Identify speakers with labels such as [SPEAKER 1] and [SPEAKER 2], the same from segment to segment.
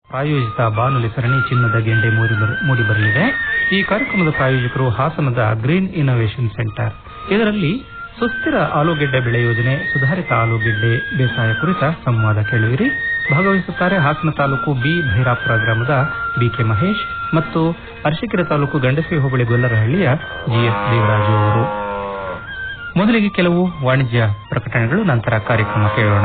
[SPEAKER 1] ಪ್ರಾಯೋಜಿತ ಬಾನುಲಿ ಸರಣಿ ಚಿನ್ನದ ಗೆಂಡೆ ಮೂಡಿಬರಲಿದೆ ಈ ಕಾರ್ಯಕ್ರಮದ ಪ್ರಾಯೋಜಕರು ಹಾಸನದ ಗ್ರೀನ್ ಇನ್ನೋವೇಷನ್ ಸೆಂಟರ್ ಇದರಲ್ಲಿ ಸುಸ್ಥಿರ ಆಲೂಗೆಡ್ಡೆ ಬೆಳೆ ಯೋಜನೆ ಸುಧಾರಿತ ಆಲೂಗೆಡ್ಡೆ ಬೇಸಾಯ ಕುರಿತ ಸಂವಾದ ಕೇಳುವಿರಿ ಭಾಗವಹಿಸುತ್ತಾರೆ ಹಾಸನ ತಾಲೂಕು ಬಿ ಭೈರಾಪುರ ಗ್ರಾಮದ ಬಿಕೆ ಮಹೇಶ್ ಮತ್ತು ಅರಸೀಕೆರೆ ತಾಲೂಕು ಗಂಡಸೆ ಹೋಬಳಿ ಗೊಲ್ಲರಹಳ್ಳಿಯ ಜಿಎಸ್ ದೇವರಾಜು ಅವರು ಮೊದಲಿಗೆ ಕೆಲವು ವಾಣಿಜ್ಯ ಪ್ರಕಟಣೆಗಳು ನಂತರ ಕಾರ್ಯಕ್ರಮ ಕೇಳೋಣ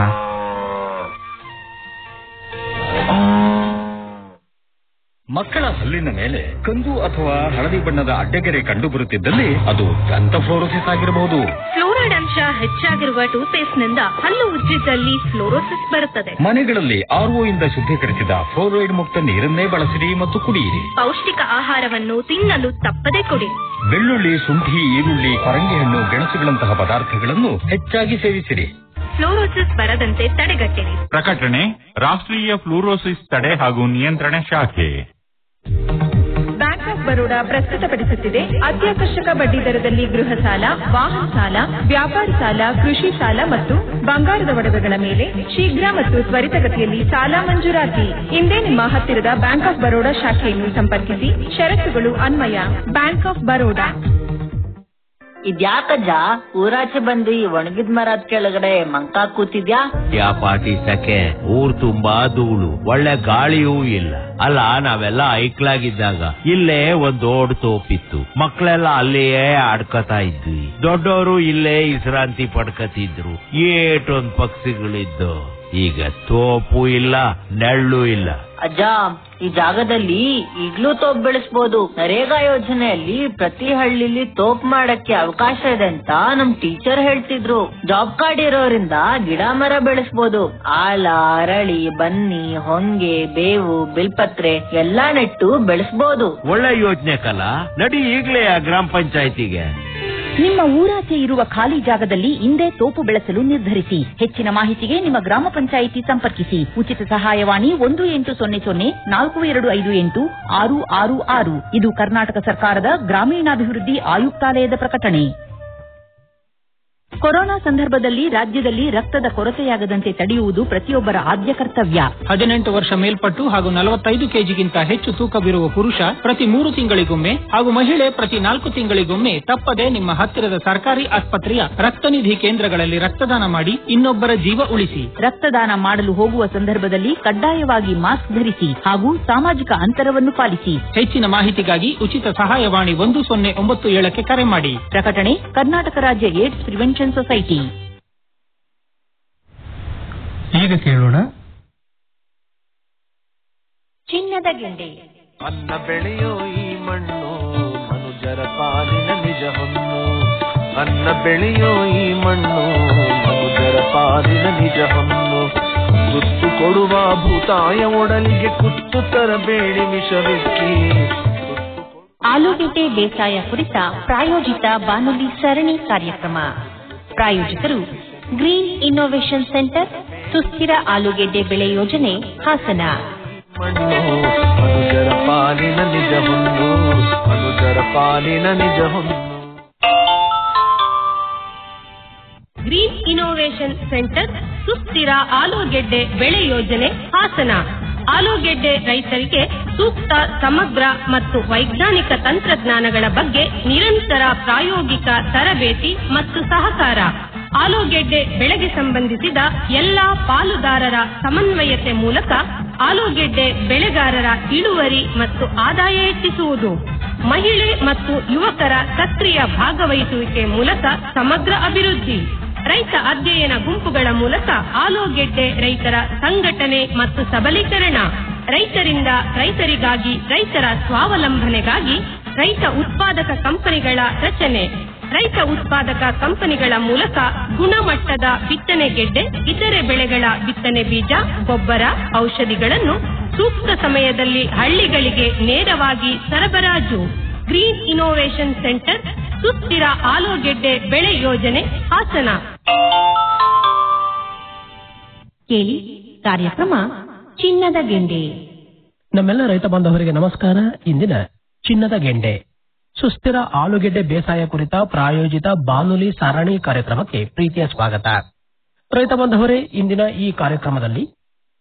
[SPEAKER 2] ಮಕ್ಕಳ ಹಲ್ಲಿನ ಮೇಲೆ ಕಂದು ಅಥವಾ ಹಳದಿ ಬಣ್ಣದ ಅಡ್ಡಗೆರೆ ಕಂಡು ಬರುತ್ತಿದ್ದಲ್ಲಿ ಅದು ದಂತಫ್ಲೋರೋಸಿಸ್ ಆಗಿರಬಹುದು
[SPEAKER 3] ಫ್ಲೋರೈಡ್ ಅಂಶ ಹೆಚ್ಚಾಗಿರುವ ಟೂತ್ಪೇಸ್ಟ್ ನಿಂದ ಹಲ್ಲು ಉಜ್ಜಿದಲ್ಲಿ ಫ್ಲೋರೋಸಿಸ್ ಬರುತ್ತದೆ
[SPEAKER 2] ಮನೆಗಳಲ್ಲಿ ಆರ್ಒ ಇಂದ ಶುದ್ಧೀಕರಿಸಿದ ಫ್ಲೋರೈಡ್ ಮುಕ್ತ ನೀರನ್ನೇ ಬಳಸಿರಿ ಮತ್ತು ಕುಡಿಯಿರಿ
[SPEAKER 3] ಪೌಷ್ಟಿಕ ಆಹಾರವನ್ನು ತಿನ್ನಲು ತಪ್ಪದೆ ಕೊಡಿ
[SPEAKER 2] ಬೆಳ್ಳುಳ್ಳಿ ಶುಂಠಿ ಈರುಳ್ಳಿ ಪರಂಗಿ ಹಣ್ಣು ಗೆಣಸುಗಳಂತಹ ಪದಾರ್ಥಗಳನ್ನು ಹೆಚ್ಚಾಗಿ ಸೇವಿಸಿರಿ
[SPEAKER 3] ಫ್ಲೋರೋಸಿಸ್ ಬರದಂತೆ ತಡೆಗಟ್ಟಿರಿ
[SPEAKER 4] ಪ್ರಕಟಣೆ ರಾಷ್ಟ್ರೀಯ ಫ್ಲೂರೋಸಿಸ್ ತಡೆ ಹಾಗೂ ನಿಯಂತ್ರಣ ಶಾಖೆ
[SPEAKER 5] ಬ್ಯಾಂಕ್ ಆಫ್ ಬರೋಡಾ ಪ್ರಸ್ತುತಪಡಿಸುತ್ತಿದೆ ಅತ್ಯಾಕರ್ಷಕ ಬಡ್ಡಿ ದರದಲ್ಲಿ ಗೃಹ ಸಾಲ ವಾಹನ ಸಾಲ ವ್ಯಾಪಾರ ಸಾಲ ಕೃಷಿ ಸಾಲ ಮತ್ತು ಬಂಗಾರದ ಒಡವೆಗಳ ಮೇಲೆ ಶೀಘ್ರ ಮತ್ತು ತ್ವರಿತಗತಿಯಲ್ಲಿ ಸಾಲ ಮಂಜೂರಾತಿ ಇಂದೇ ನಿಮ್ಮ ಹತ್ತಿರದ ಬ್ಯಾಂಕ್ ಆಫ್ ಬರೋಡಾ ಶಾಖೆಯನ್ನು ಸಂಪರ್ಕಿಸಿ ಷರತ್ತುಗಳು ಅನ್ವಯ ಬ್ಯಾಂಕ್ ಆಫ್ ಬರೋಡಾ
[SPEAKER 6] ಇದ್ಯಾಕಜ್ಜ ಊರಾಚೆ ಬಂದು ಈ ಒಣಗಿದ ಮರದ ಕೆಳಗಡೆ ಮಂಕ ಕೂತಿದ್ಯಾ
[SPEAKER 7] ಯಾ ಪಾಟಿ ಸಕೆ ಊರ್ ತುಂಬಾ ಧೂಳು ಒಳ್ಳೆ ಗಾಳಿಯೂ ಇಲ್ಲ ಅಲ್ಲ ನಾವೆಲ್ಲ ಐಕ್ಲಾಗಿದ್ದಾಗ ಇಲ್ಲೇ ಒಂದ್ ದೊಡ್ಡ ತೋಪಿತ್ತು ಮಕ್ಳೆಲ್ಲ ಅಲ್ಲಿಯೇ ಆಡ್ಕತಾ ಇದ್ವಿ ದೊಡ್ಡವರು ಇಲ್ಲೇ ವಿಶ್ರಾಂತಿ ಪಡ್ಕತಿದ್ರು ಏಟೊಂದ್ ಪಕ್ಷಿಗಳಿದ್ದು ಈಗ ತೋಪು ಇಲ್ಲ ನೆಳ್ಳು ಇಲ್ಲ
[SPEAKER 6] ಅಜ್ಜ ಈ ಜಾಗದಲ್ಲಿ ಈಗ್ಲೂ ತೋಪ್ ಬೆಳೆಸ್ಬೋದು ನರೇಗಾ ಯೋಜನೆಯಲ್ಲಿ ಪ್ರತಿ ಹಳ್ಳಿಲಿ ತೋಪ್ ಮಾಡಕ್ಕೆ ಅವಕಾಶ ಇದೆ ಅಂತ ನಮ್ ಟೀಚರ್ ಹೇಳ್ತಿದ್ರು ಜಾಬ್ ಕಾರ್ಡ್ ಇರೋರಿಂದ ಗಿಡ ಮರ ಬೆಳೆಸ್ಬೋದು ಆಲ ಅರಳಿ ಬನ್ನಿ ಹೊಂಗೆ ಬೇವು ಬಿಲ್ಪತ್ರೆ ಎಲ್ಲಾ ನೆಟ್ಟು ಬೆಳೆಸ್ಬೋದು
[SPEAKER 7] ಒಳ್ಳೆ ಯೋಜನೆ ಕಲ ನಡಿ ಈಗ್ಲೇ ಆ ಗ್ರಾಮ ಪಂಚಾಯತಿಗೆ
[SPEAKER 8] ನಿಮ್ಮ ಊರಾಚೆ ಇರುವ ಖಾಲಿ ಜಾಗದಲ್ಲಿ ಇಂದೇ ತೋಪು ಬೆಳೆಸಲು ನಿರ್ಧರಿಸಿ ಹೆಚ್ಚಿನ ಮಾಹಿತಿಗೆ ನಿಮ್ಮ ಗ್ರಾಮ ಪಂಚಾಯಿತಿ ಸಂಪರ್ಕಿಸಿ ಉಚಿತ ಸಹಾಯವಾಣಿ ಒಂದು ಎಂಟು ಸೊನ್ನೆ ಸೊನ್ನೆ ನಾಲ್ಕು ಎರಡು ಐದು ಎಂಟು ಆರು ಆರು ಆರು ಇದು ಕರ್ನಾಟಕ ಸರ್ಕಾರದ ಗ್ರಾಮೀಣಾಭಿವೃದ್ಧಿ ಆಯುಕ್ತಾಲಯದ ಪ್ರಕಟಣೆ ಕೊರೋನಾ ಸಂದರ್ಭದಲ್ಲಿ ರಾಜ್ಯದಲ್ಲಿ ರಕ್ತದ ಕೊರತೆಯಾಗದಂತೆ ತಡೆಯುವುದು ಪ್ರತಿಯೊಬ್ಬರ ಆದ್ಯ ಕರ್ತವ್ಯ
[SPEAKER 9] ಹದಿನೆಂಟು ವರ್ಷ ಮೇಲ್ಪಟ್ಟು ಹಾಗೂ ನಲವತ್ತೈದು ಕೆಜಿಗಿಂತ ಹೆಚ್ಚು ತೂಕವಿರುವ ಪುರುಷ ಪ್ರತಿ ಮೂರು ತಿಂಗಳಿಗೊಮ್ಮೆ ಹಾಗೂ ಮಹಿಳೆ ಪ್ರತಿ ನಾಲ್ಕು ತಿಂಗಳಿಗೊಮ್ಮೆ ತಪ್ಪದೆ ನಿಮ್ಮ ಹತ್ತಿರದ ಸರ್ಕಾರಿ ಆಸ್ಪತ್ರೆಯ ರಕ್ತನಿಧಿ ಕೇಂದ್ರಗಳಲ್ಲಿ ರಕ್ತದಾನ ಮಾಡಿ ಇನ್ನೊಬ್ಬರ ಜೀವ ಉಳಿಸಿ
[SPEAKER 8] ರಕ್ತದಾನ ಮಾಡಲು ಹೋಗುವ ಸಂದರ್ಭದಲ್ಲಿ ಕಡ್ಡಾಯವಾಗಿ ಮಾಸ್ಕ್ ಧರಿಸಿ ಹಾಗೂ ಸಾಮಾಜಿಕ ಅಂತರವನ್ನು ಪಾಲಿಸಿ
[SPEAKER 9] ಹೆಚ್ಚಿನ ಮಾಹಿತಿಗಾಗಿ ಉಚಿತ ಸಹಾಯವಾಣಿ ಒಂದು ಸೊನ್ನೆ ಒಂಬತ್ತು ಏಳಕ್ಕೆ ಕರೆ ಮಾಡಿ
[SPEAKER 8] ಪ್ರಕಟಣೆ ಕರ್ನಾಟಕ ರಾಜ್ಯ ಏಡ್ಸ್ ಪ್ರಿವೆನ್ಷನ್ ಸೊಸೈಟಿ
[SPEAKER 1] ಈಗ ಕೇಳೋಣ
[SPEAKER 3] ಚಿನ್ನದ ಗೆಂಡೆ
[SPEAKER 10] ಅನ್ನ ಬೆಳೆಯೋ ಈ ಮಣ್ಣು ಮನುಜರ ಪಾಲಿನ ನಿಜ ಹೊನ್ನು ಅನ್ನ ಬೆಳೆಯೋ ಈ ಮಣ್ಣು ಮನುಜರ ಪಾಲಿನ ನಿಜ ಹೊನ್ನು ತುತ್ತು ಕೊಡುವ ಭೂತಾಯ ಒಡಲಿಗೆ ಕುತ್ತು ತರಬೇಡಿ ವಿಷವಿಕ್ಕಿ
[SPEAKER 3] ಆಲೂಗೆಡ್ಡೆ ಬೇಸಾಯ ಕುರಿತ ಪ್ರಾಯೋಜಿತ ಬಾನುಲಿ ಸರಣಿ ಕಾರ್ಯಕ್ರಮ ಪ್ರಾಯೋಜಕರು ಗ್ರೀನ್ ಇನ್ನೋವೇಷನ್ ಸೆಂಟರ್ ಸುಸ್ಥಿರ ಆಲೂಗೆಡ್ಡೆ ಬೆಳೆ ಯೋಜನೆ ಹಾಸನ
[SPEAKER 10] ಮಣ್ಣು ಮನುಜರ ಪಾಲಿನ ನಿಜ ಹೊನ್ನು ಮನುಜರ ಪಾಲಿನ ನಿಜ ಹೊನ್ನು
[SPEAKER 3] ಗ್ರೀನ್ ಇನ್ನೋವೇಷನ್ ಸೆಂಟರ್ ಸುಸ್ಥಿರ ಆಲೂಗೆಡ್ಡೆ ಬೆಳೆ ಯೋಜನೆ ಹಾಸನ ಆಲೂಗೆಡ್ಡೆ ರೈತರಿಗೆ ಸೂಕ್ತ ಸಮಗ್ರ ಮತ್ತು ವೈಜ್ಞಾನಿಕ ತಂತ್ರಜ್ಞಾನಗಳ ಬಗ್ಗೆ ನಿರಂತರ ಪ್ರಾಯೋಗಿಕ ತರಬೇತಿ ಮತ್ತು ಸಹಕಾರ ಆಲೂಗೆಡ್ಡೆ ಬೆಳೆಗೆ ಸಂಬಂಧಿಸಿದ ಎಲ್ಲಾ ಪಾಲುದಾರರ ಸಮನ್ವಯತೆ ಮೂಲಕ ಆಲೂಗೆಡ್ಡೆ ಬೆಳೆಗಾರರ ಇಳುವರಿ ಮತ್ತು ಆದಾಯ ಹೆಚ್ಚಿಸುವುದು ಮಹಿಳೆ ಮತ್ತು ಯುವಕರ ಸಕ್ರಿಯ ಭಾಗವಹಿಸುವಿಕೆ ಮೂಲಕ ಸಮಗ್ರ ಅಭಿವೃದ್ಧಿ ರೈತ ಅಧ್ಯಯನ ಗುಂಪುಗಳ ಮೂಲಕ ಆಲೂಗೆಡ್ಡೆ ರೈತರ ಸಂಘಟನೆ ಮತ್ತು ಸಬಲೀಕರಣ ರೈತರಿಂದ ರೈತರಿಗಾಗಿ ರೈತರ ಸ್ವಾವಲಂಬನೆಗಾಗಿ ರೈತ ಉತ್ಪಾದಕ ಕಂಪನಿಗಳ ರಚನೆ ರೈತ ಉತ್ಪಾದಕ ಕಂಪನಿಗಳ ಮೂಲಕ ಗುಣಮಟ್ಟದ ಬಿತ್ತನೆ ಗೆಡ್ಡೆ ಇತರೆ ಬೆಳೆಗಳ ಬಿತ್ತನೆ ಬೀಜ ಗೊಬ್ಬರ ಔಷಧಿಗಳನ್ನು ಸೂಕ್ತ ಸಮಯದಲ್ಲಿ ಹಳ್ಳಿಗಳಿಗೆ ನೇರವಾಗಿ ಸರಬರಾಜು ಗ್ರೀನ್ ಇನ್ನೋವೇಷನ್ ಸೆಂಟರ್ ಸುಸ್ಥಿರ ಆಲೂಗೆಡ್ಡೆ ಬೆಳೆ ಯೋಜನೆ ಹಾಸನ ಕೇಳಿ ಕಾರ್ಯಕ್ರಮ ಚಿನ್ನದ ಗೆಂಡೆ
[SPEAKER 11] ನಮ್ಮೆಲ್ಲ ರೈತ ಬಾಂಧವರಿಗೆ ನಮಸ್ಕಾರ ಇಂದಿನ ಚಿನ್ನದ ಗೆಂಡೆ ಸುಸ್ಥಿರ ಆಲೂಗೆಡ್ಡೆ ಬೇಸಾಯ ಕುರಿತ ಪ್ರಾಯೋಜಿತ ಬಾನುಲಿ ಸರಣಿ ಕಾರ್ಯಕ್ರಮಕ್ಕೆ ಪ್ರೀತಿಯ ಸ್ವಾಗತ ರೈತ ಬಾಂಧವರೇ ಇಂದಿನ ಈ ಕಾರ್ಯಕ್ರಮದಲ್ಲಿ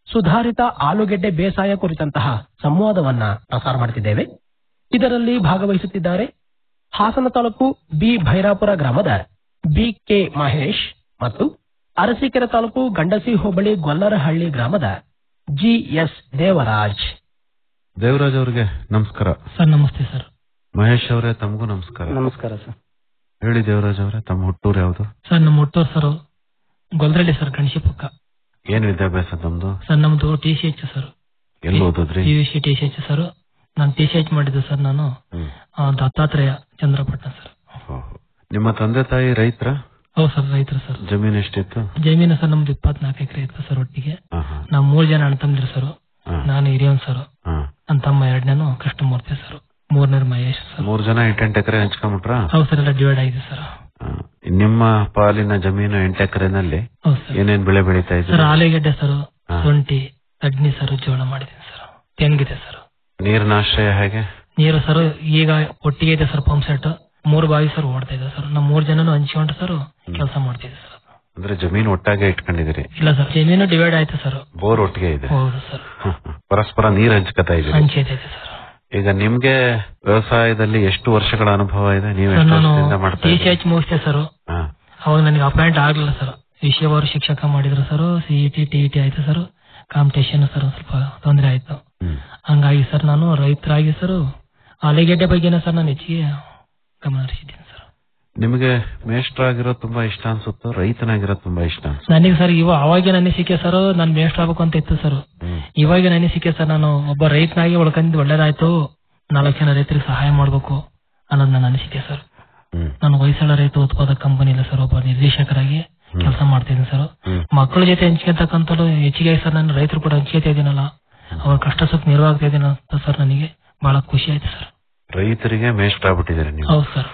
[SPEAKER 11] ಸುಧಾರಿತ ಆಲೂಗೆಡ್ಡೆ ಬೇಸಾಯ ಕುರಿತಂತಹ ಸಂವಾದವನ್ನ ಪ್ರಸಾರ ಮಾಡುತ್ತಿದ್ದೇವೆ ಇದರಲ್ಲಿ ಭಾಗವಹಿಸುತ್ತಿದ್ದಾರೆ ಹಾಸನ ತಾಲೂಕು ಬಿ ಭೈರಾಪುರ ಗ್ರಾಮದ ಬಿ ಕೆ ಮಹೇಶ್ ಮತ್ತು ಅರಸೀಕೆರೆ ತಾಲೂಕು ಗಂಡಸಿ ಹೋಬಳಿ ಗೊಲ್ಲರಹಳ್ಳಿ ಗ್ರಾಮದ ಜಿ ಎಸ್ ದೇವರಾಜ್
[SPEAKER 12] ದೇವರಾಜ್ ಅವರಿಗೆ ನಮಸ್ಕಾರ
[SPEAKER 13] ಸರ್ ನಮಸ್ತೆ ಸರ್
[SPEAKER 12] ಮಹೇಶ್ ಅವರೇ ತಮಗೂ ನಮಸ್ಕಾರ
[SPEAKER 13] ನಮಸ್ಕಾರ ಸರ್
[SPEAKER 12] ಹೇಳಿ ದೇವರಾಜ್ ಅವರೇ ತಮ್ಮ ಹುಟ್ಟೂರು ಯಾವುದು
[SPEAKER 13] ಸರ್ ನಮ್ಮ ಹುಟ್ಟೂರು ಸರ್ ಗೊಲ್ರಳ್ಳಿ ಸರ್ ಗಣೇಶ ಪಕ್ಕ
[SPEAKER 12] ಏನ್ ವಿದ್ಯಾಭ್ಯಾಸ ತಮ್ದು
[SPEAKER 13] ಸರ್ ನಮ್ದು ಟಿ ಸಿ ಎಚ್ ಸರ್
[SPEAKER 12] ಎಲ್ಲಿ ಓದಿದ್ರಿ
[SPEAKER 13] P U C T C H sir ನಾನು ಟಿ ಸಿ ಎಚ್ ಮಾಡಿದ್ದು ಸರ್ ನಾನು ಆ, ದತ್ತಾತ್ರೇಯ ಚಂದ್ರಪಟ್ಟಣ ಸರ್
[SPEAKER 12] ನಿಮ್ಮ ತಂದೆ ತಾಯಿ ರೈತರ
[SPEAKER 13] ಹೌದು ಸರ್ ರೈತರು ಸರ್
[SPEAKER 12] ಜಮೀನ್ ಎಷ್ಟಿತ್ತು
[SPEAKER 13] ಜಮೀನು ಸರ್ ನಮ್ದು ಇಪ್ಪತ್ನಾಲ್ಕು ಎಕರೆ ಇತ್ತು ಸರ್ ಒಟ್ಟಿಗೆ ನಾವು ಮೂರ್ ಜನ ಅಣ್ಣ ತಮ್ಮದಿರು ಸರ್ ನಾನು ಹಿರಿಯವನ್ ಸರ್ ನನ್ನ ತಮ್ಮ ಎರಡನೇನು ಕೃಷ್ಣಮೂರ್ತಿ ಸರ್ ಮೂರನೇ ಮಹೇಶ್ ಸರ್
[SPEAKER 12] ಮೂರ್ ಜನ ಎಂಟೆಂಟು ಎಕರೆ ಹಂಚ್ಕೊಂಬಿಟ್ರ
[SPEAKER 13] ಹೌದು ಸರ್ ಎಲ್ಲ ಡಿವೈಡ್ ಆಗಿದೆ ಸರ್
[SPEAKER 12] ನಿಮ್ಮ ಪಾಲಿನ ಜಮೀನು ಎಂಟು ಎಕರೆನಲ್ಲಿ
[SPEAKER 13] ಹೌದು ಸರ್
[SPEAKER 12] ಏನೇನ್ ಬೆಳೆ ಬೆಳೀತಾ
[SPEAKER 13] ಸರ್
[SPEAKER 12] ಇದ್ದೀರಿ
[SPEAKER 13] ಆಲೂಗೆಡ್ಡೆ ಸರ್ ಶುಂಠಿ ತಡ್ನಿ ಸರ್ ಜೋಳ ಮಾಡಿದ್ದೀನಿ ಸರ್ ತೆಂಗಿದೆ ಸರ್
[SPEAKER 12] ನೀರಿನ ಆಶ್ರಯ ಹೇಗೆ
[SPEAKER 13] ನೀರು ಸರ್ ಈಗ ಒಟ್ಟಿಗೆ ಇದೆ ಸರ್ ಪಂಪ್ ಸೆಟ್ ಮೂರು ಬಾವಿ ಸರ್ ಓಡ್ತಾ ಇದೆ ಸರ್ ನಾವು ಮೂರ್ ಜನನು ಹಂಚ್ಕೊಂಡು ಸರ್ ಕೆಲಸ ಮಾಡ್ತಿದ್ದೆ ಸರ್
[SPEAKER 12] ಅಂದ್ರೆ ಜಮೀನು ಒಟ್ಟಾಗೆ ಇಟ್ಕೊಂಡಿದ್ದೀರಿ
[SPEAKER 13] ಇಲ್ಲ ಸರ್ ಜಮೀನು ಡಿವೈಡ್ ಆಯ್ತು ಸರ್
[SPEAKER 12] ಬೋರ್ ಒಟ್ಟಿಗೆ ಇದೆ
[SPEAKER 13] ಹೌದು ಸರ್
[SPEAKER 12] ಪರಸ್ಪರ ನೀರ್ ಹಂಚ್ಕತಾ ಇದ್ದೀರಿ
[SPEAKER 13] ಹಂಚೈತೆ ಸರ್
[SPEAKER 12] ಈಗ ನಿಮ್ಗೆ ವ್ಯವಸಾಯದಲ್ಲಿ ಎಷ್ಟು ವರ್ಷಗಳ ಅನುಭವ ಇದೆ ನೀವು
[SPEAKER 13] ಸರ್
[SPEAKER 12] ಎಷ್ಟು
[SPEAKER 13] ನಾನು
[SPEAKER 12] ವರ್ಷದಿಂದ ಮಾಡ್ತಾ
[SPEAKER 13] ಟಿ ಸಿ
[SPEAKER 12] ಇದ್ದೀರಿ
[SPEAKER 13] ಎಚ್ ಮುಗಿಸ್ತೆ ಸರ್
[SPEAKER 12] ಹಾ.
[SPEAKER 13] ಅವಾಗ ನನಗೆ ಅಪಾಯಿಂಟ್ ಆಗ್ಲಿಲ್ಲ ಸರ್ ವಿಷಯವಾರು ಶಿಕ್ಷಕ ಮಾಡಿದ್ರು ಸರ್ ಸಿಇಟಿ ಟಿ ಟಿ ಆಯ್ತು ಸರ್ ಕಾಂಪಿಟೇಷನ್ ಸರ್ ಒಂದ್ ಸ್ವಲ್ಪ ತೊಂದರೆ ಆಯ್ತು ಹಂಗಾಗಿ ಸರ್ ನಾನು ರೈತರಾಗಿ ಸರ್ ಆಲೂಗೆಡ್ಡೆ ಬಗ್ಗೆನೇ ಸರ್ ನಾನು ಹೆಚ್ಚಿಗೆ ಗಮನ ಹರಿಸಿದ್ದೀನಿ ಸರ್
[SPEAKER 12] ನಿಮಗೆ ಮೇಷ್ಟ್ರಾಗಿರೋದು ತುಂಬಾ ಇಷ್ಟ ಅನ್ಸುತ್ತೋ ರೈತನಾಗಿರೋದು ತುಂಬಾ ಇಷ್ಟ ಅನ್ಸುತ್ತೆ
[SPEAKER 13] ನನಗೆ ಸರ್ ಇವ ಅವಾಗಿನ ಅನಿಸಿಕೆ ಸರ್ ನಾನು ಮೇಷ್ಟ್ರ ಆಗ್ಬೇಕು ಅಂತ ಇತ್ತು ಸರ್ ಇವಾಗಿನ ಅನಿಸಿಕೆ ಸರ್ ನಾನು ಒಬ್ಬ ರೈತನಾಗಿ ಉಳ್ಕೊಂಡಿದ್ದು ಒಳ್ಳೇದಾಯ್ತು ನಾಲ್ಕು ಜನ ರೈತರಿಗೆ ಸಹಾಯ ಮಾಡ್ಬೇಕು ಅನ್ನೋದು ನನ್ನ ಅನಿಸಿಕೆ ಸರ್ ನಾನು ಹೊಯ್ಸಳ ರೈತ ಉತ್ಪಾದಕ ಕಂಪನಿಯಲ್ಲಿ ಸರ್ ಒಬ್ಬ ನಿರ್ದೇಶಕರಾಗಿ ಕೆಲಸ ಮಾಡ್ತಿದ್ದೀನಿ ಸರ್ ಮಕ್ಕಳ ಜೊತೆ ಹಂಚ್ಕೊಂತಕ್ಕಂಥದ್ದು ಹೆಚ್ಚಿಗೆ ಸರ್ ನಾನು ರೈತರು ಕೂಡ ಹಂಚ್ಕೊತಾ ಇದ್ದೀನಲ್ಲ ಅವ್ರ ಕಷ್ಟ ಸುಖ ನಿರ್ವಾಗ್ತಾ ಇದ್ದೀನಿ ಅಂತ ಸರ್ ನನಗೆ ಬಹಳ ಖುಷಿ ಆಯ್ತು ಸರ್
[SPEAKER 12] ರೈತರಿಗೆ ಮೇಷ್ಟ್ರ ಆಗ್ಬಿಟ್ಟಿದ್ದೀರಿ ನೀವು
[SPEAKER 13] ಹೌದು ಸರ್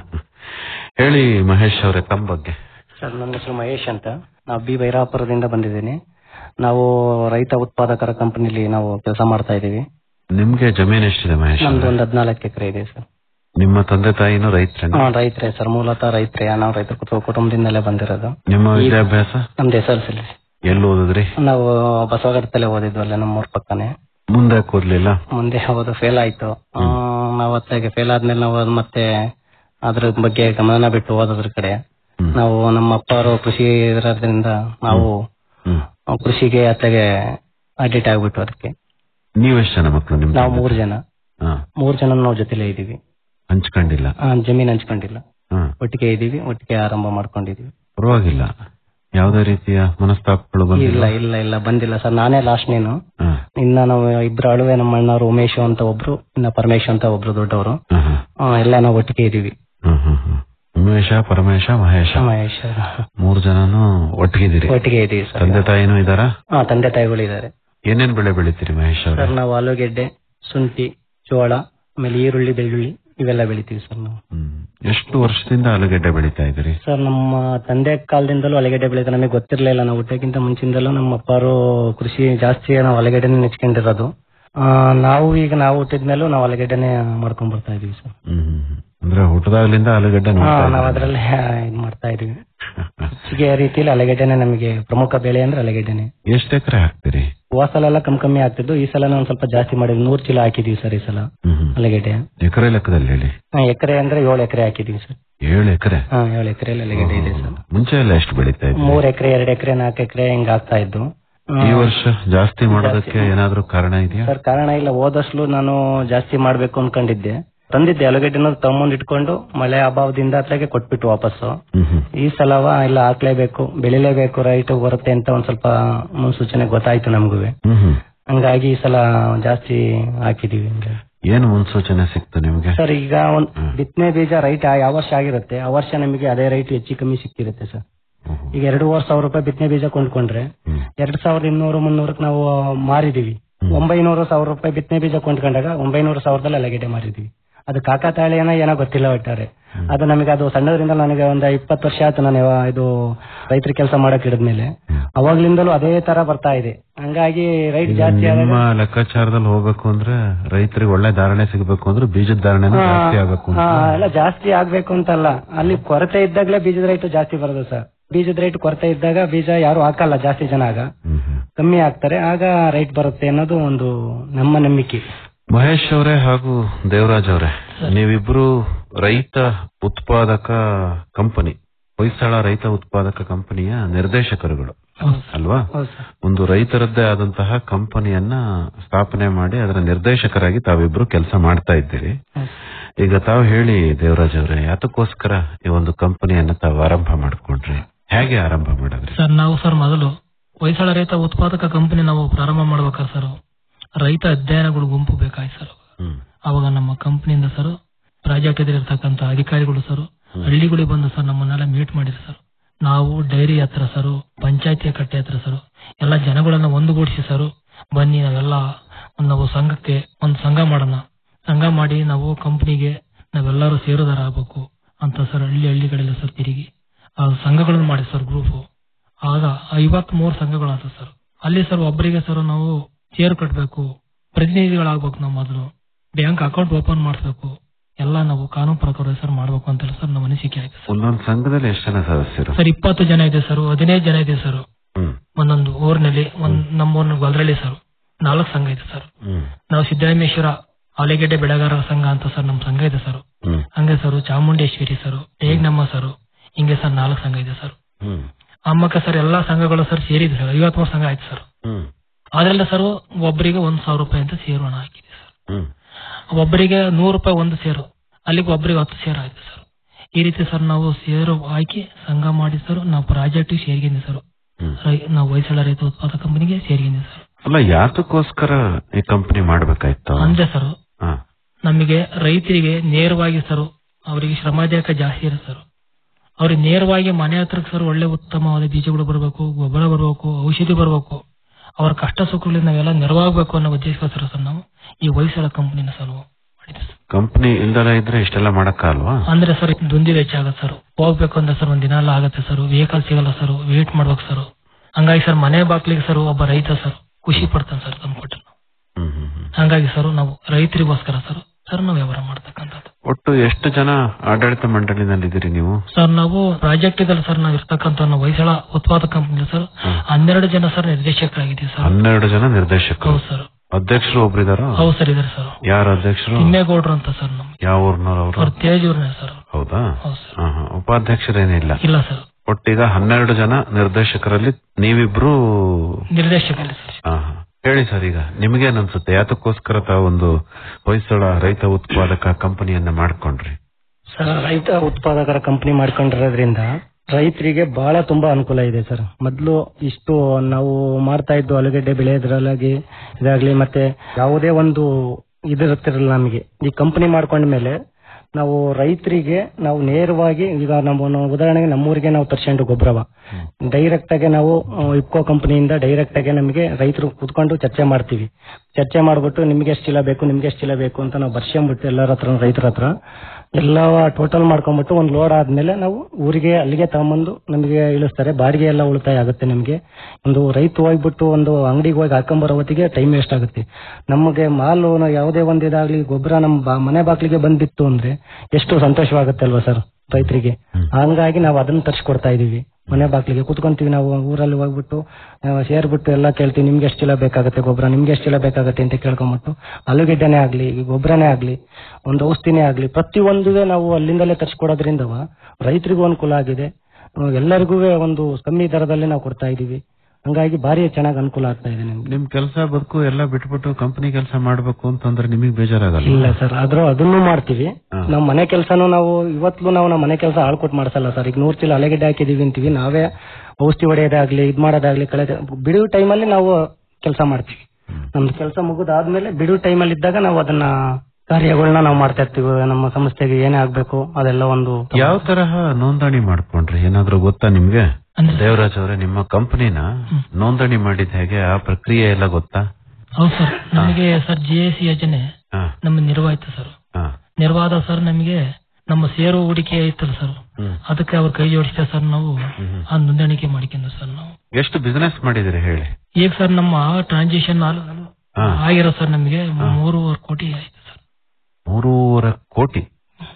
[SPEAKER 12] ಹೇಳಿ ಮಹೇಶ್ ಅವರೇ ತಮ್ಮ ಬಗ್ಗೆ
[SPEAKER 14] ಸರ್ ನನ್ನ ಹೆಸರು ಮಹೇಶ್ ಅಂತ ನಾವು ಬಿ ಬೈರಾಪುರದಿಂದ ಬಂದಿದ್ದೀನಿ ನಾವು ರೈತ ಉತ್ಪಾದಕರ ಕಂಪನಿಲಿ ನಾವು ಕೆಲಸ ಮಾಡ್ತಾ ಇದ್ದೀವಿ
[SPEAKER 12] ನಿಮ್ಗೆ ಜಮೀನ್ ಎಷ್ಟಿದೆ ಮಹೇಶ್
[SPEAKER 14] ನಮ್ದು
[SPEAKER 12] ಅವರೇ?
[SPEAKER 14] ಒಂದು ಹದಿನಾಲ್ಕು ಎಕರೆ ಇದೆ ಸರ್
[SPEAKER 12] ನಿಮ್ಮ ತಂದೆ ತಾಯಿನೂ ರೈತರೇನ
[SPEAKER 14] ಹಾ ರೈತರೇ ಸರ್ ಮೂಲತಃ ರೈತರೇ ನಾವು ರೈತ ಕುಟುಂಬ- ಕುಟುಂಬದಿಂದಲೇ ಬಂದಿರೋದು
[SPEAKER 12] ನಿಮ್ಮ
[SPEAKER 14] ಈಗ
[SPEAKER 12] ವಿದ್ಯಾಭ್ಯಾಸ
[SPEAKER 14] ನಮ್ದು ಎಸ್ ಎಲ್ ಸಿ
[SPEAKER 12] ಎಲ್ಲಿ ಓದಿದ್ರಿ
[SPEAKER 14] ನಾವು ಬಸವಗಡತಲ್ಲೇ ಓದಿದ್ವು ಅಲ್ಲೇ ನಮ್ಮೂರ್ ಪಕ್ಕನೆ
[SPEAKER 12] ಮುಂದೆ ಓದ್ಲಿಲ್ಲ
[SPEAKER 14] ಮುಂದೆ ಹೌದು ಫೇಲ್ ಆಯ್ತು ಆ, ನಾವು ಹೊತ್ತಾಗೆ ಫೇಲ್ ಆದ್ಮೇಲೆ ನಾವು ಅದ್ ಮತ್ತೆ ಅದ್ರ ಬಗ್ಗೆ ಗಮನ ಬಿಟ್ಟು ಓದೋದ್ರ ಕಡೆ ನಾವು ನಮ್ಮ ಅಪ್ಪ ಅವರು ಕೃಷಿ ಇರೋದ್ರಿಂದ ನಾವು ಕೃಷಿಗೆ ಅತ್ತಗೆ ಅಡಿಟ್ ಆಗ್ಬಿಟ್ಟು ಅದಕ್ಕೆ
[SPEAKER 12] ನೀವೆಷ್ಟು ಜನ ಮಕ್ಕಳು ನಿಮ್
[SPEAKER 14] ನಾವು
[SPEAKER 12] ತಂದೆ
[SPEAKER 14] ಮೂರ್ ಜನ
[SPEAKER 12] ಹಾ.
[SPEAKER 14] ಮೂರ್ ಜನ ನಾವು ಜೊತೆಲೇ ಇದೀವಿ
[SPEAKER 12] ಹಂಚ್ಕೊಂಡಿಲ್ಲ
[SPEAKER 14] ಆ, ಜಮೀನ್ ಹಂಚ್ಕೊಂಡಿಲ್ಲ
[SPEAKER 12] ಹಾ.
[SPEAKER 14] ಒಟ್ಟಿಗೆ ಇದೀವಿ ಒಟ್ಟಿಗೆ ಆರಂಭ ಮಾಡ್ಕೊಂಡಿದೀವಿ
[SPEAKER 12] ಪರವಾಗಿಲ್ಲ ಯಾವುದೇ ರೀತಿಯ ಮನಸ್ತಾಪಗಳು ಬಂದಿಲ್ಲ
[SPEAKER 14] ಇಲ್ಲ ಇಲ್ಲ ಇಲ್ಲ ಬಂದಿಲ್ಲ ಸರ್ ನಾನೇ ಲಾಸ್ಟ್ ನೀನು
[SPEAKER 12] ಹಾ.
[SPEAKER 14] ಇನ್ನ ನಾವು ಇಬ್ರು ಅಳುವೆ ನಮ್ಮ ಅಣ್ಣವ್ರು ಉಮೇಶ್ ಅಂತ ಒಬ್ರು ಇನ್ನ ಪರಮೇಶ್ ಅಂತ ಒಬ್ರು ದೊಡ್ಡವರು
[SPEAKER 12] ಹಾ, ಹಾ.
[SPEAKER 14] ಆ, ಎಲ್ಲ ನಾವು ಒಟ್ಟಿಗೆ ಇದೀವಿ
[SPEAKER 12] ಹ್ಮ್, ಹ್ಮ್, ಹ್ಮ್. ಉಮೇಶ ಪರಮೇಶ ಮಹೇಶ
[SPEAKER 14] ಮಹೇಶ್
[SPEAKER 12] ಮೂರ್ ಜನನು ಒಟ್ಟಿಗಿದ್ದೀರಿ
[SPEAKER 14] ಒಟ್ಟಿಗೆ ಇದೀವಿ ಸರ್
[SPEAKER 12] ತಂದೆ ತಾಯಿನೂ ಇದಾರ
[SPEAKER 14] ಹಾ ತಂದೆ ತಾಯಿಗಳು ಇದ್ದಾರೆ
[SPEAKER 12] ಏನೇನ್ ಬೆಳೆ ಬೆಳಿತೀರಿ ಮಹೇಶ್ ಅವ್ರೆ
[SPEAKER 14] ಸರ್ ನಾವು ಆಲೂಗೆಡ್ಡೆ ಶುಂಠಿ ಜೋಳ ಆಮೇಲೆ ಈರುಳ್ಳಿ ಬೆಳ್ಳುಳ್ಳಿ ಇವೆಲ್ಲ ಬೆಳಿತೀವಿ ಸರ್ ನಾವು
[SPEAKER 12] ಎಷ್ಟು ವರ್ಷದಿಂದ ಆಲೂಗೆಡ್ಡೆ ಬೆಳಿತಾ ಇದ್ದೀರಿ
[SPEAKER 14] ಸರ್ ನಮ್ಮ ತಂದೆ ಕಾಲದಿಂದಲೂ ಆಲೂಗೆಡ್ಡೆ ಬೆಳೀತಾರೆ ನಮಗೆ ಗೊತ್ತಿರ್ಲಿಲ್ಲ ನಾವು ಹುಟ್ಟಕ್ಕಿಂತ ಮುಂಚಿಂದಲೂ ನಮ್ಮ ಅಪ್ಪಾರು ಕೃಷಿ ಜಾಸ್ತಿ ನಾವು ಆಲೂಗೆಡ್ಡೆನೇ ನೆಚ್ಕೊಂಡಿರೋದು ಆ, ನಾವು ಈಗ ನಾವು ಹುಟ್ಟಿದ್ಮೇಲೂ ನಾವು ಆಲೂಗೆಡ್ಡೆನೆ ಮಾಡ್ಕೊಂಡ್ ಬರ್ತಾ ಇದೀವಿ ಸರ್
[SPEAKER 12] ಹ್ಮ್, ಹ್ಮ್, ಹ್ಮ್. ಅಂದ್ರೆ ಹುಟ್ಟದಾಗ್ಲಿಂದ ಆಲೂಗಡ್ಡೆ
[SPEAKER 14] ಹಾ
[SPEAKER 12] ನೋಡ್ತಾ
[SPEAKER 14] ನಾವು
[SPEAKER 12] ಇದ್ದೀರಿ.
[SPEAKER 14] ಅದ್ರಲ್ಲೇ ಇದ್ ಮಾಡ್ತಾ ಇದೀವಿ ಹೆಚ್ಚಿಗೆ ರೀತಿಯಲ್ಲಿ ಆಲೂಗೆಡ್ಡೆನೆ ನಮಗೆ ಪ್ರಮುಖ ಬೆಳೆ ಅಂದ್ರೆ ಆಲೂಗೆಡ್ಡೆನೆ
[SPEAKER 12] ಎಷ್ಟ್ ಎಕರೆ ಹಾಕ್ತೀರಿ
[SPEAKER 14] ಹೋದ ಸಲ ಎಲ್ಲ ಕಮ್ಮಿ ಕಮ್ಮಿ ಆಗ್ತಿದ್ದು ಈ ಸಲ ನಾವು ಸ್ವಲ್ಪ ಜಾಸ್ತಿ ಮಾಡಿದ್ವಿ ನೂರ್ ಚೀಲ ಹಾಕಿದೀವಿ ಸರ್ ಈ ಸಲ ಆಲೂಗೆಡ್ಡೆ
[SPEAKER 12] ಎಕರೆ ಲೆಕ್ಕದಲ್ಲಿ ಹೇಳಿ
[SPEAKER 14] ಎಕರೆ ಅಂದ್ರೆ ಏಳು ಎಕರೆ ಹಾಕಿದೀವಿ ಸರ್
[SPEAKER 12] ಏಳು ಎಕರೆ
[SPEAKER 14] ಹಾ ಏಳು ಎಕರೆ ಆಲೂಗೆಡ್ಡೆ ಇದೆ ಸರ್
[SPEAKER 12] ಮುಂಚೆ ಎಲ್ಲ ಎಷ್ಟು ಬೆಳಿತಾ ಇದ್ರಿ
[SPEAKER 14] ಮೂರ್ ಎಕರೆ ಎರಡ್ ಎಕರೆ ನಾಲ್ಕು ಎಕರೆ ಹಿಂಗ್ ಆಗ್ತಾ ಇದ್ದು
[SPEAKER 12] ಈ ವರ್ಷ ಜಾಸ್ತಿ ಮಾಡೋದಕ್ಕೆ ಏನಾದ್ರೂ ಕಾರಣ ಇದೆಯಾ
[SPEAKER 14] ಸರ್ ಕಾರಣ ಇಲ್ಲ ಹೋದಷ್ಟು ನಾನು ಜಾಸ್ತಿ ಮಾಡ್ಬೇಕು ಅನ್ಕೊಂಡಿದ್ದೆ ತಂದಿದ್ದೆ ಆಲೂಗಡ್ಡೆನ ತಗೊಂಡ್ ಇಟ್ಕೊಂಡು ಮಳೆ ಅಭಾವದಿಂದ ಅತ್ಲಾಗೆ ಕೊಟ್ಬಿಟ್ಟು ವಾಪಸ್ಸು ಈ ಸಲವ ಇಲ್ಲ ಹಾಕ್ಲೇಬೇಕು ಬೆಳಿಲೇಬೇಕು ರೈಟ್ ಬರುತ್ತೆ ಅಂತ ಒಂದ್ ಸ್ವಲ್ಪ ಮುನ್ಸೂಚನೆ ಗೊತ್ತಾಯ್ತು ನಮಗೂ
[SPEAKER 12] ಹ್ಮ್ ಹ್ಮ್
[SPEAKER 14] ಹಂಗಾಗಿ ಈ ಸಲ ಜಾಸ್ತಿ ಹಾಕಿದೀವಿ
[SPEAKER 12] ಏನು ಮುನ್ಸೂಚನೆ ಸಿಕ್ತು ನಿಮ್ಗೆ
[SPEAKER 14] ಸರ್ ಈಗ ಒಂದ್ ಬಿತ್ತನೆ ಬೀಜ ರೈಟ್ ಯಾವ ವರ್ಷ ಆಗಿರುತ್ತೆ ಆ ವರ್ಷ ನಮಗೆ ಅದೇ ರೈಟ್ ಹೆಚ್ಚು ಕಮ್ಮಿ ಸಿಕ್ತಿರುತ್ತೆ ಸರ್ ಈಗ ಎರಡೂವರೆ ಸಾವಿರ ರೂಪಾಯಿ ಬಿತ್ತನೆ ಬೀಜ ಕೊಂಡ್ಕೊಂಡ್ರೆ ಎರಡ್ ಸಾವಿರದ ಇನ್ನೂರು ಮುನ್ನೂರಕ್ಕೆ ನಾವು ಮಾರಿದೀವಿ ಒಂಬೈನೂರು ಸಾವಿರ ರೂಪಾಯಿ ಬಿತ್ತನೆ ಬೀಜ ಕೊಂಡ್ಕೊಂಡಾಗ ಒಂಬೈನೂರು ಸಾವಿರದಲ್ಲಿ ಅಲಗಡೆ ಮಾರಿದೀವಿ ಅದು ಕಾಕತಾಳಿಯನ ಏನೋ ಗೊತ್ತಿಲ್ಲ ಒಟ್ಟಾರೆ ಅದು ನಮಗೆ ಅದು ಸಣ್ಣದ್ರಿಂದ ನನಗೆ ಒಂದು ಇಪ್ಪತ್ತು ವರ್ಷ ಆಯ್ತು ನಾನು ಯಾವ- ಇದು ರೈತರ ಕೆಲಸ ಮಾಡಕ್ ಹಿಡಿದ್ಮೇಲೆ ಅವಾಗ್ಲಿಂದಲೂ ಅದೇ ತರ ಬರ್ತಾ ಇದೆ ಹಂಗಾಗಿ ರೈಟ್
[SPEAKER 12] ಈಗ
[SPEAKER 14] ಜಾಸ್ತಿ ಆದಾಗ
[SPEAKER 12] ನಿಮ್ಮ ಲೆಕ್ಕಾಚಾರದಲ್ಲಿ ಹೋಗ್ಬೇಕು ಅಂದ್ರೆ ರೈತರಿಗೆ ಒಳ್ಳೆ ಧಾರಣೆ ಸಿಗಬೇಕು ಅಂದ್ರೆ ಬೀಜದ ಧಾರಣೆನೂ ಜಾಸ್ತಿ ಆಗಬೇಕು
[SPEAKER 14] ಹಾ, ಎಲ್ಲ ಜಾಸ್ತಿ ಆಗ್ಬೇಕು ಅಂತಲ್ಲ ಅಲ್ಲಿ ಕೊರತೆ ಇದ್ದಾಗಲೇ ಬೀಜದ ರೈಟ್ ಜಾಸ್ತಿ ಬರೋದು ಸರ್ ಬೀಜದ ರೇಟ್ ಕೊರತೆ ಇದ್ದಾಗ ಬೀಜ ಯಾರು ಹಾಕಲ್ಲ ಜಾಸ್ತಿ ಜನ ಆಗ ಕಮ್ಮಿ ಹಾಕ್ತಾರೆ ಆಗ ರೈಟ್ ಬರುತ್ತೆ ಅನ್ನೋದು ಒಂದು ನಮ್ಮ ನಂಬಿಕೆ
[SPEAKER 12] ಮಹೇಶ್ ಅವರೇ ಹಾಗೂ ದೇವರಾಜ್ ಅವರೇ ನೀವಿಬ್ರು ರೈತ ಉತ್ಪಾದಕ ಕಂಪನಿ ಹೊಯ್ಸಳ ರೈತ ಉತ್ಪಾದಕ ಕಂಪನಿಯ ನಿರ್ದೇಶಕರುಗಳು ಅಲ್ವಾ ಒಂದು ರೈತರದ್ದೇ ಆದಂತಹ ಕಂಪನಿಯನ್ನ ಸ್ಥಾಪನೆ ಮಾಡಿ ಅದರ ನಿರ್ದೇಶಕರಾಗಿ ತಾವಿಬ್ರು ಕೆಲಸ ಮಾಡ್ತಾ ಇದ್ದೀರಿ ಈಗ ತಾವು ಹೇಳಿ ದೇವರಾಜ್ ಅವರೇ ಯಾತಕ್ಕೋಸ್ಕರ ಈ ಒಂದು ಕಂಪನಿಯನ್ನ ತಾವು ಆರಂಭ ಮಾಡ್ಕೊಂಡ್ರಿ ಹೇಗೆ ಆರಂಭ ಮಾಡಿದ್ರಿ
[SPEAKER 13] ಸರ್ ನಾವು ಸರ್ ಮೊದಲು ಹೊಯ್ಸಳ ರೈತ ಉತ್ಪಾದಕ ಕಂಪನಿ ನಾವು ಪ್ರಾರಂಭ ಮಾಡ್ಬೇಕಾದ್ರೆ ಸರ್ ರೈತ ಅಧ್ಯಯನಗಳು ಗುಂಪು ಬೇಕಾಯ್ತು ಸರ್ ಅವಾಗ ನಮ್ಮ ಕಂಪನಿಯಿಂದ ಸರ್ ಪ್ರಾಜೆಕ್ಟ್ ಇರ್ತಕ್ಕಂತ ಅಧಿಕಾರಿಗಳು ಸರ್ ಹಳ್ಳಿಗಳಿಗೆ ಬಂದು ಸರ್ ನಮ್ಮನ್ನೆಲ್ಲ ಮೀಟ್ ಮಾಡಿದ್ರು ಸರ್ ನಾವು ಡೈರಿ ಹತ್ರ ಸರ್ ಪಂಚಾಯತಿ ಕಟ್ಟೆ ಹತ್ರ ಸರ್ ಎಲ್ಲ ಜನಗಳನ್ನ ಒಂದುಗೂಡಿಸಿ ಸರ್ ಬನ್ನಿ ನಾವೆಲ್ಲ ಒಂದ್ ನಾವು ಸಂಘಕ್ಕೆ ಒಂದು ಸಂಘ ಮಾಡೋಣ ಸಂಘ ಮಾಡಿ ನಾವು ಕಂಪನಿಗೆ ನಾವೆಲ್ಲರೂ ಸೇರುದಾರ ಆಗ್ಬೇಕು ಅಂತ ಸರ್ ಹಳ್ಳಿ ಹಳ್ಳಿಗಳೆಲ್ಲ ಸರ್ ತಿರುಗಿ ಆ ಸಂಘಗಳನ್ನು ಮಾಡಿ ಸರ್ ಗ್ರೂಪ್ ಆಗ ಐವತ್ ಮೂರು ಸಂಘಗಳಾದ ಸರ್ ಅಲ್ಲಿ ಸರ್ ಒಬ್ಬರಿಗೆ ಸರ್ ನಾವು ಶೇರ್ ಕಟ್ಟಬೇಕು ಪ್ರತಿನಿಧಿಗಳಾಗ್ಬೇಕು ನಾವು ಮೊದಲು ಬ್ಯಾಂಕ್ ಅಕೌಂಟ್ ಓಪನ್ ಮಾಡಿಸ್ಬೇಕು ಎಲ್ಲ ನಾವು ಕಾನೂನು ಪ್ರಕಾರ ಸರ್ ಮಾಡ್ಬೇಕು ಅಂತ ಸರ್ ನಮ್ಮ ಅನಿಸಿಕೆ ಆಯ್ತು
[SPEAKER 12] ಒಂದೊಂದು ಸಂಘದಲ್ಲಿ ಎಷ್ಟು ಜನ ಸದಸ್ಯರು
[SPEAKER 13] ಸರ್ ಇಪ್ಪತ್ತು ಜನ ಇದೆ ಸರ್ ಹದಿನೈದು ಜನ ಇದೆ ಸರ್ ಒಂದೊಂದು ಊರಿನಲ್ಲಿ ಒಂದ್ ನಮ್ಮ ಊರಿನ ಗೊಲ್ರಳ್ಳಿ ಸರ್ ನಾಲ್ಕು ಸಂಘ ಇದೆ ಸರ್ ನಾವು ಸಿದ್ದರಾಮೇಶ್ವರ ಆಲೆಗೆಡ್ಡೆ ಬೆಳೆಗಾರರ ಸಂಘ ಅಂತ ಸರ್ ನಮ್ಮ ಸಂಘ ಇದೆ ಸರ್ ಹಂಗೆ ಸರ್ ಚಾಮುಂಡೇಶ್ವರಿ ಸರ್ ನಮ್ಮ ಸರ್ ಹಿಂಗೆ ಸರ್ ನಾಲ್ಕು ಸಂಘ ಇದೆ ಸರ್ ಅಮ್ಮಕ್ಕ ಸರ್ ಎಲ್ಲಾ ಸಂಘಗಳು ಸರ್ ಸೇರಿದೆ ಸರ್ ಐವತ್ಮೂರು ಸಂಘ ಆಯ್ತು ಸರ್ ಅದ್ರಲ್ಲಿ ಸರ್ ಒಬ್ಬರಿಗೆ ಒಂದ್ ಸಾವಿರ ರೂಪಾಯಿ ಅಂತ ಸೇರು ಹಣ ಹಾಕಿದೆ ಸರ್ ಒಬ್ಬರಿಗೆ ನೂರು ರೂಪಾಯಿ ಒಂದು ಸೇರು ಅಲ್ಲಿಗೆ ಒಬ್ಬರಿಗೆ ಹತ್ತು ಸೇರು ಆಯ್ತು ಸರ್ ಈ ರೀತಿ ಸರ್ ನಾವು ಸೇರು ಹಾಕಿ ಸಂಘ ಮಾಡಿ ಸರ್ ನಾವು ಪ್ರಾಜೆಕ್ಟ್ ಸೇರ್ಗಿಂದ ಸರ್ ರೈ- ನಾವು ಹೊಯ್ಸಳ ರೈತ ಉತ್ಪಾದಕ ಕಂಪನಿಗೆ ಸೇರ್ಗಿಂದ ಸರ್
[SPEAKER 12] ಅಲ್ಲ ಯಾತಕ್ಕೋಸ್ಕರ ಈ ಕಂಪನಿ ಮಾಡ್ಬೇಕಾಯ್ತು
[SPEAKER 13] ಅಂದ್ರೆ ಸರ್
[SPEAKER 12] ಹಾ.
[SPEAKER 13] ನಮಗೆ ರೈತರಿಗೆ ನೇರವಾಗಿ ಸರ್ ಅವರಿಗೆ ಶ್ರಮದಾಯಕ ಜಾಸ್ತಿ ಇರುತ್ತೆ ಸರ್ ಅವ್ರಿಗೆ ನೇರವಾಗಿ ಮನೆ ಹತ್ರಕ್ಕೆ ಸರ್ ಒಳ್ಳೆ ಉತ್ತಮವಾದ ಬೀಜಗಳು ಬರಬೇಕು ಗೊಬ್ಬರ ಬರಬೇಕು ಔಷಧಿ ಬರಬೇಕು ಅವರ ಕಷ್ಟ ಸುಖಗಳಿಂದ ನಾವೆಲ್ಲ ನೆರವಾಗಬೇಕು ಅನ್ನೋ ಉದ್ದೇಶಕ್ಕೋಸ್ಕರ ಸರ್ ನಾವು ಈ ಹೊಯ್ಸಳ ಕಂಪನಿನ ಸರ್ ನಾವು
[SPEAKER 12] ಕಂಪನಿ ಇಲ್ದಲ್ಲ ಇದ್ರೆ ಇಷ್ಟೆಲ್ಲ ಮಾಡಕ್ಕಾಲ್ವಾ
[SPEAKER 13] ಅಂದ್ರೆ ಸರ್ ದುಂದಿ ವೆಚ್ಚ ಆಗತ್ತೆ ಸರ್ ಹೋಗ್ಬೇಕು ಅಂದ್ರೆ ಸರ್ ಒಂದ್ ದಿನ ಎಲ್ಲ ಆಗತ್ತೆ ಸರ್ ವೆಹಿಕಲ್ ಸಿಗಲ್ಲ ಸರ್ ವೇಟ್ ಮಾಡ್ಬೇಕು ಸರ್ ಹಂಗಾಗಿ ಸರ್ ಮನೆ ಬಾಗ್ಲಿಗೆ ಸರ್ ಒಬ್ಬ ರೈತ ಸರ್ ಖುಷಿ ಪಡ್ತಾನೆ ಸರ್ ತಂದ್ಕೊಟ್ರೆ ಹಂಗಾಗಿ ಸರ್ ನಾವು ರೈತರಿಗೋಸ್ಕರ ಸರ್ ಸರ್ ನಾವು ವ್ಯವಹಾರ ಮಾಡ್ತಕ್ಕಂಥದ್ದು
[SPEAKER 12] ಒಟ್ಟು ಎಷ್ಟು ಜನ ಆಡಳಿತ ಮಂಡಳಿನಲ್ಲಿ ಇದ್ದೀರಿ ನೀವು
[SPEAKER 13] ಸರ್ ನಾವು ಪ್ರಾಜೆಕ್ಟ್ ಇದಲ್ಲಿ ಸರ್ ನಾವು ಇರ್ತಕ್ಕಂಥ ನಾವು ಹೊಯ್ಸಳ ಉತ್ಪಾದಕ ಕಂಪನಿ ಸರ್ ಹನ್ನೆರಡು ಜನ ಸರ್ ನಿರ್ದೇಶಕರಾಗಿದ್ದೀವಿ ಸರ್
[SPEAKER 12] ಹನ್ನೆರಡು ಜನ ನಿರ್ದೇಶಕರು
[SPEAKER 13] ಹೌದು ಸರ್
[SPEAKER 12] ಅಧ್ಯಕ್ಷರು ಒಬ್ರಿದಾರ
[SPEAKER 13] ಹೌದು ಸರ್ ಇದಾರೆ ಸರ್
[SPEAKER 12] ಯಾರು ಅಧ್ಯಕ್ಷರು
[SPEAKER 13] ತಿಮ್ಮೇಗೌಡ್ರು ಅಂತ ಸರ್ ನಮ್
[SPEAKER 12] ಯಾವ ಊರ್ನವ್ರು ಅವರು
[SPEAKER 13] ಅವ್ರ ತೇಜೂರ್ನೇ ಸರ್
[SPEAKER 12] ಹೌದಾ ಹಾ, ಹಾ. ಉಪಾಧ್ಯಕ್ಷರೇನಿಲ್ಲ
[SPEAKER 13] ಇಲ್ಲ ಸರ್
[SPEAKER 12] ಒಟ್ಟೀಗ ಹನ್ನೆರಡು ಜನ ನಿರ್ದೇಶಕರಲ್ಲಿ ನೀವಿಬ್ರು
[SPEAKER 13] ನಿರ್ದೇಶಕರಲ್ಲಿ ಸರ್
[SPEAKER 12] ಹಾ, ಹಾ. ಹೇಳಿ ಸರ್ ಈಗ ನಿಮ್ಗೇನ್ ಅನ್ಸುತ್ತೆ ಯಾತಕ್ಕೋಸ್ಕರ ತಾವು ಒಂದು ಹೊಯ್ಸಳ ರೈತ ಉತ್ಪಾದಕ ಕಂಪನಿಯನ್ನ ಮಾಡ್ಕೊಂಡ್ರಿ
[SPEAKER 14] ಸರ್ ರೈತ ಉತ್ಪಾದಕರ ಕಂಪನಿ ಮಾಡ್ಕೊಂಡಿರೋದ್ರಿಂದ ರೈತರಿಗೆ ಬಹಳ ತುಂಬಾ ಅನುಕೂಲ ಇದೆ ಸರ್ ಮೊದಲು ಇಷ್ಟು ನಾವು ಮಾಡ್ತಾ ಇದ್ದು ಆಲೂಗಡ್ಡೆ ಬೆಳೆಯೋದ್ರಲ್ಲಾಗಿ ಇದಾಗ್ಲಿ ಮತ್ತೆ ಯಾವುದೇ ಒಂದು ಇದಿರುತ್ತಿರಲಿಲ್ಲ ನಮಗೆ ಈ ಕಂಪನಿ ಮಾಡ್ಕೊಂಡ ಮೇಲೆ ನಾವು ರೈತರಿಗೆ ನಾವು ನೇರವಾಗಿ ಈಗ ನಮ್ಮ ನಾವು ಉದಾಹರಣೆಗೆ ನಮ್ಮೂರಿಗೆ ನಾವು ತರ್ಸ್ಕೊಂಡು ಗೊಬ್ಬರವ ಡೈರೆಕ್ಟ್ ಆಗಿ ನಾವು ಇಪ್ಕೋ ಕಂಪನಿಯಿಂದ ಡೈರೆಕ್ಟ್ ಆಗಿ ನಮಗೆ ರೈತರು ಕೂತ್ಕೊಂಡು ಚರ್ಚೆ ಮಾಡ್ತೀವಿ ಚರ್ಚೆ ಮಾಡ್ಬಿಟ್ಟು ನಿಮ್ಗೆ ಎಷ್ಟು ಚೀಲ ಬೇಕು ನಿಮ್ಗೆ ಎಷ್ಟು ಚೀಲ ಬೇಕು ಅಂತ ನಾವು ಬರ್ಸ್ಕೊಂಡ್ಬಿಟ್ಟು ಎಲ್ಲರ ಹತ್ರ ರೈತರ ಹತ್ರ ಎಲ್ಲ ಟೋಟಲ್ ಮಾಡ್ಕೊಂಡ್ಬಿಟ್ಟು ಒಂದು ಲೋಡ್ ಆದ್ಮೇಲೆ ನಾವು ಊರಿಗೆ ಅಲ್ಲಿಗೆ ತಗೊಂಬಂದು ನಮಗೆ ಇಳಿಸ್ತಾರೆ ಬಾಡಿಗೆ ಎಲ್ಲ ಉಳಿತಾಯ ಆಗುತ್ತೆ ನಮಗೆ ಒಂದು ರೈತ ಹೋಗ್ಬಿಟ್ಟು ಒಂದು ಅಂಗಡಿಗೆ ಹೋಗಿ ಹಾಕೊಂಬರೋ ಹೊತ್ತಿಗೆ ಟೈಮ್ ವೇಸ್ಟ್ ಆಗುತ್ತೆ ನಮಗೆ ಮಾಲು ನಾವು ಯಾವುದೇ ಒಂದು ಇದಾಗ್ಲಿ ಗೊಬ್ಬರ ನಮ್ಮ ಬಾ- ಮನೆ ಬಾಗ್ಲಿಗೆ ಬಂದಿತ್ತು ಅಂದ್ರೆ ಎಷ್ಟು ಸಂತೋಷವಾಗುತ್ತೆ ಅಲ್ವಾ ಸರ್ ರೈತರಿಗೆ ಹಂಗಾಗಿ ನಾವು ಅದನ್ನ ತರಿಸ್ಕೊಡ್ತಾ ಇದೀವಿ ಮನೆ ಬಾಗ್ಲಿಗೆ ಕುತ್ಕೊಂತೀವಿ ನಾವು ಊರಲ್ಲಿ ಹೋಗ್ಬಿಟ್ಟು ನಾವು ಸೇರ್ಬಿಟ್ಟು ಎಲ್ಲ ಕೇಳ್ತೀವಿ ನಿಮ್ಗೆ ಎಷ್ಟು ಚೀಲ ಬೇಕಾಗುತ್ತೆ ಗೊಬ್ಬರ ನಿಮ್ಗೆ ಎಷ್ಟು ಚೀಲ ಬೇಕಾಗುತ್ತೆ ಅಂತ ಕೇಳ್ಕೊಂಬಿಟ್ಟು ಆಲೂಗೆಡ್ಡೆನೇ ಆಗ್ಲಿ ಈ ಗೊಬ್ಬರನೇ ಆಗ್ಲಿ ಒಂದು ಔಷಧಿನೇ ಆಗ್ಲಿ ಪ್ರತಿಯೊಂದುವೆ ನಾವು ಅಲ್ಲಿಂದಲೇ ತರಿಸ್ಕೊಡೋದ್ರಿಂದವ ರೈತರಿಗೂ ಅನುಕೂಲ ಆಗಿದೆ ಆ, ಎಲ್ಲರಿಗೂ ಒಂದು ಕಮ್ಮಿ ದರದಲ್ಲಿ ನಾವು ಕೊಡ್ತಾ ಇದೀವಿ ಹಂಗಾಗಿ ಭಾರಿ ಚೆನ್ನಾಗಿ ಅನುಕೂಲ ಆಗ್ತಾ ಇದೆ ನಿಮ್ಗೆ
[SPEAKER 12] ನಿಮ್ ಕೆಲಸ ಬದುಕು ಎಲ್ಲ ಬಿಟ್ಬಿಟ್ಟು ಕಂಪನಿ ಕೆಲಸ ಮಾಡ್ಬೇಕು ಅಂತಂದ್ರೆ ನಿಮಗ್ ಬೇಜಾರಾಗಲ್ಲ
[SPEAKER 14] ಇಲ್ಲ ಸರ್ ಆದ್ರೂ ಅದನ್ನು ಮಾಡ್ತೀವಿ ನಮ್ಮ ಮನೆ ಕೆಲಸನೂ ನಾವು ಇವತ್ತು ನಾವು ನಮ್ಮ ಮನೆ ಕೆಲಸ ಆಳ್ಕೊಟ್ ಮಾಡ್ಸಲ್ಲ ಸರ್ ಈಗ ನೂರ್ ಚೀಲ ಅಲೆಗಡ್ಡೆ ಹಾಕಿದೀವಿ ಅಂತೀವಿ ನಾವೇ ಔಷಧಿ ಹೊಡೆಯೋದಾಗ್ಲಿ ಇದ್ ಮಾಡೋದಾಗ್ಲಿ ಕಳೆ ಬಿಡುವ ಟೈಮಲ್ಲಿ ನಾವು ಕೆಲಸ ಮಾಡ್ತೀವಿ ನಮ್ದು ಕೆಲಸ ಮುಗಿದಾದ್ಮೇಲೆ ಬಿಡುವ ಟೈಮಲ್ಲಿ ಇದ್ದಾಗ ನಾವು ಅದನ್ನ ಕಾರ್ಯಗಳನ್ನ ನಾವು ಮಾಡ್ತಾ ಇರ್ತೀವಿ ನಮ್ಮ ಸಂಸ್ಥೆಗೆ ಏನೇ ಆಗ್ಬೇಕು ಅದೆಲ್ಲ ಒಂದು
[SPEAKER 12] ಯಾವ ತರಹ ನೋಂದಣಿ ಮಾಡ್ಕೊಂಡ್ರಿ ಏನಾದ್ರೂ ಗೊತ್ತಾ ನಿಮ್ಗೆ ದೇವರಾಜ್ ಅವರೇ ನಿಮ್ಮ ಕಂಪನಿನ ನೋಂದಣಿ ಮಾಡಿದ ಹೇಗೆ ಆ ಪ್ರಕ್ರಿಯೆ ಎಲ್ಲ ಗೊತ್ತಾ
[SPEAKER 13] ಹೌದು ಸರ್ ನಮಗೆ ಸರ್ ಜಿ ಎಸ್ ಸಿ ಯೋಜನೆ
[SPEAKER 12] ಹಾ.
[SPEAKER 13] ನಮ್ಮ ನಿರ್ವಾಯಿತು ಸರ್
[SPEAKER 12] ಹಾ.
[SPEAKER 13] ನಿರ್ವಾದ ಸರ್ ನಮಗೆ ನಮ್ಮ ಸೇರು ಹೂಡಿಕೆ ಐತಲ್ಲ ಸರ್ ಅದಕ್ಕೆ ಅವ್ರ ಕೈ ಜೋಡಿಸಿದೆ ಸರ್ ನಾವು ಆ ನೋಂದಣಿಕೆ ಮಾಡಿಕೊಂಡು ಸರ್ ನಾವು
[SPEAKER 12] ಎಷ್ಟು ಬಿಸಿನೆಸ್ ಮಾಡಿದಿರಿ ಹೇಳಿ
[SPEAKER 13] ಈಗ ಸರ್ ನಮ್ಮ ಟ್ರಾನ್ಸಾಕ್ಷನ್
[SPEAKER 12] ಹಾ.
[SPEAKER 13] ಆಗಿರೋ ಸರ್ ನಮಗೆ ಮೂರುವರೆ ಕೋಟಿ ಆಯ್ತು
[SPEAKER 12] ಮೂರುವರೆ ಕೋಟಿ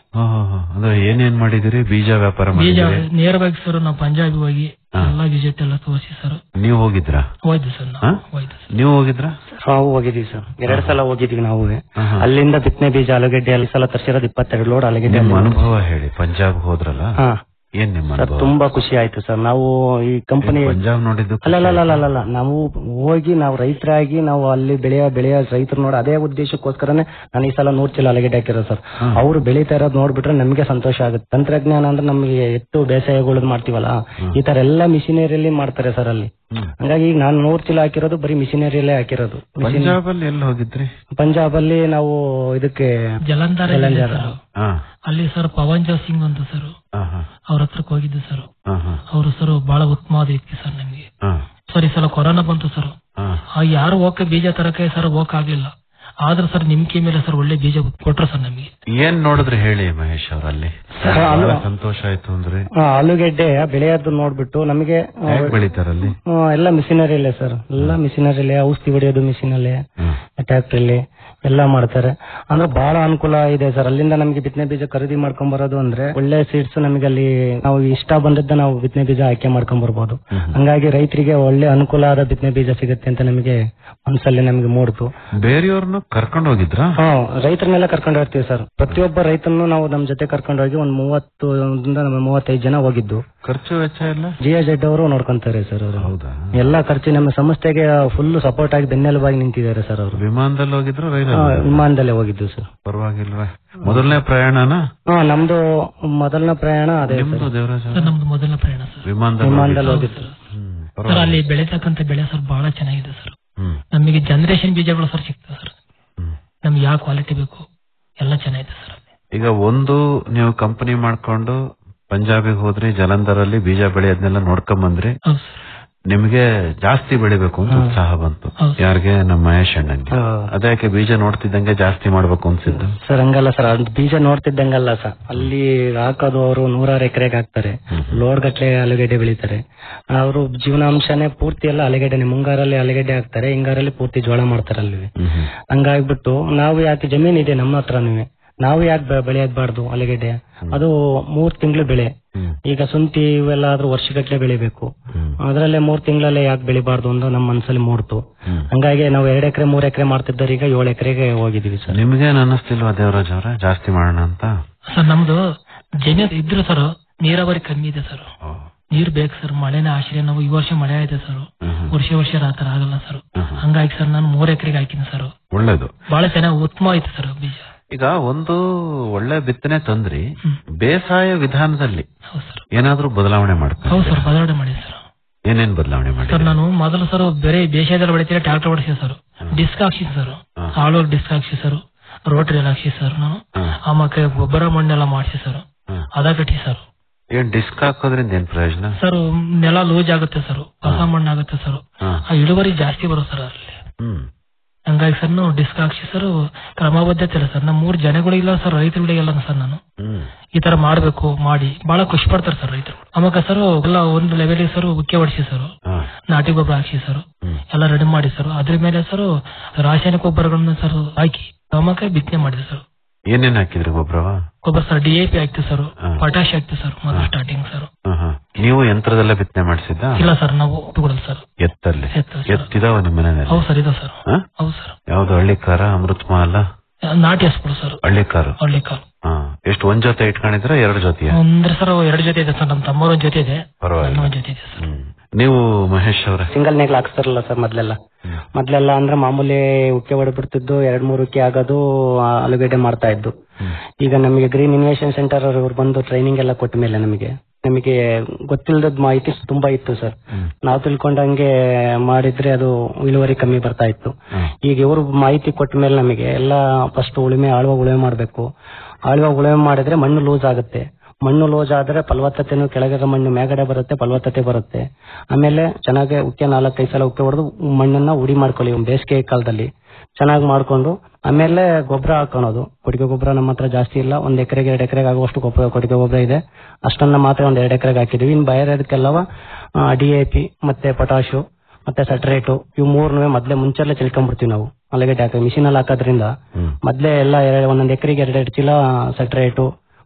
[SPEAKER 12] ಹಾ, ಹಾ, ಹಾ. ಅಂದ್ರೆ ಏನೇನ್ ಮಾಡಿದಿರಿ ಬೀಜ ವ್ಯಾಪಾರ
[SPEAKER 13] ಬೀಜ
[SPEAKER 12] ಮಾಡಿದಿರಿ
[SPEAKER 13] ನೇರವಾಗಿ ಸರ್ ನಾವು ಪಂಜಾಬಿ ಹೋಗಿ ಎಲ್ಲ ವಿಸಿಟ್ ಎಲ್ಲ ತೋರಿಸಿ ಸರ್
[SPEAKER 12] ನೀವು ಹೋಗಿದ್ರಾ
[SPEAKER 13] ಹೋಯ್ತು ಸರ್
[SPEAKER 12] ಹಾ?
[SPEAKER 13] ನಾವು ಹೋಯ್ತು
[SPEAKER 12] ನೀವು ಹೋಗಿದ್ರಾ
[SPEAKER 14] ನಾವು ಹೋಗಿದೀವಿ ಸರ್ ಎರಡ್ ಸಲ ಹೋಗಿದೀವಿ ನಾವು ಅಲ್ಲಿಂದ ಬಿತ್ತನೆ ಬೀಜ ಆಲೂಗೆಡ್ಡೆ ಅಲ್ಲಿ ಸಲ ತರ್ಸಿರೋದು ಇಪ್ಪತ್ತೆರಡು ಲೋಡ್ ಆಲೂಗೆಡ್ಡೆ
[SPEAKER 12] ನಿಮ್ಮ
[SPEAKER 14] ಅಲ್ಲಿ.
[SPEAKER 12] ಅನುಭವ ಹೇಳಿ ಪಂಜಾಬ್ ಹೋದ್ರಲ್ಲ
[SPEAKER 14] ಹಾ.
[SPEAKER 12] ಏನ್ ನಿಮ್ಮ
[SPEAKER 14] ಸರ್
[SPEAKER 12] ಅನುಭವ
[SPEAKER 14] ತುಂಬಾ ಖುಷಿ ಆಯ್ತು ಸರ್ ನಾವು ಈ ಕಂಪನಿ
[SPEAKER 12] ಪಂಜಾಬ್ ನೋಡಿದ್ದು
[SPEAKER 14] ಅಲ್ಲ ನಾವು ಹೋಗಿ ನಾವು ರೈತರಾಗಿ ನಾವು ಅಲ್ಲಿ ಬೆಳೆಯ ಬೆಳೆಯ ರೈತರು ನೋಡಿ ಅದೇ ಉದ್ದೇಶಕ್ಕೋಸ್ಕರನೇ ನಾನು ಈ ಸಲ ನೂರ್ ಚೀಲ ಅಲಗೆಡ್ಡೆ ಹಾಕಿರೋದು ಸರ್ ಅವ್ರು ಬೆಳೀತಾ ಇರೋದು ನೋಡ್ಬಿಟ್ರೆ ನಮಗೆ ಸಂತೋಷ ಆಗುತ್ತೆ ತಂತ್ರಜ್ಞಾನ ಅಂದ್ರೆ ನಮಗೆ ಎತ್ತು ಬೇಸಾಯಗಳು ಮಾಡ್ತೀವಲ್ಲ ಈ ತರ ಎಲ್ಲ ಮಿಷಿನರಿಯಲ್ಲಿ ಮಾಡ್ತಾರೆ ಸರ್ ಅಲ್ಲಿ ಹಂಗಾಗಿ ಈಗ ನಾನು ನೂರ್ ಚೀಲ ಹಾಕಿರೋದು ಬರೀ ಮಿಷಿನರಿಯಲ್ಲೇ ಹಾಕಿರೋದು Machine-
[SPEAKER 12] ಪಂಜಾಬ್ ಅಲ್ಲಿ ಎಲ್ಲಿ ಹೋಗಿದ್ರಿ
[SPEAKER 14] ಪಂಜಾಬ್ ಅಲ್ಲಿ ನಾವು ಇದಕ್ಕೆ
[SPEAKER 13] ಜಲಂಧರ ಇದೆ
[SPEAKER 14] ಜಲಂಧರ.
[SPEAKER 13] ಸರ್.
[SPEAKER 12] ಹಾ
[SPEAKER 13] ಅಲ್ಲಿ ಸರ್ ಪವನ್ ಜೋ ಸಿಂಗ್ ಅಂತ ಸರ್
[SPEAKER 12] ಹಾ ಹಾ
[SPEAKER 13] ಅವ್ರ ಹತ್ರಕ್ಕೆ ಹೋಗಿದ್ದು ಸರ್
[SPEAKER 12] ಹಾ ಹಾ
[SPEAKER 13] ಅವರು ಸರ್ ಬಹಳ ಉತ್ತಮವಾದ ವ್ಯಕ್ತಿ ಸರ್ ನಮ್ಗೆ
[SPEAKER 12] ಹಾ
[SPEAKER 13] ಸರ್ ಈ ಸಲ ಕೊರೋನಾ ಬಂತು ಸರ್
[SPEAKER 12] ಹಾ
[SPEAKER 13] ಆ ಯಾರು ಹೋಗಕ್ಕೆ ಬೀಜ ತರಕ್ಕೆ ಸರ್ ಹೋಗಕ್ ಆಗ್ಲಿಲ್ಲ ಆದ್ರೆ ಸರ್ ನಿಮ್ಕೆ ಮೇಲೆ ಸರ್ ಒಳ್ಳೆ ಬೀಜ ಕೊಟ್ರು ಸರ್ ನಮಗೆ
[SPEAKER 12] ಏನ್ ನೋಡಿದ್ರಿ ಹೇಳಿ ಮಹೇಶ್ ಅವರಲ್ಲಿ
[SPEAKER 14] ಸರ್, ಅಲ್ಲ-
[SPEAKER 12] ಸಂತೋಷ ಆಯ್ತು ಅಂದ್ರೆ
[SPEAKER 14] ಆ, ಆಲೂಗೆಡ್ಡೆ ಬೆಳೆಯೋದು ನೋಡ್ಬಿಟ್ಟು ನಮಗೆ ಆ,
[SPEAKER 12] ಹೇಗ್ ಬೆಳಿತಾರಲ್ಲಿ
[SPEAKER 14] ಆ, ಎಲ್ಲ ಮಿಷಿನರಿಯಲ್ಲೇ ಸರ್ ಎಲ್ಲ ಮಿಷಿನರಿಯಲ್ಲೇ ಔಷಧಿ ಹೊಡೆಯೋದು ಮಿಷಿನಲ್ಲೇ ಟ್ಯಾಕ್ಟ್ರಿಲಿ ಎಲ್ಲ ಮಾಡ್ತಾರೆ ಅಂದ್ರೆ ಬಹಳ ಅನುಕೂಲ ಇದೆ ಸರ್ ಅಲ್ಲಿಂದ ನಮಗೆ ಬಿತ್ತನೆ ಬೀಜ ಖರೀದಿ ಮಾಡ್ಕೊಂಡ್ ಬರೋದು ಅಂದ್ರೆ ಒಳ್ಳೆ ಸೀಡ್ಸ್ ನಮಗೆ ಅಲ್ಲಿ ನಾವು ಇಷ್ಟ ಬಂದದ್ದ ನಾವು ಬಿತ್ತನೆ ಬೀಜ ಆಯ್ಕೆ ಮಾಡ್ಕೊಂಡ್ ಬರ್ಬೋದು ಹಂಗಾಗಿ ರೈತರಿಗೆ ಒಳ್ಳೆ ಅನುಕೂಲ ಆದ ಬಿತ್ತನೆ ಬೀಜ ಸಿಗುತ್ತೆ ಅಂತ ನಮಗೆ ಮನಸ್ಸಲ್ಲಿ ನಮಗೆ ಮೂಡ್ತು
[SPEAKER 12] ಬೇರೆಯವ್ರನ್ನ ಕರ್ಕೊಂಡು ಹೋಗಿದ್ರಾ
[SPEAKER 14] ಹಾ ರೈತರನ್ನೆಲ್ಲ ಕರ್ಕೊಂಡು ಹೋಗ್ತೀವಿ ಸರ್ ಪ್ರತಿಯೊಬ್ಬ ರೈತನ್ನು ನಾವು ನಮ್ ಜೊತೆ ಕರ್ಕೊಂಡು ಹೋಗಿ ಒಂದ್ ಮೂವತ್ತು ನಮ್ಮ ಮೂವತ್ತೈದು ಜನ ಹೋಗಿದ್ದು
[SPEAKER 12] ಖರ್ಚು ವೆಚ್ಚ ಎಲ್ಲ
[SPEAKER 14] ಜಿ ಎಸ್ ಜೆಡ್ ಅವರು ನೋಡ್ಕೊಂತಾರೆ ಸರ್ ಅವರು
[SPEAKER 12] ಹೌದಾ
[SPEAKER 14] ಎಲ್ಲಾ ಖರ್ಚು ನಮ್ಮ ಸಂಸ್ಥೆಗೆ ಫುಲ್ ಸಪೋರ್ಟ್ ಆಗಿ ಬೆನ್ನೆಲುಬಾಗಿ ನಿಂತಿದ್ದಾರೆ ಸರ್ ಅವರು
[SPEAKER 12] ವಿಮಾನದಲ್ಲಿ ಹೋಗಿದ್ರು
[SPEAKER 14] ಹಾ,
[SPEAKER 12] ರೈಲಲ್ಲಿ
[SPEAKER 14] ವಿಮಾನದಲ್ಲೇ ಹೋಗಿದ್ದು ಸರ್
[SPEAKER 12] ಪರವಾಗಿಲ್ವೇ ಮೊದಲನೇ ಪ್ರಯಾಣನ
[SPEAKER 14] ಹಾ ನಮ್ದು ಮೊದಲನೇ ಪ್ರಯಾಣ ಅದೇ
[SPEAKER 12] ನಿಮ್ದು
[SPEAKER 14] ಸರ್
[SPEAKER 12] ದೇವರಾಜ
[SPEAKER 13] ಸರ್ ನಮ್ದು ಮೊದಲನೇ ಪ್ರಯಾಣ ಸರ್
[SPEAKER 12] ವಿಮಾನದಲ್ಲಿ
[SPEAKER 14] ವಿಮಾನದಲ್ಲಿ
[SPEAKER 12] ಹೋಗಿದ್ದು.
[SPEAKER 14] ಹೋಗಿದ್ದು
[SPEAKER 13] ಸರ್ ಅಲ್ಲಿ ಬೆಳೆತಕ್ಕಂತ ಬೆಳೆ ಸರ್ ಬಹಳ ಚೆನ್ನಾಗಿದೆ ಸರ್
[SPEAKER 12] ಹ್ಮ್.
[SPEAKER 13] ನಮಗೆ ಜನರೇಷನ್ ಬೀಜಗಳು ಸರ್ ಸಿಗ್ತದೆ ಸರ್ ನಮ್ಗೆ ಯಾವ ಕ್ವಾಲಿಟಿ ಬೇಕು ಎಲ್ಲ ಚೆನ್ನಾಗಿದೆ ಸರ್
[SPEAKER 12] ಈಗ ಒಂದು ನೀವು ಕಂಪನಿ ಮಾಡ್ಕೊಂಡು ಪಂಜಾಬಿಗೆ ಹೋದ್ರಿ ಜಲಂಧರಲ್ಲಿ ಬೀಜ ಬೆಳೆಯೋದ್ನೆಲ್ಲ ನೋಡ್ಕೊಂಡ್ ಬಂದ್ರಿ
[SPEAKER 13] ಹೌದು
[SPEAKER 12] ನಿಮ್ಗೆ ಜಾಸ್ತಿ ಬೆಳಿಬೇಕು ಅಂತ ಉತ್ಸಾಹ ಬಂತು ಯಾರಿಗೆ ನಮ್ಮ ಮಹೇಶ್ ಅಣ್ಣಂಗೆ ಅದಕ್ಕೆ ಬೀಜ ನೋಡ್ತಿದ್ದಂಗೆ ಜಾಸ್ತಿ ಮಾಡ್ಬೇಕು ಅನ್ಸಿದ್ದು
[SPEAKER 14] ಸರ್ ಹಂಗಲ್ಲ ಸರ್ ಅದು ಬೀಜ ನೋಡ್ತಿದ್ದಂಗಲ್ಲ ಸರ್ ಅಲ್ಲಿ ಹಾಕೋದು ಅವರು ನೂರಾರು ಎಕರೆಗೆ ಹಾಕ್ತಾರೆ ಲೋಡ್ ಗಟ್ಲೆ ಆಲೂಗೆಡ್ಡೆ ಬೆಳಿತಾರೆ ಅವರು ಜೀವನಾಂಶನೇ ಪೂರ್ತಿ ಎಲ್ಲ ಆಲೂಗೆಡ್ಡೆನೆ ಮುಂಗಾರಲ್ಲಿ ಆಲೂಗೆಡ್ಡೆ ಹಾಕ್ತಾರೆ ಹಿಂಗಾರಲ್ಲಿ ಪೂರ್ತಿ ಜೋಳ ಮಾಡ್ತಾರೆ ಅಲ್ಲಿ ಹಂಗಾಗ್ಬಿಟ್ಟು ನಾವು ಯಾಕೆ ಜಮೀನ್ ಇದೆ ನಮ್ಮ ಹತ್ರನೂ ನಾವು ಯಾಕೆ ಬೆಳೆಯಬಾರ್ದು ಆಲೂಗೆಡ್ಡೆ ಅದು ಮೂರ್ ತಿಂಗಳು ಬೆಳೆ ಈಗ ಶುಂಠಿ ಇವೆಲ್ಲ ಆದ್ರೂ ವರ್ಷಗಟ್ಲೆ ಬೆಳಿಬೇಕು ಅದ್ರಲ್ಲೇ ಮೂರ್ ತಿಂಗಳಲ್ಲೇ ಯಾಕೆ ಬೆಳಿಬಾರ್ದು ಅಂತ ನಮ್ಮ ಮನಸ್ಸಲ್ಲಿ ಮೂಡ್ತು ಹಂಗಾಗಿ ನಾವು ಎರಡ್ ಎಕರೆ ಮೂರ್ ಎಕರೆ ಮಾಡ್ತಿದ್ದಾರೆ ಈಗ ಏಳು ಎಕರೆಗೆ ಹೋಗಿದೀವಿ ಸರ್
[SPEAKER 12] ನಿಮ್ಗೇನ್ ಅನ್ನಿಸ್ತಿಲ್ವಾ ದೇವರಾಜ್ ಅವ್ರೆ ಜಾಸ್ತಿ ಮಾಡೋಣ ಅಂತ
[SPEAKER 13] ಸರ್ ನಮ್ದು ಜಮೀನು ಇದ್ರು ಸರ್ ನೀರಾವರಿ ಕಮ್ಮಿ ಇದೆ ಸರ್ ನೀರ್ ಬೇಕು ಸರ್ ಮಳೆನೇ ಆಶ್ರಯ ನಾವು ಈ ವರ್ಷ ಮಳೆ ಆಯ್ತು ಸರ್ ವರ್ಷ ವರ್ಷ ರಾತರ ಆಗಲ್ಲ ಸರ್ ಹಂಗಾಗಿ ಸರ್ ನಾನು ಮೂರ್ ಎಕರೆಗೆ ಹಾಕಿನಿ ಸರ್
[SPEAKER 12] ಒಳ್ಳೇದು
[SPEAKER 13] ಬಹಳ ಚೆನ್ನಾಗಿ ಉತ್ತಮ ಆಯ್ತು ಸರ್ ಬೀಜ
[SPEAKER 12] ಈಗ ಒಂದು ಒಳ್ಳೆ ಬಿತ್ತನೆ ತಂದ್ರಿ ಬೇಸಾಯ ವಿಧಾನದಲ್ಲಿ ಏನಾದ್ರೂ ಬದಲಾವಣೆ ಮಾಡ್ತಾರೆ
[SPEAKER 13] ಹೌದು ಸರ್ ಬದಲಾವಣೆ ಮಾಡಿ ಸರ್
[SPEAKER 12] ಏನೇನ್ ಬದಲಾವಣೆ ಮಾಡಿ
[SPEAKER 13] ಸರ್ ನಾನು ಮೊದಲು ಸರ್ ಬೇರೆ ಬೇಸಾಯದಲ್ಲಿ ಬೆಳಿತೀರ ಟ್ರಾಕ್ಟರ್ ಹೊಡಿಸಿ ಸರ್ ಡಿಸ್ಕ್ ಹಾಕ್ಸಿದ್ ಸರ್ ಆಳು ಡಿಸ್ಕ್ ಹಾಕ್ಸಿ ಸರ್ ರೋಟರಿ ಎಲ್ಲ ಹಾಕ್ಸಿ ಸರ್ ನಾನು ಆಮೇಲೆ ಗೊಬ್ಬರ ಮಣ್ಣೆಲ್ಲ ಮಾಡಿಸಿ ಸರ್ ಅದ ಕಟ್ಟಿ ಸರ್
[SPEAKER 12] ಏನ್ ಡಿಸ್ಕ್ ಹಾಕೋದ್ರಿಂದ ಏನ್ ಪ್ರಯೋಜನ
[SPEAKER 13] ಸರ್ ನೆಲ ಲೂಸ್ ಆಗುತ್ತೆ ಸರ್ ಹೊಸ ಮಣ್ಣು ಆಗುತ್ತೆ ಸರ್ ಆ ಇಳುವರಿ ಜಾಸ್ತಿ ಬರುತ್ತೆ ಸರ್ ಅಲ್ಲಿ
[SPEAKER 12] ಹ್ಮ್
[SPEAKER 13] ಹಂಗಾಗಿ ಸರ್ ನಾವು ಡಿಸ್ಕ್ ಹಾಕ್ಸಿ ಸರ್ ಕ್ರಮಬದ್ಧತೆ ಇಲ್ಲ ಸರ್ ನಮ್ಮ ಮೂರ್ ಜನಗಳಿಲ್ಲ ಸರ್ ರೈತರುಗಳಿಗೆಲ್ಲ ಸರ್ ನಾನು
[SPEAKER 12] ಹ್ಮ್
[SPEAKER 13] ಈ ತರ ಮಾಡ್ಬೇಕು ಮಾಡಿ ಬಹಳ ಖುಷಿ ಪಡ್ತಾರೆ ಸರ್ ರೈತರು ಆಮೇಲೆ ಸರ್ ಎಲ್ಲ ಒಂದು ಲೆವೆಲ್ ಸರ್ ಉಕ್ಕೆ ಹೊಡಿಸಿ ಸರ್ ನಾಟಿ ಗೊಬ್ಬರ ಹಾಕಿ ಸರ್ ಎಲ್ಲ ರೆಡಿ ಮಾಡಿ ಸರ್ ಅದ್ರ ಮೇಲೆ ಸರ್ ರಾಸಾಯನಿಕ ಗೊಬ್ಬರಗಳನ್ನ ಸರ್ ಹಾಕಿ ಆಮೇಲೆ ಬಿತ್ತನೆ ಮಾಡಿದೆ ಸರ್
[SPEAKER 12] ಏನೇನ್ ಹಾಕಿದ್ರಿ ಗೊಬ್ಬರವ
[SPEAKER 13] ಗೊಬ್ಬರ ಸರ್ ಡಿ ಎ ಪಿ ಹಾಕ್ತಿವಿ ಸರ್ ಪೊಟ್ಯಾಶ್ ಹಾಕ್ತಿವಿ ಸರ್ ಮೊದಲು ಸ್ಟಾರ್ಟಿಂಗ್ ಸರ್
[SPEAKER 12] ನೀವು ಯಂತ್ರದಲ್ಲೇ ಬಿತ್ತನೆ ಮಾಡಿಸಿದ್ದ
[SPEAKER 13] ಇಲ್ಲ ಸರ್ ನಾವು ತಗೊಳಲ್ಲ ಸರ್
[SPEAKER 12] ಎತ್ತಲ್ಲಿ
[SPEAKER 13] ಎತ್ತು ಸರ್.
[SPEAKER 12] ಎತ್ತಿದಾವ ನಿಮ್ಮ ಮನೆಯಲ್ಲಿ
[SPEAKER 13] ಹೌದು ಸರ್ ಇದೆ ಸರ್
[SPEAKER 12] ಹ?
[SPEAKER 13] ಹೌದು ಸರ್
[SPEAKER 12] ಯಾವ್ದು ಹಳ್ಳಿಕಾರ ಅಮೃತ ಮಹಲ
[SPEAKER 13] ನಾಟಿ ಹಸ್ಗಳು ಸರ್
[SPEAKER 12] ಹಳ್ಳಿಕಾರು
[SPEAKER 13] ಹಳ್ಳಿ ಕಾಲು
[SPEAKER 12] ಹಾ ಎಷ್ಟು ಒಂದ್ ಜೊತೆ ಇಟ್ಕೊಂಡಿದ್ರ ಎರಡು ಜೊತೆಯ
[SPEAKER 13] ಅಂದ್ರೆ ಸರ್ ಎರಡು ಜೊತೆ ಇದೆ ಸರ್ ನಮ್ಮ ತಮ್ಮರ ಒಂದ್ ಜೊತೆ ಇದೆ
[SPEAKER 12] ಪರವಾಗಿಲ್ಲ.
[SPEAKER 13] ನನ್ನ ಒಂದ್ ಜೊತೆ ಇದೆ ಸರ್
[SPEAKER 12] ನೀವು ಮಹೇಶ್ ಅವರೇ
[SPEAKER 14] ಸಿಂಗಲ್ ನೇಗ್ಲ್ ಹಾಕ್ಸ್ತಾರಲ್ಲ ಸರ್ ಮೊದ್ಲೆಲ್ಲ ಮೊದ್ಲೆಲ್ಲ ಅಂದ್ರೆ ಮಾಮೂಲಿ ಉಕ್ಕೆ ಹೊಡೆದ್ಬಿಡ್ತಿದ್ದು ಎರಡ್ ಮೂರು ಉಕ್ಕೆ ಆಗೋದು ಆ, ಆಲೂಗಡ್ಡೆ ಮಾಡ್ತಾ ಇದ್ದು ಈಗ ನಮಗೆ ಗ್ರೀನ್ ಇನ್ವೇಷನ್ ಸೆಂಟರ್ ಇವ್ರು ಬಂದು ಟ್ರೈನಿಂಗ್ ಎಲ್ಲ ಕೊಟ್ಟ ಮೇಲೆ ನಮಗೆ ನಮಗೆ ಗೊತ್ತಿಲ್ಲದ ಮಾಹಿತಿ ತುಂಬಾ ಇತ್ತು ಸರ್ ನಾವು ತಿಳ್ಕೊಂಡಂಗೆ ಮಾಡಿದ್ರೆ ಅದು ಇಳುವರಿ ಕಮ್ಮಿ ಬರ್ತಾ ಇತ್ತು ಈಗ ಇವರು ಮಾಹಿತಿ ಕೊಟ್ಟ ಮೇಲೆ ನಮಗೆ ಎಲ್ಲ ಫಸ್ಟ್ ಉಳುಮೆ ಆಳುವ ಉಳುಮೆ ಮಾಡಬೇಕು ಆಳುವ ಉಳುಮೆ ಮಾಡಿದ್ರೆ ಮಣ್ಣು ಲೂಸ್ ಆಗುತ್ತೆ ಮಣ್ಣು ಲೂಸ್ ಆದ್ರೆ ಫಲವತ್ತತೆನೂ ಕೆಳಗಡೆ ಮಣ್ಣು ಮೇಗಡೆ ಬರುತ್ತೆ ಫಲವತ್ತತೆ ಬರುತ್ತೆ ಆಮೇಲೆ ಚೆನ್ನಾಗಿ ಉಕ್ಕೆ ನಾಲ್ಕೈದು ಸಲ ಉಕ್ಕೆ ಹೊಡೆದು ಮಣ್ಣನ್ನ ಉಡಿ ಮಾಡ್ಕೊಳ್ಳಿ ಬೇಸಿಗೆ ಕಾಲದಲ್ಲಿ ಚೆನ್ನಾಗಿ ಮಾಡ್ಕೊಂಡು ಆಮೇಲೆ ಗೊಬ್ಬರ ಹಾಕೊಳೋದು ಕೊಟ್ಟಿಗೆ ಗೊಬ್ಬರ ನಮ್ಮ ಹತ್ರ ಜಾಸ್ತಿ ಇಲ್ಲ ಒಂದ್ ಎಕರೆಗೆ ಎರಡು ಎಕರೆಗೆ ಆಗುವಷ್ಟು ಗೊಬ್ಬರ ಕೊಟ್ಟಿಗೆ ಗೊಬ್ಬರ ಇದೆ ಅಷ್ಟನ್ನ ಮಾತ್ರ ಒಂದ್ ಎರಡು ಎಕರೆಗೆ ಹಾಕಿದೀವಿ ಇನ್ ಬೇರೆದಕ್ಕೆಲ್ಲವ ಡಿ ಎ ಪಿ ಮತ್ತೆ ಪೊಟಾಶು ಮತ್ತೆ ಸಟ್ರೇಟು ಇವು ಮೂರ್ನೂ ಮೊದ್ಲೇ ಮುಂಚೆಲ್ಲ ತಿಳ್ಕೊಂಡ್ಬಿಡ್ತೀವಿ ನಾವು ಅಲ್ಲಿಗೆ ಹಾಕಿ ಮಿಷಿನ್ ಅಲ್ಲಿ ಹಾಕೋದ್ರಿಂದ ಮೊದ್ಲೇ ಎಲ್ಲ ಎರಡು ಒಂದೊಂದ್ ಎಕರೆಗೆ ಎರಡೆರಡು ಚೀಲ ಸಟ್ರೇಟು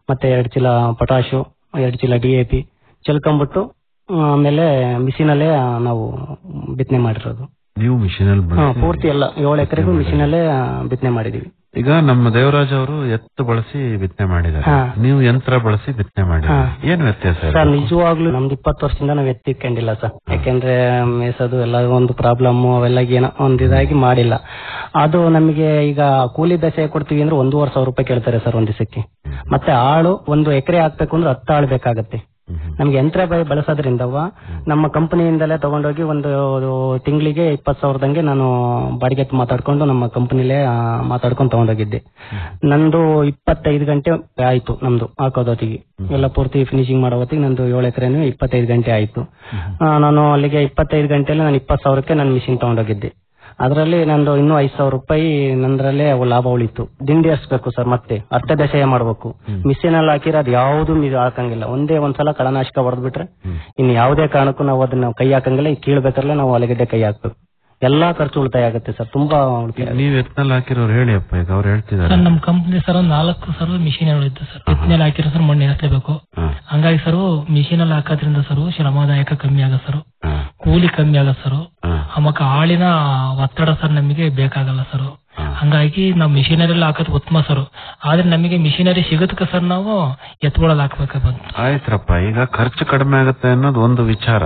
[SPEAKER 14] ಮತ್ತೆ ಎರಡು ಚೀಲ ಪೊಟಾಶು ಎರಡು ಚೀಲ ಡಿ ಎ ಪಿ ಚೆಲ್ಕೊಂಡ್ಬಿಟ್ಟು ಆಮೇಲೆ ಮಿಷಿನಲ್ಲೇ ನಾವು ಬಿತ್ತನೆ ಮಾಡಿರೋದು
[SPEAKER 12] ನೀವು ಮಿಷಿನ್ ಅಲ್ಲಿ
[SPEAKER 14] ಹಾ,
[SPEAKER 12] ಬಳಸಿ
[SPEAKER 14] ಪೂರ್ತಿ ಎಲ್ಲ ಏಳು ಎಕರೆಗೂ ಮಿಷಿನಲ್ಲೇ ಬಿತ್ತನೆ ಮಾಡಿದೀವಿ
[SPEAKER 12] ಈಗ ನಮ್ಮ ದೇವರಾಜ್ ಅವರು ಎತ್ತು ಬಳಸಿ ಬಿತ್ತನೆ ಮಾಡಿದ್ದಾರೆ
[SPEAKER 14] ಹಾ.
[SPEAKER 12] ನೀವು ಯಂತ್ರ ಬಳಸಿ ಬಿತ್ತನೆ ಮಾಡಿದ್ದಾರೆ ಏನು ವ್ಯತ್ಯಾಸ ಇದೆ?
[SPEAKER 14] ಸರ್ ನಿಜವಾಗ್ಲೂ ನಮ್ದು ಇಪ್ಪತ್ತು ವರ್ಷದಿಂದ ನಾವು ಎತ್ತಿಕೊಂಡಿಲ್ಲ ಸರ್ ಯಾಕೆಂದ್ರೆ ಮೇಸೋದು ಎಲ್ಲ ಒಂದು ಪ್ರಾಬ್ಲಮ್ ಅವೆಲ್ಲ ಏನೋ ಒಂದ್ ಇದಾಗಿ ಮಾಡಿಲ್ಲ ಅದು ನಮಗೆ ಈಗ ಕೂಲಿ ದಸೆ ಕೊಡ್ತೀವಿ ಅಂದ್ರೆ ಒಂದೂವರೆ ಸಾವಿರ ರೂಪಾಯಿ ಕೇಳ್ತಾರೆ ಸರ್ ಒಂದ್ ದಿವಸಕ್ಕೆ ಮತ್ತೆ ಆಳು ಒಂದು ಎಕರೆ ಹಾಕ್ಬೇಕು ಅಂದ್ರೆ ಹತ್ತು ಆಳು ಬೇಕಾಗತ್ತೆ ನಮ್ಗೆ ಯಂತ್ರ ಬ- ಬಳಸೋದ್ರಿಂದವ ನಮ್ಮ ಕಂಪನಿಯಿಂದಲೇ ತಗೊಂಡೋಗಿ ಒಂದು ತಿಂಗಳಿಗೆ ಇಪ್ಪತ್ತು ಸಾವಿರದಂಗೆ ನಾನು ಬಾಡಿಗೆ ಮಾತಾಡ್ಕೊಂಡು ನಮ್ಮ ಕಂಪನಿಲೇ ಮಾತಾಡ್ಕೊಂಡು ತಗೊಂಡೋಗಿದ್ದೆ ನಂದು ಇಪ್ಪತ್ತೈದು ಗಂಟೆ ಆಯ್ತು ನಮ್ದು ಹಾಕೋದೊತ್ತಿಗೆ ಎಲ್ಲ ಪೂರ್ತಿ ಫಿನಿಶಿಂಗ್ ಮಾಡೋ ಹೊತ್ತಿಗೆ ನಂದು ಏಳು ಎಕರೆನೂ ಇಪ್ಪತ್ತೈದು ಗಂಟೆ ಆಯ್ತು ಆ, ನಾನು ಅಲ್ಲಿಗೆ ಇಪ್ಪತ್ತೈದು ಗಂಟೆಲಿ ನಾನು ಇಪ್ಪತ್ತು ಸಾವಿರಕ್ಕೆ ನಾನು ಮಿಷಿನ್ ತಗೊಂಡೋಗಿದ್ದೆ ಅದರಲ್ಲಿ ನಂದು ಇನ್ನೂ ಐದು ಸಾವಿರ ರೂಪಾಯಿ ನಂದ್ರಲ್ಲೇ ಅವು ಲಾಭ ಉಳಿತು ದಿಂಡಿ ಹರಿಸ್ಬೇಕು ಸರ್ ಮತ್ತೆ ಅರ್ಥ ದಶಯ ಮಾಡ್ಬೇಕು ಮಿಷಿನ್ ಅಲ್ಲಿ ಹಾಕಿರೋದು ಯಾವ್ದು ಇದು ಹಾಕಂಗಿಲ್ಲ ಒಂದೇ ಒಂದ್ಸಲ ಕಳನಾಶಕ ಹೊಡೆದ್ಬಿಟ್ರೆ ಇನ್ನು ಯಾವುದೇ ಕಾರಣಕ್ಕೂ ನಾವು ಅದನ್ನ ಕೈ ಹಾಕಂಗಿಲ್ಲ ಈ ಕೀಳ್ಬೇಕಾದ್ರೆ ನಾವು ಅಲಗಡ್ಡೆ ಕೈ ಹಾಕ್ಬೇಕು ಎಲ್ಲಾ ಖರ್ಚು ಉಳಿತಾಯ ಆಗುತ್ತೆ ಸರ್ ತುಂಬಾ ಉಳಿತಾಯ ಆಗುತ್ತೆ.
[SPEAKER 12] ನೀವ್ ಎತ್ನಲ್ಲಿ ಹಾಕಿರೋರು ಹೇಳಿ ಅಪ್ಪ ಈಗ ಅವ್ರು ಹೇಳ್ತಿದ್ದಾರೆ
[SPEAKER 13] ಸರ್ ನಮ್ ಕಂಪ್ನಿ ಸರ್ ಒಂದ್ ನಾಲ್ಕು ಸರ್ ಮಿಷಿನ್ ಇದ್ದು ಸರ್ ಬಿತ್ತನೆಯಲ್ಲಿ ಹಾಕಿರೋ ಸರ್ ಮಣ್ಣು ಹಾಕ್ಲೇಬೇಕು ಹಂಗಾಗಿ ಸರ್ ಮಿಷಿನ್ ಅಲ್ಲಿ ಹಾಕೋದ್ರಿಂದ ಸರ್ ಶ್ರಮದಾಯಕ ಕಮ್ಮಿ ಆಗತ್ತೆ ಸರ್ ಕೂಲಿ ಕಮ್ಮಿ ಆಗತ್ತೆ ಸರ್ ಆಮಕ್ಕ ಆಳಿನ ಒತ್ತಡ ಸರ್ ನಮಗೆ ಬೇಕಾಗಲ್ಲ ಸರ್ ಹಂಗಾಗಿ ನಾವು ಮಿಷಿನರಿ ಹಾಕೋದು ಉತ್ತಮ ಸರ್ ಆದ್ರೆ ನಮಗೆ ಮಿಷಿನರಿ ಸಿಗದಕ್ಕೆ ಸರ್ ನಾವು ಎತ್ಕೊಳ್ಳೋದು ಹಾಕ್ಬೇಕು ಬಂತು
[SPEAKER 12] ಆಯ್ತ್ರಪ್ಪ ಈಗ ಖರ್ಚು ಕಡಿಮೆ ಆಗುತ್ತೆ ಅನ್ನೋದು ಒಂದು ವಿಚಾರ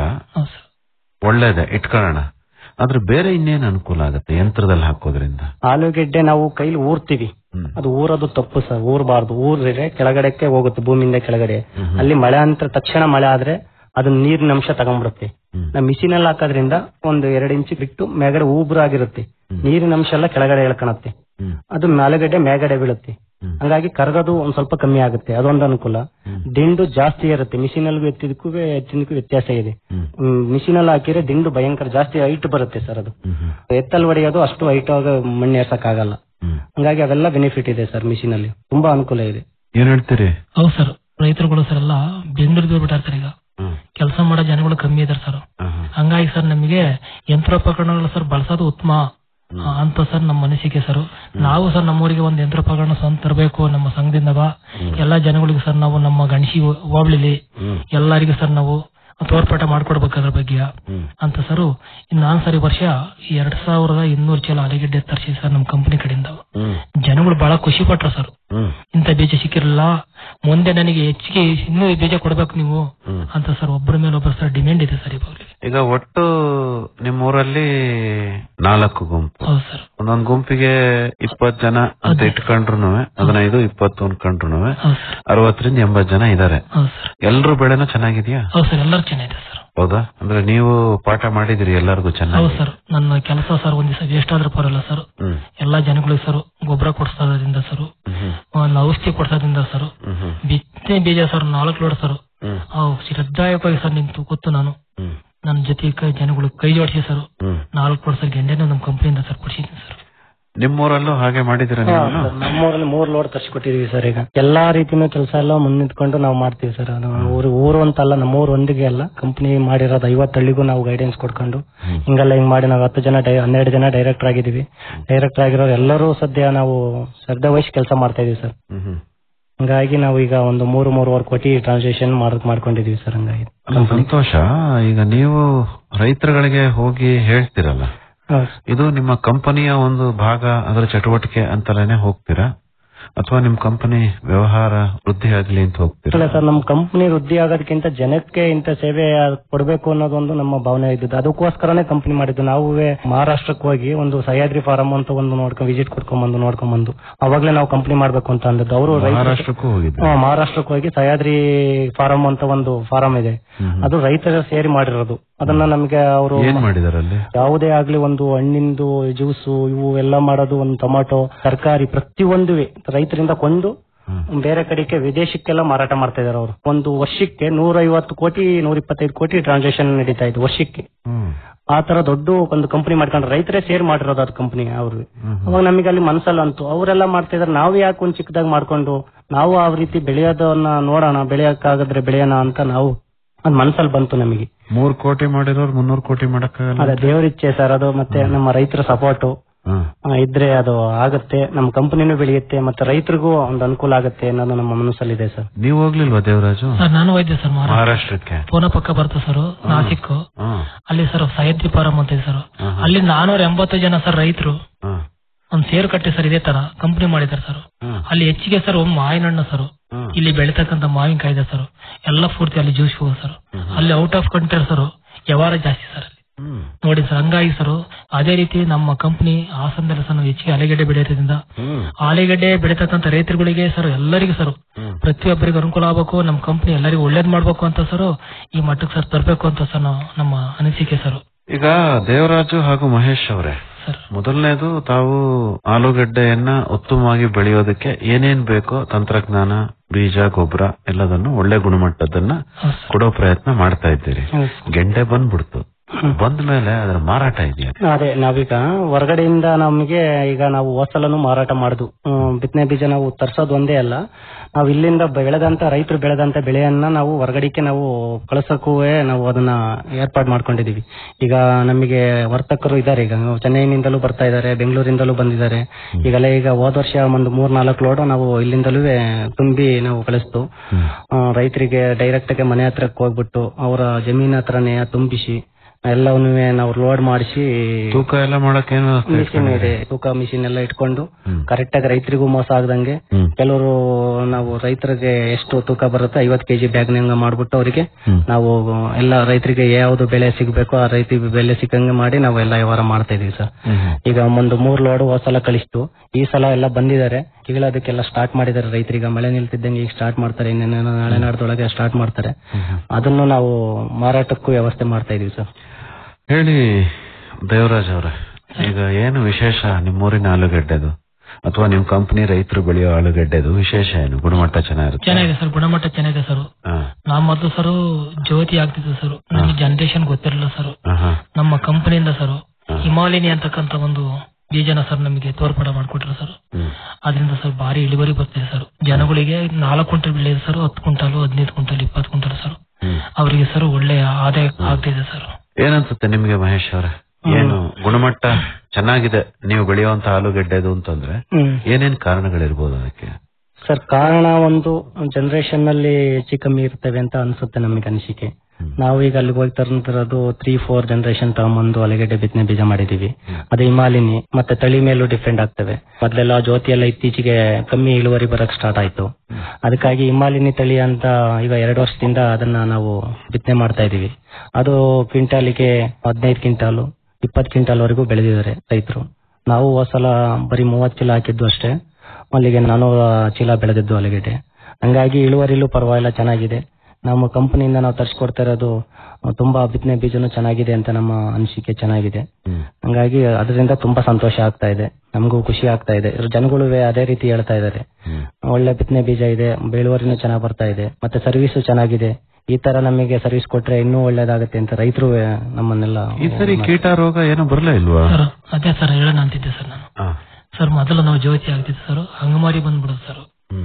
[SPEAKER 12] ಒಳ್ಳೇದೆ ಇಟ್ಕೊಳ್ಳೋಣ ಆದ್ರೆ ಬೇರೆ ಇನ್ನೇನು ಅನುಕೂಲ ಆಗುತ್ತೆ ಯಂತ್ರದಲ್ಲಿ ಹಾಕೋದ್ರಿಂದ
[SPEAKER 14] ಆಲೂಗೆಡ್ಡೆ ನಾವು ಕೈಲಿ ಊರ್ತೀವಿ ಅದು ಊರೋದು ತಪ್ಪು ಸರ್ ಊರ್ಬಾರ್ದು ಊರಿದ್ರೆ ಕೆಳಗಡೆಕ್ಕೆ ಹೋಗುತ್ತೆ ಭೂಮಿಯಿಂದ ಕೆಳಗಡೆ ಅಲ್ಲಿ ಮಳೆ ಅಂತ ತಕ್ಷಣ ಮಳೆ ಆದ್ರೆ ಅದು ನೀರಿನ ಅಂಶ ತಗೊಂಡ್ಬಿಡುತ್ತೆ ನಾವು ಮಿಷಿನ್ ಅಲ್ಲಿ ಹಾಕೋದ್ರಿಂದ ಒಂದು ಎರಡು ಇಂಚು ಬಿಟ್ಟು ಮೇಗಡೆ ಊಬ್ರಾಗಿರುತ್ತೆ ನೀರಿನ ಅಂಶ ಎಲ್ಲ ಕೆಳಗಡೆ ಎಳ್ಕೊಳತ್ತೆ ಅದು ಮೇಲಗಡೆ ಮೇಗಡೆ ಬೀಳುತ್ತೆ ಹಂಗಾಗಿ ಕರಗೋದು ಒಂದ್ ಸ್ವಲ್ಪ ಕಮ್ಮಿ ಆಗುತ್ತೆ ಅದೊಂದು ಅನುಕೂಲ ದಿಂಡು ಜಾಸ್ತಿ ಇರುತ್ತೆ ಮಿಷಿನ್ ಅಲ್ಲಿ ಎತ್ತಿದಕ್ಕೂ ಎತ್ತಿದಕ್ಕೂ ವ್ಯತ್ಯಾಸ ಇದೆ ಮಿಷಿನ್ ಅಲ್ಲಿ ಹಾಕಿದ್ರೆ ದಿಂಡು ಭಯಂಕರ ಜಾಸ್ತಿ ಹೈಟ್ ಬರುತ್ತೆ ಸರ್ ಅದು ಎತ್ತಲ್ ಹೊಡೆಯೋದು ಅಷ್ಟು ಹೈಟ್ ಆಗ ಮಣ್ಣು ಏರ್ಸಕ್ ಆಗಲ್ಲ ಹಂಗಾಗಿ ಅವೆಲ್ಲ ಬೆನಿಫಿಟ್ ಇದೆ ಸರ್ ಮಿಷಿನ್ ಅಲ್ಲಿ ತುಂಬಾ ಅನುಕೂಲ ಇದೆ
[SPEAKER 12] ಏನ್ ಹೇಳ್ತೀರಿ
[SPEAKER 13] ಹೌದು ಸರ್ ರೈತರುಗಳು ಸರ್ ಎಲ್ಲ ಬೆಂದಿರ್ದು ಬಿಟ್ಟಾರ ಸರ್ ಈಗ ಕೆಲಸ ಮಾಡೋ ಜನಗಳು ಕಮ್ಮಿ ಇದಾರೆ ಸರ್ ಹಂಗಾಗಿ ಸರ್ ನಮಗೆ ಯಂತ್ರೋಪಕರಣಗಳು ಸರ್ ಬಳಸೋದು ಉತ್ತಮ ಆ, ಅಂತ ಸರ್ ನಮ್ಮ ಅನಿಸಿಕೆ ಸರ್ ನಾವು ಸರ್ ನಮ್ಮೂರಿಗೆ ಒಂದು ಯಂತ್ರೋಪಕರಣ ಸ್ವಂತ ತರಬೇಕು ನಮ್ಮ ಸಂಘದಿಂದ ಬಾ ಎಲ್ಲಾ ಜನಗಳಿಗೆ ಸರ್ ನಾವು ನಮ್ಮ ಗಣಸಿ ಹೋಬಳಿಲಿ ಎಲ್ಲರಿಗೂ ಸರ್ ನಾವು ತೋರ್ಪಾಟ ಮಾಡ್ಕೊಡ್ಬೇಕು ಅದ್ರ ಬಗ್ಗೆ ಅಂತ ಸರ್ ನಾನು ಸರ್ ಈ ವರ್ಷ ಎರಡ್ ಸಾವಿರದ ಇನ್ನೂರು ಚೀಲ ಆಲೂಗೆಡ್ಡೆ ತರಿಸಿ ಸರ್ ನಮ್ಮ ಕಂಪನಿ ಕಡೆಯಿಂದ ಜನಗಳು ಬಹಳ ಖುಷಿ ಪಟ್ರು ಸರ್ ಇಂಥ ಬೀಜ ಸಿಕ್ಕಿರಲ್ಲ ಮುಂದೆ ನನಗೆ ಹೆಚ್ಚಿಗೆ ಇನ್ನೂ ಬೀಜ ಕೊಡ್ಬೇಕು ನೀವು ಅಂತ ಸರ್ ಒಬ್ಬರ ಮೇಲೆ ಒಬ್ಬರು ಸರ್ ಡಿಮ್ಯಾಂಡ್ ಇದೆ ಸರ್ ಇವಾಗ
[SPEAKER 12] ಈಗ ಒಟ್ಟು ನಿಮ್ಮೂರಲ್ಲಿ ನಾಲ್ಕು ಗುಂಪು
[SPEAKER 13] ಹೌದು ಸರ್
[SPEAKER 12] ಒಂದೊಂದು ಗುಂಪಿಗೆ ಇಪ್ಪತ್ ಜನ ಅಂತ ಇಟ್ಕೊಂಡ್ರು ಹದಿನೈದು ಇಪ್ಪತ್ತು ಅನ್ಕೊಂಡ್ರು ಅರವತ್ತರಿಂದ ಎಂಬತ್ ಜನ ಇದಾರೆ
[SPEAKER 13] ಹೌದು ಸರ್
[SPEAKER 12] ಎಲ್ರು ಬೆಳೆನೂ ಚೆನ್ನಾಗಿದ್ಯಾ
[SPEAKER 13] ಹೌದು ಸರ್ ಎಲ್ಲರೂ ಚೆನ್ನಾಗಿದೆ ಸರ್
[SPEAKER 12] ಹೌದಾ ಅಂದ್ರೆ ನೀವು ಪಾಠ ಮಾಡಿದಿರಿ ಎಲ್ಲರಿಗೂ
[SPEAKER 13] ಹೌದು
[SPEAKER 12] ಚೆನ್ನಾಗಿ
[SPEAKER 13] ಸರ್ ನನ್ನ ಕೆಲಸ ಸರ್ ಒಂದ್ ದಿವಸ ವೇಸ್ಟ್ ಆದ್ರೂ ಪರವಾಗಿಲ್ಲ ಸರ್
[SPEAKER 12] ಹ್ಮ್
[SPEAKER 13] ಎಲ್ಲಾ ಜನಗಳಿಗೆ ಸರ್ ಗೊಬ್ಬರ ಕೊಡ್ಸೋದ್ರಿಂದ ಸರ್ ಒಂದು ಔಷಧಿ ಕೊಡ್ಸೋದ್ರಿಂದ ಸರ್ ಬಿತ್ತನೆ ಬೀಜ ಸರ್ ನಾಲ್ಕು ಲೋಡ್ ಸರ್ ಅವು ಶ್ರದ್ಧಾಯಕವಾಗಿ ಸರ್ ನಿಂತು ಕೂತು ನಾನು ನನ್ನ ಜೊತೆ ಕೈ- ಜನಗಳು ಕೈ ಜೋಡಿಸಿ ಸರ್ ನಾಲ್ಕು ಲೋಡ್ ಸರ್ ಗೆಂಡೆನ ನಮ್ಮ ಕಂಪನಿಯಿಂದ ಸರ್ ಕೊಡ್ಸಿದ್ದೀನಿ ಸರ್
[SPEAKER 12] ನಿಮ್ಮೂರಲ್ಲೂ ಹಾಗೆ ಮಾಡಿದಿರ
[SPEAKER 14] ಹಾ,
[SPEAKER 12] ನೀವು
[SPEAKER 14] ಸರ್, ನಮ್ಮೂರಲ್ಲಿ ಮೂರ್ ಲೋಡ್ ತರಿಸ್ಕೊಟ್ಟಿದೀವಿ ಸರ್ ಈಗ ಎಲ್ಲಾ ರೀತಿನೂ ಕೆಲಸ ಎಲ್ಲ ಮುನ್ನಿಟ್ಕೊಂಡು ನಾವು ಮಾಡ್ತೀವಿ ಸರ್ ಅದು ಊರು ಊರು ಅಂತಲ್ಲ ನಮ್ಮೂರು ಒಂದಿಗೆ ಅಲ್ಲ ಕಂಪನಿ ಮಾಡಿರೋದು ಐವತ್ತು ಹಳ್ಳಿಗೂ ನಾವು ಗೈಡೆನ್ಸ್ ಕೊಡ್ಕೊಂಡು ಹಿಂಗೆಲ್ಲ ಹಿಂಗ್ ಮಾಡಿ ನಾವು ಹತ್ತು ಜನ ಡೈ- ಹನ್ನೆರಡು ಜನ ಡೈರೆಕ್ಟರ್ ಆಗಿದೀವಿ ಡೈರೆಕ್ಟರ್ ಆಗಿರೋರು ಎಲ್ಲರೂ ಸದ್ಯ ನಾವು ಶ್ರದ್ಧೆ ವಹಿಸಿ ಕೆಲಸ ಮಾಡ್ತಾ ಇದೀವಿ ಸರ್ ಹಂಗಾಗಿ ನಾವು ಈಗ ಒಂದು ಮೂರು ಮೂರುವರೆ ಕೋಟಿ ಟ್ರಾನ್ಸಾಕ್ಷನ್ ಮಾಡ್ ಮಾಡ್ಕೊಂಡಿದೀವಿ ಸರ್ ಹಂಗಾಗಿ
[SPEAKER 12] ಅಲ್ಲ, ಸಂತೋಷ ಈಗ ನೀವು ರೈತರುಗಳಿಗೆ ಹೋಗಿ ಹೇಳ್ತಿರಲ್ಲ ಇದು ನಿಮ್ಮ ಕಂಪನಿಯ ಒಂದು ಭಾಗ ಅದರ ಚಟುವಟಿಕೆ ಅಂತಲೇನೆ ಹೋಗ್ತೀರಾ ಅಥವಾ ನಿಮ್ ಕಂಪನಿ ವ್ಯವಹಾರ ವೃದ್ಧಿ ಆಗ್ಲಿ ಅಂತ ಹೋಗ್ತೀರಾ
[SPEAKER 14] ಇಲ್ಲ ಸರ್ ನಮ್ಮ ಕಂಪನಿ ವೃದ್ಧಿ ಆಗೋದಕ್ಕಿಂತ ಜನಕ್ಕೆ ಇಂಥ ಸೇವೆ ಕೊಡಬೇಕು ಅನ್ನೋದೊಂದು ನಮ್ಮ ಭಾವನೆ ಇದ್ದದ್ದು ಅದಕ್ಕೋಸ್ಕರನೇ ಕಂಪನಿ ಮಾಡಿದ್ದು ನಾವು ಮಹಾರಾಷ್ಟ್ರಕ್ಕೆ ಹೋಗಿ ಒಂದು ಸಹ್ಯಾದ್ರಿ ಫಾರಂ ಅಂತ ಒಂದು ನೋಡ್ಕೊಂಡು ವಿಸಿಟ್ ಕೊಡ್ಕೊಂಡ್ಬಂದು ನೋಡ್ಕೊಂಡ್ಬಂದು ಅವಾಗಲೇ ನಾವು ಕಂಪನಿ ಮಾಡ್ಬೇಕು ಅಂತ ಅಂದದ್ದು ಅವರು
[SPEAKER 12] ಮಹಾರಾಷ್ಟ್ರಕ್ಕೂ ಹೋಗಿದ್ರು
[SPEAKER 14] ಹಾ, ಮಹಾರಾಷ್ಟ್ರಕ್ಕೆ ಹೋಗಿ ಸಹ್ಯಾದ್ರಿ ಫಾರಂ ಅಂತ ಒಂದು ಫಾರಂ ಇದೆ ಅದು ರೈತರ ಸೇರಿ ಮಾಡಿರೋದು ಅದನ್ನ ನಮ್ಗೆ ಅವರು
[SPEAKER 12] ಏನ್ ಮಾಡಿದಾರಲ್ಲಿ
[SPEAKER 14] ಯಾವುದೇ ಆಗ್ಲಿ ಒಂದು ಹಣ್ಣಿಂದು ಜ್ಯೂಸು ಇವು ಎಲ್ಲ ಮಾಡೋದು ಒಂದು ಟೊಮಾಟೊ ತರಕಾರಿ ಪ್ರತಿಯೊಂದು ರೈತರಿಂದ ಕೊಂಡು ಬೇರೆ ಕಡೆಗೆ ವಿದೇಶಕ್ಕೆಲ್ಲ ಮಾರಾಟ ಮಾಡ್ತಾ ಇದಾರೆ ಅವರು ಒಂದು ವರ್ಷಕ್ಕೆ ನೂರೈವತ್ತು ಕೋಟಿ ನೂರ ಇಪ್ಪತ್ತೈದು ಕೋಟಿ ಟ್ರಾನ್ಸಾಕ್ಷನ್ ನಡೀತಾ ಇದೆ ವರ್ಷಕ್ಕೆ ಆ ತರ ದೊಡ್ಡ ಒಂದು ಕಂಪನಿ ಮಾಡ್ಕೊಂಡ್ರೆ ರೈತರೇ ಸೇರ್ ಮಾಡಿರೋದು ಅದು ಕಂಪನಿ ಅವ್ರಿಗೆ ಅವಾಗ ನಮಗೆ ಅಲ್ಲಿ ಮನ್ಸಲ್ಲ ಅಂತು ಅವರೆಲ್ಲ ಮಾಡ್ತಾ ಇದಾರೆ ನಾವು ಯಾಕೆ ಒಂದ್ ಚಿಕ್ಕದಾಗಿ ಮಾಡ್ಕೊಂಡು ನಾವು ಆ ರೀತಿ ಬೆಳೆಯೋದನ್ನ ನೋಡೋಣ ಬೆಳೆಯಕ್ಕಾಗದ್ರೆ ಬೆಳೆಯೋಣ ಅಂತ ನಾವು ಅದ್ ಮನ್ಸಲ್ಲಿ ಬಂತು ನಮಗೆ
[SPEAKER 12] ಮೂರ್ ಕೋಟಿ ಮಾಡಿರೋರು ಮುನ್ನೂರು ಕೋಟಿ ಮಾಡಕ್ಕಾಗಲ್ಲ
[SPEAKER 14] ಅದೇ ದೇವರಿಚ್ಛೆ ಸರ್ ಅದು ಮತ್ತೆ ನಮ್ಮ ರೈತರ ಸಪೋರ್ಟ್ ಆ, ಇದ್ರೆ ಅದು ಆಗುತ್ತೆ ನಮ್ಮ ಕಂಪನಿನೂ ಬೆಳೆಯುತ್ತೆ ಮತ್ತೆ ರೈತರಿಗೂ ಒಂದು ಅನುಕೂಲ ಆಗುತ್ತೆ ಅನ್ನೋದು ನಮ್ಮ ಮನಸ್ಸಲ್ಲಿದೆ ಸರ್
[SPEAKER 12] ನೀವು ಹೋಗ್ಲಿಲ್ವಾ ದೇವರಾಜು
[SPEAKER 13] ಸರ್ ನಾನು ಹೋಯ್ದೆ ಸರ್ ಮಹಾರಾಷ್ಟ್ರ
[SPEAKER 12] ಮಹಾರಾಷ್ಟ್ರಕ್ಕೆ
[SPEAKER 13] ಪೂನಾ ಪಕ್ಕ ಬರ್ತದೆ ಸರ್ ನಾಸಿಕ್
[SPEAKER 12] ಹ್ಮ್.
[SPEAKER 13] ಅಲ್ಲಿ ಸರ್ ಸಹ್ಯಾದ್ರಿ ಫಾರಂ ಅಂತ ಇದೆ ಸರ್
[SPEAKER 12] ಹ್ಮ್.
[SPEAKER 13] ಅಲ್ಲಿ ನಾನೂರ ಎಂಬತ್ತು ಜನ ಸರ್ ರೈತರು
[SPEAKER 12] ಹ್ಮ್.
[SPEAKER 13] ಒಂದ್ ಸೇರು ಕಟ್ಟಿ ಸರ್ ಇದೇ ತರ ಕಂಪನಿ ಮಾಡಿದಾರೆ ಸರ್
[SPEAKER 12] ಹ್ಮ್.
[SPEAKER 13] ಅಲ್ಲಿ ಹೆಚ್ಚಿಗೆ ಸರ್ ಒಂದು ಮಾವಿನ ಹಣ್ಣು ಸರ್
[SPEAKER 12] ಹ್ಮ್.
[SPEAKER 13] ಇಲ್ಲಿ ಬೆಳಿತಕ್ಕಂತ ಮಾವಿನಕಾಯಿ ಇದೆ ಸರ್ ಎಲ್ಲ ಪೂರ್ತಿ ಅಲ್ಲಿ ಜ್ಯೂಸ್ ಹೋಗೋದು ಸರ್ ಅಲ್ಲಿ ಔಟ್ ಆಫ್ ಕಂಟ್ರಿ ಸರ್ ವ್ಯವಹಾರ ಜಾಸ್ತಿ ಸರ್
[SPEAKER 12] ಹ್ಮ್.
[SPEAKER 13] ನೋಡಿ ಸರ್ ಹಂಗಾಗಿ ಸರ್ ಅದೇ ರೀತಿ ನಮ್ಮ ಕಂಪನಿ ಹಾಸನದಲ್ಲಿ ಸರ್ ನಾವು ಹೆಚ್ಚಿಗೆ ಆಲೂಗಡ್ಡೆ ಬೆಳೆಯೋದ್ರಿಂದ
[SPEAKER 12] ಹ್ಮ್.
[SPEAKER 13] ಆಲೂಗಡ್ಡೆ ಬೆಳೀತಕ್ಕಂತ ರೈತರುಗಳಿಗೆ ಸರ್ ಎಲ್ಲರಿಗೂ ಸರ್
[SPEAKER 12] ಹ್ಮ್.
[SPEAKER 13] ಪ್ರತಿಯೊಬ್ಬರಿಗೂ ಅನುಕೂಲ ಆಗಬೇಕು ನಮ್ಮ ಕಂಪನಿ ಎಲ್ಲರಿಗೂ ಒಳ್ಳೇದ್ ಮಾಡ್ಬೇಕು ಅಂತ ಸರ್ ಈ ಮಟ್ಟಕ್ಕೆ ಸರ್ ತರಬೇಕು ಅಂತ ಸರ್ ನಾವು ನಮ್ಮ ಅನಿಸಿಕೆ ಸರ್
[SPEAKER 12] ಈಗ ದೇವರಾಜು ಹಾಗೂ ಮಹೇಶ್ ಅವರೇ ಮೊದಲನೇದು ತಾವು ಆಲೂಗಡ್ಡೆಯನ್ನ ಉತ್ತಮವಾಗಿ ಬೆಳೆಯೋದಕ್ಕೆ ಏನೇನ್ ಬೇಕೋ ತಂತ್ರಜ್ಞಾನ ಬೀಜ ಗೊಬ್ಬರ ಎಲ್ಲದನ್ನು ಒಳ್ಳೆ ಗುಣಮಟ್ಟದನ್ನ ಕೊಡೋ ಪ್ರಯತ್ನ ಮಾಡ್ತಾ ಇದ್ದೀರಿ ಗೆಂಡೆ ಬಂದ್ಬಿಡ್ತು ಬಂದ ಮೇಲೆ ಅದರ ಮಾರಾಟ ಇದೆಯಾ
[SPEAKER 14] ಅದೇ ನಾವೀಗ ಹೊರಗಡೆಯಿಂದ ನಮಗೆ ಈಗ ನಾವು ಹೋಸಲನು ಮಾರಾಟ ಮಾಡುದು ಬಿತ್ತನೆ ಬೀಜ ನಾವು ತರ್ಸೋದು ಒಂದೇ ಅಲ್ಲ ನಾವು ಇಲ್ಲಿಂದ ಬೆಳೆದಂತ ರೈತರು ಬೆಳೆದಂತ ಬೆಳೆಯನ್ನ ನಾವು ಹೊರಗಡೆಗೆ ನಾವು ಕಳ್ಸಕ್ಕೂ ನಾವು ಅದನ್ನ ಏರ್ಪಾಡು ಮಾಡ್ಕೊಂಡಿದೀವಿ ಈಗ ನಮಗೆ ವರ್ತಕರು ಇದ್ದಾರೆ ಈಗ ಚೆನ್ನೈನಿಂದಲೂ ಬರ್ತಾ ಇದ್ದಾರೆ ಬೆಂಗಳೂರಿಂದಲೂ ಬಂದಿದ್ದಾರೆ ಈಗಲೇ ಈಗ ಹೋದ ವರ್ಷ ಒಂದು ಮೂರ್ ನಾಲ್ಕು ಲೋಡ್ ನಾವು ಇಲ್ಲಿಂದಲೂ ತುಂಬಿ ನಾವು ಕಳಿಸ್ತು ಆ, ರೈತರಿಗೆ ಡೈರೆಕ್ಟ್ ಆಗಿ ಮನೆ ಹತ್ರಕ್ಕೆ ಹೋಗ್ಬಿಟ್ಟು ಅವರ ಜಮೀನ್ ಹತ್ರನೇ ತುಂಬಿಸಿ ಎಲ್ಲವನ್ನೂ ನಾವು ಲೋಡ್ ಮಾಡಿಸಿ
[SPEAKER 12] ತೂಕ ಎಲ್ಲ ಮಾಡಕ್ ಏನು ವ್ಯವಸ್ಥೆ
[SPEAKER 14] ಮಿಷಿನ್
[SPEAKER 12] ಇಟ್ಕೊಂಡಿದ್ದೀರಿ?
[SPEAKER 14] ಇದೆ ತೂಕ ಮಿಷಿನ್ ಎಲ್ಲ ಇಟ್ಕೊಂಡು ಕರೆಕ್ಟ್ ಆಗಿ ರೈತರಿಗೂ ಮೋಸ ಆಗದಂಗೆ ಕೆಲವರು ನಾವು ರೈತರಿಗೆ ಎಷ್ಟು ತೂಕ ಬರುತ್ತೆ ಐವತ್ ಕೆಜಿ ಬ್ಯಾಗ್ ಮಾಡ್ಬಿಟ್ಟು ಅವರಿಗೆ ನಾವು ಎಲ್ಲ ರೈತರಿಗೆ ಯಾವ್ದು ಬೆಲೆ ಸಿಗ್ಬೇಕು ಆ ರೈತರಿಗೆ ಬೆಲೆ ಸಿಕ್ಕಂಗೆ ಮಾಡಿ ನಾವು ಎಲ್ಲ ವ್ಯವಹಾರ ಮಾಡ್ತಾ ಇದೀವಿ ಸರ್ ಈಗ ಒಂದು ಮೂರ್ ಲೋಡ್ ಹೋದ್ ಸಲ ಕಳಿಸ್ತು ಈ ಸಲ ಎಲ್ಲ ಬಂದಿದ್ದಾರೆ ಕೀಳೋದಕ್ಕೆಲ್ಲ ಸ್ಟಾರ್ಟ್ ಮಾಡಿದ್ದಾರೆ ರೈತರಿಗೆ ಮಳೆ ನಿಲ್ತಿದ್ದಂಗೆ ಈಗ ಸ್ಟಾರ್ಟ್ ಮಾಡ್ತಾರೆ ಇನ್ನೇನು ನಾಳೆ ನಾಡ್ದೊಳಗೆ ಸ್ಟಾರ್ಟ್ ಮಾಡ್ತಾರೆ ಅದನ್ನು ನಾವು ಮಾರಾಟಕ್ಕೂ ವ್ಯವಸ್ಥೆ ಮಾಡ್ತಾ ಇದೀವಿ ಸರ್
[SPEAKER 12] ಹೇಳಿ ದೇವರಾಜ್ ಅವ್ರೆ ಈಗ ಏನು ವಿಶೇಷ ನಿಮ್ಮೂರಿನ ಆಲೂಗಡ್ಡೆದು ಅಥವಾ ನಿಮ್ ಕಂಪನಿ ರೈತರು ಬೆಳೆಯೋ ಆಲೂಗಡ್ಡೆದು ವಿಶೇಷ ಏನು ಗುಣಮಟ್ಟ ಚೆನ್ನಾಗಿರುತ್ತೆ
[SPEAKER 13] ಚೆನ್ನಾಗಿದೆ ಸರ್ ಗುಣಮಟ್ಟ ಚೆನ್ನಾಗಿದೆ ಸರ್
[SPEAKER 12] ಹಾ.
[SPEAKER 13] ನಾ ಮೊದಲು ಸರ್ ಜ್ಯೋತಿ ಆಗ್ತಿತ್ತು ಸರ್ ನಮಗೆ ಜನರೇಷನ್ ಗೊತ್ತಿರಲಿಲ್ಲ ಸರ್
[SPEAKER 12] ಆಹಾ.
[SPEAKER 13] ನಮ್ಮ ಕಂಪನಿಯಿಂದ ಸರ್ ಹಿಮಾಲಿನಿ ಅಂತಕ್ಕಂತ ಒಂದು ಬೀಜನ ಸರ್ ನಮಗೆ ತೋರ್ಪಡ ಮಾಡ್ಕೊಟ್ರು ಸರ್
[SPEAKER 12] ಹ್ಮ್.
[SPEAKER 13] ಅದರಿಂದ ಸರ್ ಭಾರಿ ಇಳುವರಿ ಬರ್ತಿದೆ ಸರ್ ಜನಗಳಿಗೆ ನಾಲ್ಕು ಕ್ವಿಂಟಲ್ ಬೆಳೆಯುತ್ತೆ ಸರ್ ಹತ್ತು ಕ್ವಿಂಟಲ್ ಹದಿನೈದು ಕ್ವಿಂಟಲ್ ಇಪ್ಪತ್ತು ಕ್ವಿಂಟಲ್ ಸರ್
[SPEAKER 12] ಹ್ಮ್.
[SPEAKER 13] ಅವರಿಗೆ ಸರ್ ಒಳ್ಳೆಯ ಆದಾಯ ಆಗ್ತಿದೆ ಸರ್
[SPEAKER 12] ಏನನ್ಸುತ್ತೆ ನಿಮ್ಗೆ ಮಹೇಶ್ ಅವರೇ ಏನು ಗುಣಮಟ್ಟ ಚೆನ್ನಾಗಿದೆ ನೀವು ಬೆಳೆಯುವಂತ ಆಲೂಗಡ್ಡೆದು ಅಂತಂದ್ರೆ
[SPEAKER 14] ಹ್ಮ್.
[SPEAKER 12] ಏನೇನ್ ಕಾರಣಗಳಿರ್ಬೋದು ಅದಕ್ಕೆ
[SPEAKER 14] ಸರ್ ಕಾರಣ ಒಂದು ಜನರೇಷನ್ ನಲ್ಲಿ ಹೆಚ್ಚು ಕಮ್ಮಿ ಇರ್ತವೆ ಅಂತ ಅನ್ಸುತ್ತೆ ನಮಗೆ ಅನಿಸಿಕೆ ನಾವು ಈಗ ಅಲ್ಲಿಗೆ ಹೋಗಿ ತರಂತಿರೋದು ತ್ರೀ ಫೋರ್ ಜನರೇಷನ್ ತಗೊಂಬಂದು ಅಲಗಡ್ಡೆ ಬಿತ್ತನೆ ಬೀಜ ಮಾಡಿದೀವಿ ಅದು ಹಿಮಾಲಿನಿ ಮತ್ತೆ ತಳಿ ಮೇಲೂ ಡಿಫೆಂಡ್ ಆಗ್ತವೆ ಮೊದಲೆಲ್ಲ ಜ್ಯೋತಿ ಎಲ್ಲ ಇತ್ತೀಚೆಗೆ ಕಮ್ಮಿ ಇಳುವರಿ ಬರಕ್ ಸ್ಟಾರ್ಟ್ ಆಯ್ತು ಅದಕ್ಕಾಗಿ ಹಿಮಾಲಿನಿ ತಳಿ ಅಂತ ಈಗ ಎರಡು ವರ್ಷದಿಂದ ಅದನ್ನ ನಾವು ಬಿತ್ತನೆ ಮಾಡ್ತಾ ಇದೀವಿ ಅದು ಕ್ವಿಂಟಾಲಿಗೆ ಹದಿನೈದು ಕ್ವಿಂಟಾಲು ಇಪ್ಪತ್ತು ಕ್ವಿಂಟಾಲ್ ವರೆಗೂ ಬೆಳೆದಿದ್ದಾರೆ ರೈತರು ನಾವು ಹೋದ್ ಸಲ ಬರೀ ಮೂವತ್ತು ಚೀಲ ಹಾಕಿದ್ದು ಅಷ್ಟೇ ಅಲ್ಲಿಗೆ ನಾನೂರ ಚೀಲ ಬೆಳೆದಿದ್ದು ಅಲ್ಲಿಗೆ ಹಂಗಾಗಿ ಇಳುವರಿಲೂ ಪರವಾಗಿಲ್ಲ ಚೆನ್ನಾಗಿದೆ ನಮ್ಮ ಕಂಪನಿಯಿಂದ ನಾವು ತರಿಸ್ಕೊಡ್ತಾ ಇರೋದು ಆ, ತುಂಬಾ ಬಿತ್ತನೆ ಬೀಜನೂ ಚೆನ್ನಾಗಿದೆ ಅಂತ ನಮ್ಮ ಅನಿಸಿಕೆ ಚೆನ್ನಾಗಿದೆ ಹಂಗಾಗಿ ಅದರಿಂದ ತುಂಬಾ ಸಂತೋಷ ಆಗ್ತಾ ಇದೆ ನಮಗೂ ಖುಷಿ ಆಗ್ತಾ ಇದೆ ಇವ್ರು ಜನಗಳು ಅದೇ ರೀತಿ ಹೇಳ್ತಾ ಇದ್ದಾರೆ ಒಳ್ಳೆ ಬಿತ್ತನೆ ಬೀಜ ಇದೆ ಇಳುವರಿನೂ ಚೆನ್ನಾಗಿ ಬರ್ತಾ ಇದೆ ಮತ್ತೆ ಸರ್ವಿಸ್ ಚೆನ್ನಾಗಿದೆ ಈ ತರ ನಮಗೆ ಸರ್ವಿಸ್ ಕೊಟ್ರೆ ಇನ್ನೂ ಒಳ್ಳೇದಾಗುತ್ತೆ ಅಂತ ರೈತರು ನಮ್ಮನ್ನೆಲ್ಲ
[SPEAKER 12] ಈ ಸರಿ ಕೀಟ ರೋಗ ಏನು ಬರಲೇ ಇಲ್ವಾ
[SPEAKER 13] ಸರ್ ಅದೇ ಸರ್ ಹೇಳೋಣ ಅಂತಿದ್ದೆ ಸರ್ ನಾನು
[SPEAKER 12] ಆ.
[SPEAKER 13] ಸರ್ ಮೊದಲು ನಾವು ಜ್ಯೋತಿ ಆಗ್ತಿದ್ದೆ ಸರ್ ಅಂಗಮಾರಿ ಬಂದ್ಬಿಡುದು ಸರ್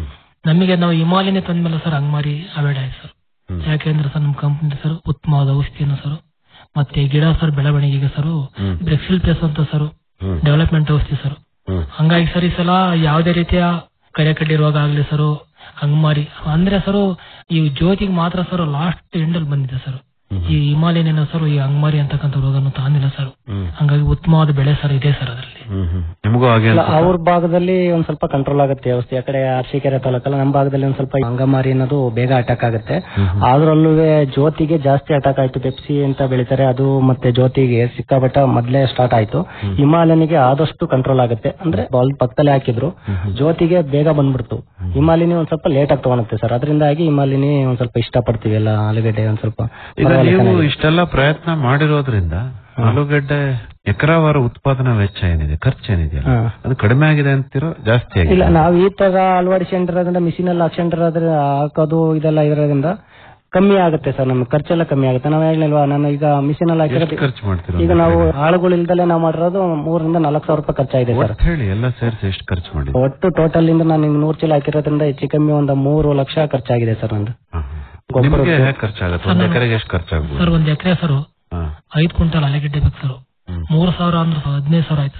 [SPEAKER 13] ನಮಗೆ ನಾವು ಹಿಮಾಲಯನೇ ತಂದ್ಮೇಲೆ ಸರ್ ಅಂಗಮಾರಿ ಅವಾಯ್ಡ್ ಆಯ್ತು ಸರ್ ಯಾಕೆಂದ್ರೆ ಸರ್ ನಮ್ಮ ಕಂಪನಿ ಸರ್ ಉತ್ತಮವಾದ ಔಷಧಿಯನ್ನು ಸರ್ ಮತ್ತೆ ಗಿಡ ಸರ್ ಬೆಳವಣಿಗೆಗೆ ಸರ್ ಬ್ರೆಕ್ಸಿಲ್ ಪ್ಲೇಸ್ ಅಂತ ಸರ್ ಡೆವಲಪ್ಮೆಂಟ್ ಔಷಧಿ ಸರ್ ಹಂಗಾಗಿ ಸರ್ ಈ ಸಲ ಯಾವುದೇ ರೀತಿಯ ಕಡ್ಡಿ ರೋಗ ಆಗ್ಲಿ ಸರ್ ಅಂಗಮಾರಿ ಅಂದ್ರೆ ಸರ್ ಈ ಜ್ಯೋತಿಗೆ ಮಾತ್ರ ಸರ್ ಲಾಸ್ಟ್ ಎಂಡಲ್ಲಿ ಬಂದಿದೆ ಸರ್ ಈ ಹಿಮಾಲಯನ ಸರ್ ಈ ಅಂಗಮಾರಿ ಅಂತಕ್ಕಂಥ ರೋಗನು ತಾನಿಲ್ಲ ಸರ್ ಹಂಗಾಗಿ ಉತ್ತಮವಾದ ಬೆಳೆ ಸರ್ ಇದೆ ಸರ್ ಅದರಲ್ಲಿ
[SPEAKER 12] ನಿಮಗೂ ಹಾಗೆ
[SPEAKER 14] ಇಲ್ಲ,
[SPEAKER 12] ಅನ್ಸುತ್ತಾ?
[SPEAKER 14] ಅವ್ರ ಭಾಗದಲ್ಲಿ ಒಂದ್ ಸ್ವಲ್ಪ ಕಂಟ್ರೋಲ್ ಆಗುತ್ತೆ ವ್ಯವಸ್ಥೆ ಆ ಕಡೆ ಅರಸೀಕೆರೆ ತಾಲೂಕಲ್ಲ ನಮ್ಮ ಭಾಗದಲ್ಲಿ ಒಂದ್ ಸ್ವಲ್ಪ ಅಂಗಮಾರಿ ಅನ್ನೋದು ಬೇಗ ಅಟ್ಯಾಕ್ ಆಗುತ್ತೆ ಅದ್ರಲ್ಲೂ ಜ್ಯೋತಿಗೆ ಜಾಸ್ತಿ ಅಟ್ಯಾಕ್ ಆಯ್ತು ಪೆಪ್ಸಿ ಅಂತ ಬೆಳಿತಾರೆ ಅದು ಮತ್ತೆ ಜ್ಯೋತಿಗೆ ಸಿಕ್ಕಾಬಟ್ಟ ಮೊದ್ಲೇ ಸ್ಟಾರ್ಟ್ ಆಯ್ತು ಹಿಮಾಲಯನಿಗೆ ಆದಷ್ಟು ಕಂಟ್ರೋಲ್ ಆಗುತ್ತೆ ಅಂದ್ರೆ ಬಾಲ್ ಪಕ್ಕದಲ್ಲೇ ಹಾಕಿದ್ರು ಜ್ಯೋತಿಗೆ ಬೇಗ ಬಂದ್ಬಿಡ್ತು ಹಿಮಾಲಿನಿ ಒಂದ್ ಸ್ವಲ್ಪ ಲೇಟ್ ಆಗಿ ತಗೊಳುತ್ತೆ ಸರ್ ಅದರಿಂದಾಗಿ ಹಿಮಾಲಿನಿ ಒಂದ್ ಸ್ವಲ್ಪ ಇಷ್ಟಪಡ್ತೀವಿ ಎಲ್ಲ ಆಲೂಗಡ್ಡೆ ಒಂದ್ ಸ್ವಲ್ಪ
[SPEAKER 12] ಈಗ
[SPEAKER 14] ಪರವಾಗಿಲ್ಲ
[SPEAKER 12] ನೀವು
[SPEAKER 14] ಚೆನ್ನಾಗಿದೆ.
[SPEAKER 12] ಇಷ್ಟೆಲ್ಲ ಪ್ರಯತ್ನ ಮಾಡಿರೋದ್ರಿಂದ ಆಲೂಗಡ್ಡೆ ಎಕರಾವಾರ ಉತ್ಪಾದನಾ ವೆಚ್ಚ ಏನಿದೆ ಖರ್ಚು ಏನಿದೆಯಲ್ಲ
[SPEAKER 14] ಹಾ.
[SPEAKER 12] ಅದು ಕಡಿಮೆ ಆಗಿದೆ ಅಂತೀರೋ ಜಾಸ್ತಿ ಆಗಿದೆ
[SPEAKER 14] ಇಲ್ಲ ನಾವು ಈ ತರ ಅಳವಡಿಸಿಕೊಂಡಿರೋದ್ರಿಂದ ಮಿಷಿನ್ ಅಲ್ಲಿ ಹಾಕ್ಕೊಂಡಿರೋದ್ರ ಹಾಕೋದು ಇದೆಲ್ಲ ಇರೋದ್ರಿಂದ ಕಮ್ಮಿ ಆಗುತ್ತೆ ಸರ್ ನಮ್ಗೆ ಖರ್ಚೆಲ್ಲ ಕಮ್ಮಿ ಆಗುತ್ತೆ ನಾವು ಹೇಳಿಲ್ವಾ ನಾನು ಈಗ ಮಿಷಿನ್ ಅಲ್ಲಿ
[SPEAKER 12] ಎಷ್ಟು
[SPEAKER 14] ಹಾಕಿರೋದು
[SPEAKER 12] ಖರ್ಚು ಮಾಡ್ತೀರಾ
[SPEAKER 14] ಈಗ ನಾವು ಆಳುಗಳಿಲ್ದಲೇ ನಾವು ಮಾಡಿರೋದು ಮೂರರಿಂದ ನಾಲ್ಕು ಸಾವಿರ ರೂಪಾಯಿ ಖರ್ಚಾಗಿದೆ ಸರ್
[SPEAKER 12] ಒಟ್ಟು ಹೇಳಿ ಎಲ್ಲ ಸೇರಿಸಿ ಎಷ್ಟು ಖರ್ಚು ಮಾಡಿ
[SPEAKER 14] ಒಟ್ಟು ಟೋಟಲ್ ಇಂದ ನಾನು ಈಗ ನೂರು ಚೀಲ ಹಾಕಿರೋದ್ರಿಂದ ಹೆಚ್ಚು ಕಮ್ಮಿ ಒಂದು ಮೂರು ಲಕ್ಷ ಖರ್ಚಾಗಿದೆ ಸರ್ ನಂದು
[SPEAKER 12] ನಿಮಗೆ ಹೇಗೆ ಖರ್ಚಾಗುತ್ತೆ ಒಂದ್ ಎಕರೆಗೆ ಎಷ್ಟು ಖರ್ಚಾಗ್ಬೋದು
[SPEAKER 13] ಸರ್ ಒಂದ್ ಎಕರೆ ಸರ್
[SPEAKER 12] ಹಾ.
[SPEAKER 13] ಐದ್ ಕ್ವಿಂಟಲ್ ಆಲೂಗೆಡ್ಡೆ ಬೇಕು ಸರ್ ಮೂರ್ ಸಾವಿರ ಅಂದ್ರೆ ಹದಿನೈದು ಸಾವಿರ ಆಯ್ತು ಸರ್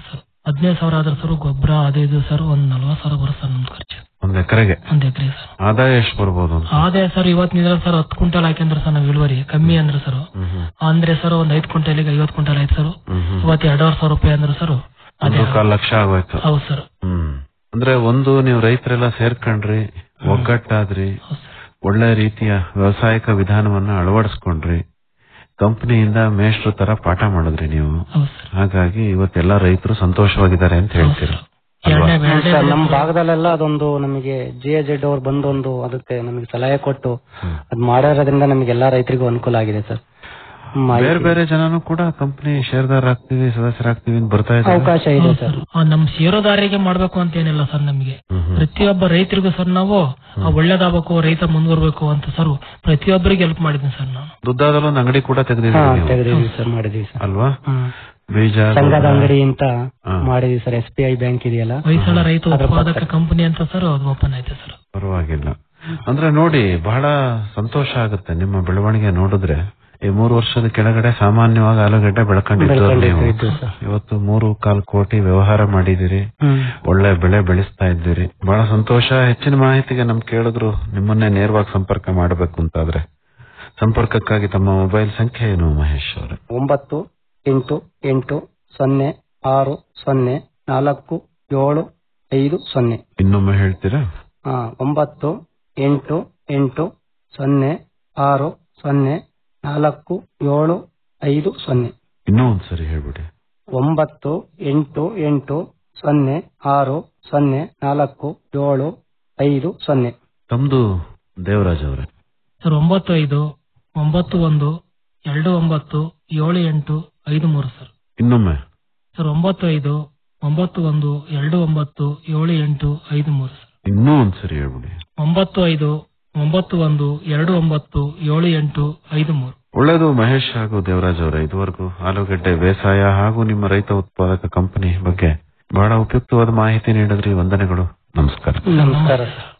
[SPEAKER 13] ಹದಿನೈದು ಸಾವಿರ ಆದ್ರೆ ಸರ್ ಗೊಬ್ಬರ ಅದು ಇದು ಸರ್ ಒಂದ್ ನಲ್ವತ್ತು ಸಾವಿರ ಬರುತ್ತೆ ಸರ್ ನಮ್ ಖರ್ಚು
[SPEAKER 12] ಒಂದ್ ಎಕರೆಗೆ
[SPEAKER 13] ಒಂದ್ ಎಕರೆ ಸರ್
[SPEAKER 12] ಆದಾಯ ಎಷ್ಟು ಬರ್ಬೋದು ಅಂತ
[SPEAKER 13] ಅದೇ ಸರ್ ಇವತ್ತಿನ ಸರ್ ಹತ್ತು ಕ್ವಿಂಟಲ್ ಹಾಕಿದ್ರೆ ಸರ್ ನಾವ್ ಇಳುವರಿ ಕಮ್ಮಿ ಅಂದ್ರೆ ಸರ್ ಅಂದ್ರೆ ಸರ್ ಒಂದ್ ಐದ್ ಕ್ವಿಂಟಲ್ಗೆ ಐವತ್ತು ಕ್ವಿಂಟಲ್ ಆಯ್ತು ಸರ್ ಇವತ್ತು ಎರಡೂವರೆ ಸಾವಿರ ರೂಪಾಯಿ ಅಂದ್ರೆ ಸರ್
[SPEAKER 12] ಒಂದು ಕಾಲ್ ಲಕ್ಷ ಆಗೋಯ್ತು
[SPEAKER 13] ಹೌದು ಸರ್
[SPEAKER 12] ಹ್ಮ್ ಅಂದ್ರೆ ಒಂದು ನೀವು ರೈತರೆಲ್ಲ ಸೇರ್ಕೊಂಡ್ರಿ ಒಗ್ಗಟ್ಟಾದ್ರಿ ಒಳ್ಳೆ ರೀತಿಯ ವ್ಯವಸಾಯಿಕ ವಿಧಾನವನ್ನ ಅಳವಡಿಸ್ಕೊಂಡ್ರಿ ಕಂಪನಿಯಿಂದ ಮೇಷ್ಟ್ರ ತರ ಪಾಠ ಮಾಡಿದ್ರಿ ನೀವು ಹಾಗಾಗಿ ಇವತ್ತೆಲ್ಲ ರೈತರು ಸಂತೋಷವಾಗಿದ್ದಾರೆ ಅಂತ ಹೇಳ್ತೀರಾ ಅಲ್ವಾ?
[SPEAKER 14] ಸರ್ ನಮ್ಮ ಭಾಗದಲ್ಲೆಲ್ಲ ಅದೊಂದು ನಮಗೆ ಜಿ ಎ ಜೆಡ್ ಅವ್ರು ಬಂದು ಒಂದು ಅದಕ್ಕೆ ನಮಗೆ ಸಲಹೆ ಕೊಟ್ಟು ಅದ್ ಮಾಡಿರೋದ್ರಿಂದ ನಮಗೆ ಎಲ್ಲಾ ರೈತರಿಗೂ ಅನುಕೂಲ ಆಗಿದೆ ಸರ್ ಮಾಹಿತಿ-
[SPEAKER 12] ಬೇರೆ ಬೇರೆ ಜನನು ಕೂಡ ಕಂಪನಿ ಶೇರ್ದಾರ ಆಗ್ತೀವಿ ಸದಸ್ಯರಾಗ್ತೀವಿ ಅಂತ ಬರ್ತಾ ಇದ್ದಾರೆ
[SPEAKER 14] ಅವಕಾಶ ಇದೆ ಸರ್
[SPEAKER 13] ಆ, ನಮ್ ಸೇರೋದಾರಿಗೆ ಮಾಡ್ಬೇಕು ಅಂತ ಏನಿಲ್ಲ ಸರ್ ನಮಗೆ ಪ್ರತಿಯೊಬ್ಬ ರೈತರಿಗೂ ಸರ್ ನಾವು ಆ, ಒಳ್ಳೇದಾಗಬೇಕು ರೈತ ಮುಂದುವರ್ಬೇಕು ಅಂತ ಸರ್ ಪ್ರತಿಯೊಬ್ಬರಿಗೆ ಹೆಲ್ಪ್ ಮಾಡಿದ್ದೀನಿ ಸರ್ ನಾನು
[SPEAKER 12] ದುದ್ದಾದಲ್ಲೂ ಒಂದು ಅಂಗಡಿ ಕೂಡ
[SPEAKER 14] ಹಾ
[SPEAKER 12] ತೆಗೆದಿದ್ದೀವಿ ನೀವು.
[SPEAKER 14] ತೆಗೆದಿದ್ದೀವಿ ಸರ್ ಮಾಡಿದೀವಿ ಸರ್
[SPEAKER 12] ಅಲ್ವಾ
[SPEAKER 14] ಹ್ಮ್.
[SPEAKER 12] ಬೀಜ
[SPEAKER 14] ಸಂಘದ
[SPEAKER 12] ಗೊಬ್ಬರ.
[SPEAKER 14] ಅಂಗಡಿ ಅಂತ ಮಾಡಿದೀವಿ sir S B I bank ಇದೆಯಲ್ಲ
[SPEAKER 13] ಹೊಯ್ಸಳ ರೈತ
[SPEAKER 14] ಅದ್ರ
[SPEAKER 13] ಉತ್ಪಾದಕ
[SPEAKER 14] ಪಕ್ಕ.
[SPEAKER 13] ಕಂಪನಿ ಅಂತ ಸರ್ ಅದು ಓಪನ್ ಐತೆ ಸರ್
[SPEAKER 12] ಪರವಾಗಿಲ್ಲ ಅಂದ್ರೆ ನೋಡಿ ಬಹಳ ಸಂತೋಷ ಆಗುತ್ತೆ ನಿಮ್ಮ ಬೆಳವಣಿಗೆ ನೋಡಿದ್ರೆ ಈ ಮೂರು ವರ್ಷದ ಕೆಳಗಡೆ ಸಾಮಾನ್ಯವಾಗಿ ಆಲೂಗಡ್ಡೆ ಬೆಳ್ಕೊಂಡಿದ್ದವ್ರು ನೀವು
[SPEAKER 14] ಬೆಳ್ಕೊಂಡಿದ್ದು ಸರ್.
[SPEAKER 12] ಇವತ್ತು ಮೂರು ಕಾಲ್ ಕೋಟಿ ವ್ಯವಹಾರ ಮಾಡಿದಿರಿ
[SPEAKER 14] ಹ್ಮ್.
[SPEAKER 12] ಒಳ್ಳೆ ಬೆಳೆ ಬೆಳೆಸ್ತಾ ಇದ್ದೀರಿ ಬಹಳ ಸಂತೋಷ ಹೆಚ್ಚಿನ ಮಾಹಿತಿಗೆ ನಮ್ ಕೇಳಿದ್ರು ನಿಮ್ಮನ್ನೇ ನೇರವಾಗಿ ಸಂಪರ್ಕ ಮಾಡಬೇಕು ಅಂತಾದ್ರೆ ಸಂಪರ್ಕಕ್ಕಾಗಿ ತಮ್ಮ ಮೊಬೈಲ್ ಸಂಖ್ಯೆ ಏನು ಮಹೇಶ್ ಅವರೇ
[SPEAKER 14] ಒಂಬತ್ತು ಎಂಟು ಎಂಟು ಸೊನ್ನೆ ಆರು ಸೊನ್ನೆ ನಾಲ್ಕು ಏಳು ಐದು ಸೊನ್ನೆ
[SPEAKER 12] ಇನ್ನೊಮ್ಮೆ ಹೇಳ್ತೀರಾ
[SPEAKER 14] ಆ, ಒಂಬತ್ತು ಎಂಟು ಎಂಟು ಸೊನ್ನೆ ಆರು ಸೊನ್ನೆ ನಾಲ್ಕು ಏಳು ಐದು ಸೊನ್ನೆ
[SPEAKER 12] ಇನ್ನೂ ಒಂದ್ಸರಿ ಹೇಳ್ಬಿಡಿ
[SPEAKER 14] ಒಂಬತ್ತು ಎಂಟು ಎಂಟು ಸೊನ್ನೆ ಆರು ಸೊನ್ನೆ ನಾಲ್ಕು ಏಳು ಐದು ಸೊನ್ನೆ
[SPEAKER 12] ತಮ್ದು ದೇವರಾಜ್ ಅವರೇ
[SPEAKER 13] ಸರ್ ಒಂಬತ್ತು ಐದು ಒಂಬತ್ತು ಒಂದು ಎರಡು ಒಂಬತ್ತು ಏಳು ಎಂಟು ಐದು ಮೂರು ಸರ್
[SPEAKER 12] ಇನ್ನೊಮ್ಮೆ
[SPEAKER 13] ಸರ್ ಒಂಬತ್ತು ಐದು ಒಂಬತ್ತು ಒಂದು ಎರಡು ಒಂಬತ್ತು ಏಳು ಎಂಟು ಐದು ಮೂರು ಸರ್
[SPEAKER 12] ಇನ್ನೂ ಒಂದ್ಸರಿ ಹೇಳ್ಬಿಡಿ
[SPEAKER 13] ಒಂಬತ್ತು ಐದು ಒಂಬತ್ತು ಒಂದು ಎರಡು ಒಂಬತ್ತು ಏಳು ಎಂಟು ಐದು ಮೂರು
[SPEAKER 12] ಒಳ್ಳೆಯದು ಮಹೇಶ್ ಹಾಗೂ ದೇವರಾಜ್ ಅವರೇ ಇದುವರೆಗೂ ಆಲೂಗಡ್ಡೆ ಬೇಸಾಯ ಹಾಗೂ ನಿಮ್ಮ ರೈತ ಉತ್ಪಾದಕ ಕಂಪನಿ ಬಗ್ಗೆ ಬಹಳ ಉಪಯುಕ್ತವಾದ ಮಾಹಿತಿ ನೀಡಿದ್ರಿ ವಂದನೆಗಳು ನಮಸ್ಕಾರ
[SPEAKER 14] ನಮಸ್ಕಾರ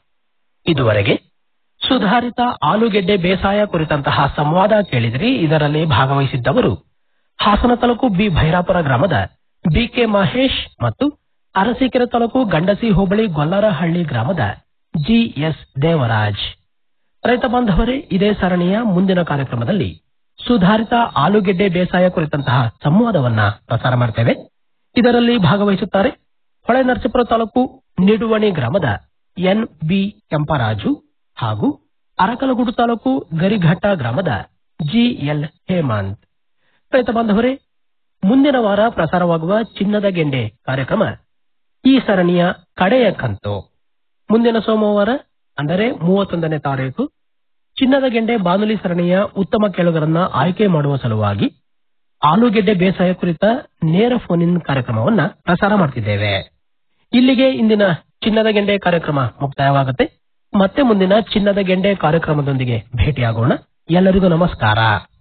[SPEAKER 11] ಇದುವರೆಗೆ ಸುಧಾರಿತ ಆಲೂಗೆಡ್ಡೆ ಬೇಸಾಯ ಕುರಿತಂತಹ ಸಂವಾದ ಕೇಳಿದ್ರಿ ಇದರಲ್ಲಿ ಭಾಗವಹಿಸಿದ್ದವರು ಹಾಸನ ತಾಲೂಕು ಬಿ ಭೈರಾಪುರ ಗ್ರಾಮದ ಬಿಕೆ ಮಹೇಶ್ ಮತ್ತು ಅರಸೀಕೆರೆ ತಾಲೂಕು ಗಂಡಸಿ ಹೋಬಳಿ ಗೊಲ್ಲರಹಳ್ಳಿ ಗ್ರಾಮದ ಜಿಎಸ್ ದೇವರಾಜ್ ರೈತ ಬಾಂಧವರೇ ಇದೇ ಸರಣಿಯ ಮುಂದಿನ ಕಾರ್ಯಕ್ರಮದಲ್ಲಿ ಸುಧಾರಿತ ಆಲೂಗೆಡ್ಡೆ ಬೇಸಾಯ ಕುರಿತಂತಹ ಸಂವಾದವನ್ನ ಪ್ರಸಾರ ಮಾಡ್ತೇವೆ ಇದರಲ್ಲಿ ಭಾಗವಹಿಸುತ್ತಾರೆ ಹೊಳೆ ನರಸೀಪುರ ತಾಲೂಕು ನಿಡುವಣಿ ಗ್ರಾಮದ ಎನ್ ಬಿ ಕೆಂಪರಾಜು ಹಾಗೂ ಅರಕಲಗೂಡು ತಾಲೂಕು ಗರಿಘಟ್ಟ ಗ್ರಾಮದ ಜಿಎಲ್ ಹೇಮಂತ್ ರೈತ ಬಾಂಧವರೇ ಮುಂದಿನ ವಾರ ಪ್ರಸಾರವಾಗುವ ಚಿನ್ನದ ಗೆಂಡೆ ಕಾರ್ಯಕ್ರಮ ಈ ಸರಣಿಯ ಕಡೆಯ ಕಂತು ಮುಂದಿನ ಸೋಮವಾರ ಅಂದರೆ ಮೂವತ್ತೊಂದನೇ ತಾರೀಕು ಚಿನ್ನದ ಗೆಂಡೆ ಬಾನುಲಿ ಸರಣಿಯ ಉತ್ತಮ ಕೇಳುಗರನ್ನ ಆಯ್ಕೆ ಮಾಡುವ ಸಲುವಾಗಿ ಆಲೂಗೆಡ್ಡೆ ಬೇಸಾಯ ಕುರಿತ ನೇರ ಫೋನ್ ಇನ್ ಕಾರ್ಯಕ್ರಮವನ್ನ ಪ್ರಸಾರ ಮಾಡ್ತಿದ್ದೇವೆ ಇಲ್ಲಿಗೆ ಇಂದಿನ ಚಿನ್ನದ ಗೆಂಡೆ ಕಾರ್ಯಕ್ರಮ ಮುಕ್ತಾಯವಾಗುತ್ತೆ ಮತ್ತೆ ಮುಂದಿನ ಚಿನ್ನದ ಗೆಂಡೆ ಕಾರ್ಯಕ್ರಮದೊಂದಿಗೆ ಭೇಟಿಯಾಗೋಣ ಎಲ್ಲರಿಗೂ ನಮಸ್ಕಾರ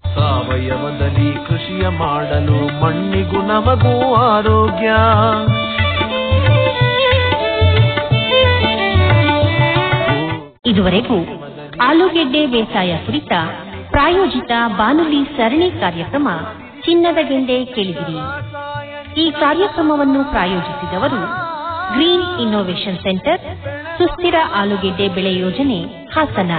[SPEAKER 10] ಸಾವಯವದಲ್ಲಿ ಕೃಷಿಯ ಮಾಡಲು ಮಣ್ಣಿಗೂ ನಮಗೂ ಆರೋಗ್ಯ
[SPEAKER 3] ಇದುವರೆಗೂ ಆಲೂಗೆಡ್ಡೆ ಬೇಸಾಯ ಕುರಿತ ಪ್ರಾಯೋಜಿತ ಬಾನುಲಿ ಸರಣಿ ಕಾರ್ಯಕ್ರಮ ಚಿನ್ನದ ಗೆಂಡೆ ಕೇಳಿದಿರಿ ಈ ಕಾರ್ಯಕ್ರಮವನ್ನು ಪ್ರಾಯೋಜಿಸಿದವರು ಗ್ರೀನ್ ಇನ್ನೋವೇಷನ್ ಸೆಂಟರ್ ಸುಸ್ಥಿರ ಆಲೂಗೆಡ್ಡೆ ಬೆಳೆ ಯೋಜನೆ ಹಾಸನ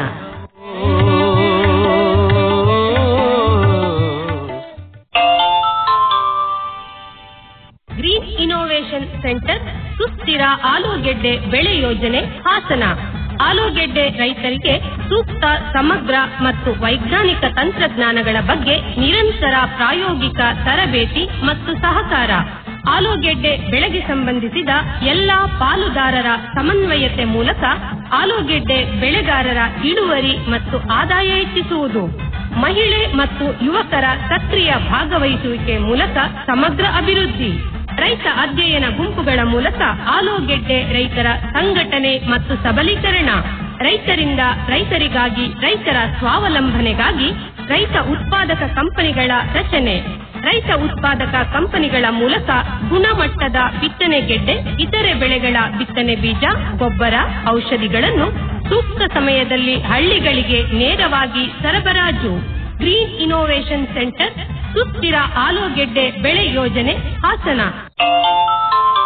[SPEAKER 3] ಗ್ರೀನ್ ಇನ್ನೋವೇಷನ್ ಸೆಂಟರ್ ಸುಸ್ಥಿರ ಆಲೂಗೆಡ್ಡೆ ಬೆಳೆ ಯೋಜನೆ ಹಾಸನ ಆಲೂಗೆಡ್ಡೆ ರೈತರಿಗೆ ಸೂಕ್ತ ಸಮಗ್ರ ಮತ್ತು ವೈಜ್ಞಾನಿಕ ತಂತ್ರಜ್ಞಾನಗಳ ಬಗ್ಗೆ ನಿರಂತರ ಪ್ರಾಯೋಗಿಕ ತರಬೇತಿ ಮತ್ತು ಸಹಕಾರ ಆಲೂಗೆಡ್ಡೆ ಬೆಳೆಗೆ ಸಂಬಂಧಿಸಿದ ಎಲ್ಲಾ ಪಾಲುದಾರರ ಸಮನ್ವಯತೆ ಮೂಲಕ ಆಲೂಗೆಡ್ಡೆ ಬೆಳೆಗಾರರ ಇಳುವರಿ ಮತ್ತು ಆದಾಯ ಹೆಚ್ಚಿಸುವುದು ಮಹಿಳೆ ಮತ್ತು ಯುವಕರ ಸಕ್ರಿಯ ಭಾಗವಹಿಸುವಿಕೆ ಮೂಲಕ ಸಮಗ್ರ ಅಭಿವೃದ್ಧಿ ರೈತ ಅಧ್ಯಯನ ಗುಂಪುಗಳ ಮೂಲಕ ಆಲೂಗೆಡ್ಡೆ ರೈತರ ಸಂಘಟನೆ ಮತ್ತು ಸಬಲೀಕರಣ ರೈತರಿಂದ ರೈತರಿಗಾಗಿ ರೈತರ ಸ್ವಾವಲಂಬನೆಗಾಗಿ ರೈತ ಉತ್ಪಾದಕ ಕಂಪನಿಗಳ ರಚನೆ ರೈತ ಉತ್ಪಾದಕ ಕಂಪನಿಗಳ ಮೂಲಕ ಗುಣಮಟ್ಟದ ಬಿತ್ತನೆ ಗೆಡ್ಡೆ ಇತರೆ ಬೆಳೆಗಳ ಬಿತ್ತನೆ ಬೀಜ ಗೊಬ್ಬರ ಔಷಧಿಗಳನ್ನು ಸೂಕ್ತ ಸಮಯದಲ್ಲಿ ಹಳ್ಳಿಗಳಿಗೆ ನೇರವಾಗಿ ಸರಬರಾಜು ಗ್ರೀನ್ ಇನ್ನೋವೇಷನ್ ಸೆಂಟರ್ ಸುಸ್ಥಿರ ಆಲೂಗೆಡ್ಡೆ ಬೆಳೆ ಯೋಜನೆ ಹಾಸನ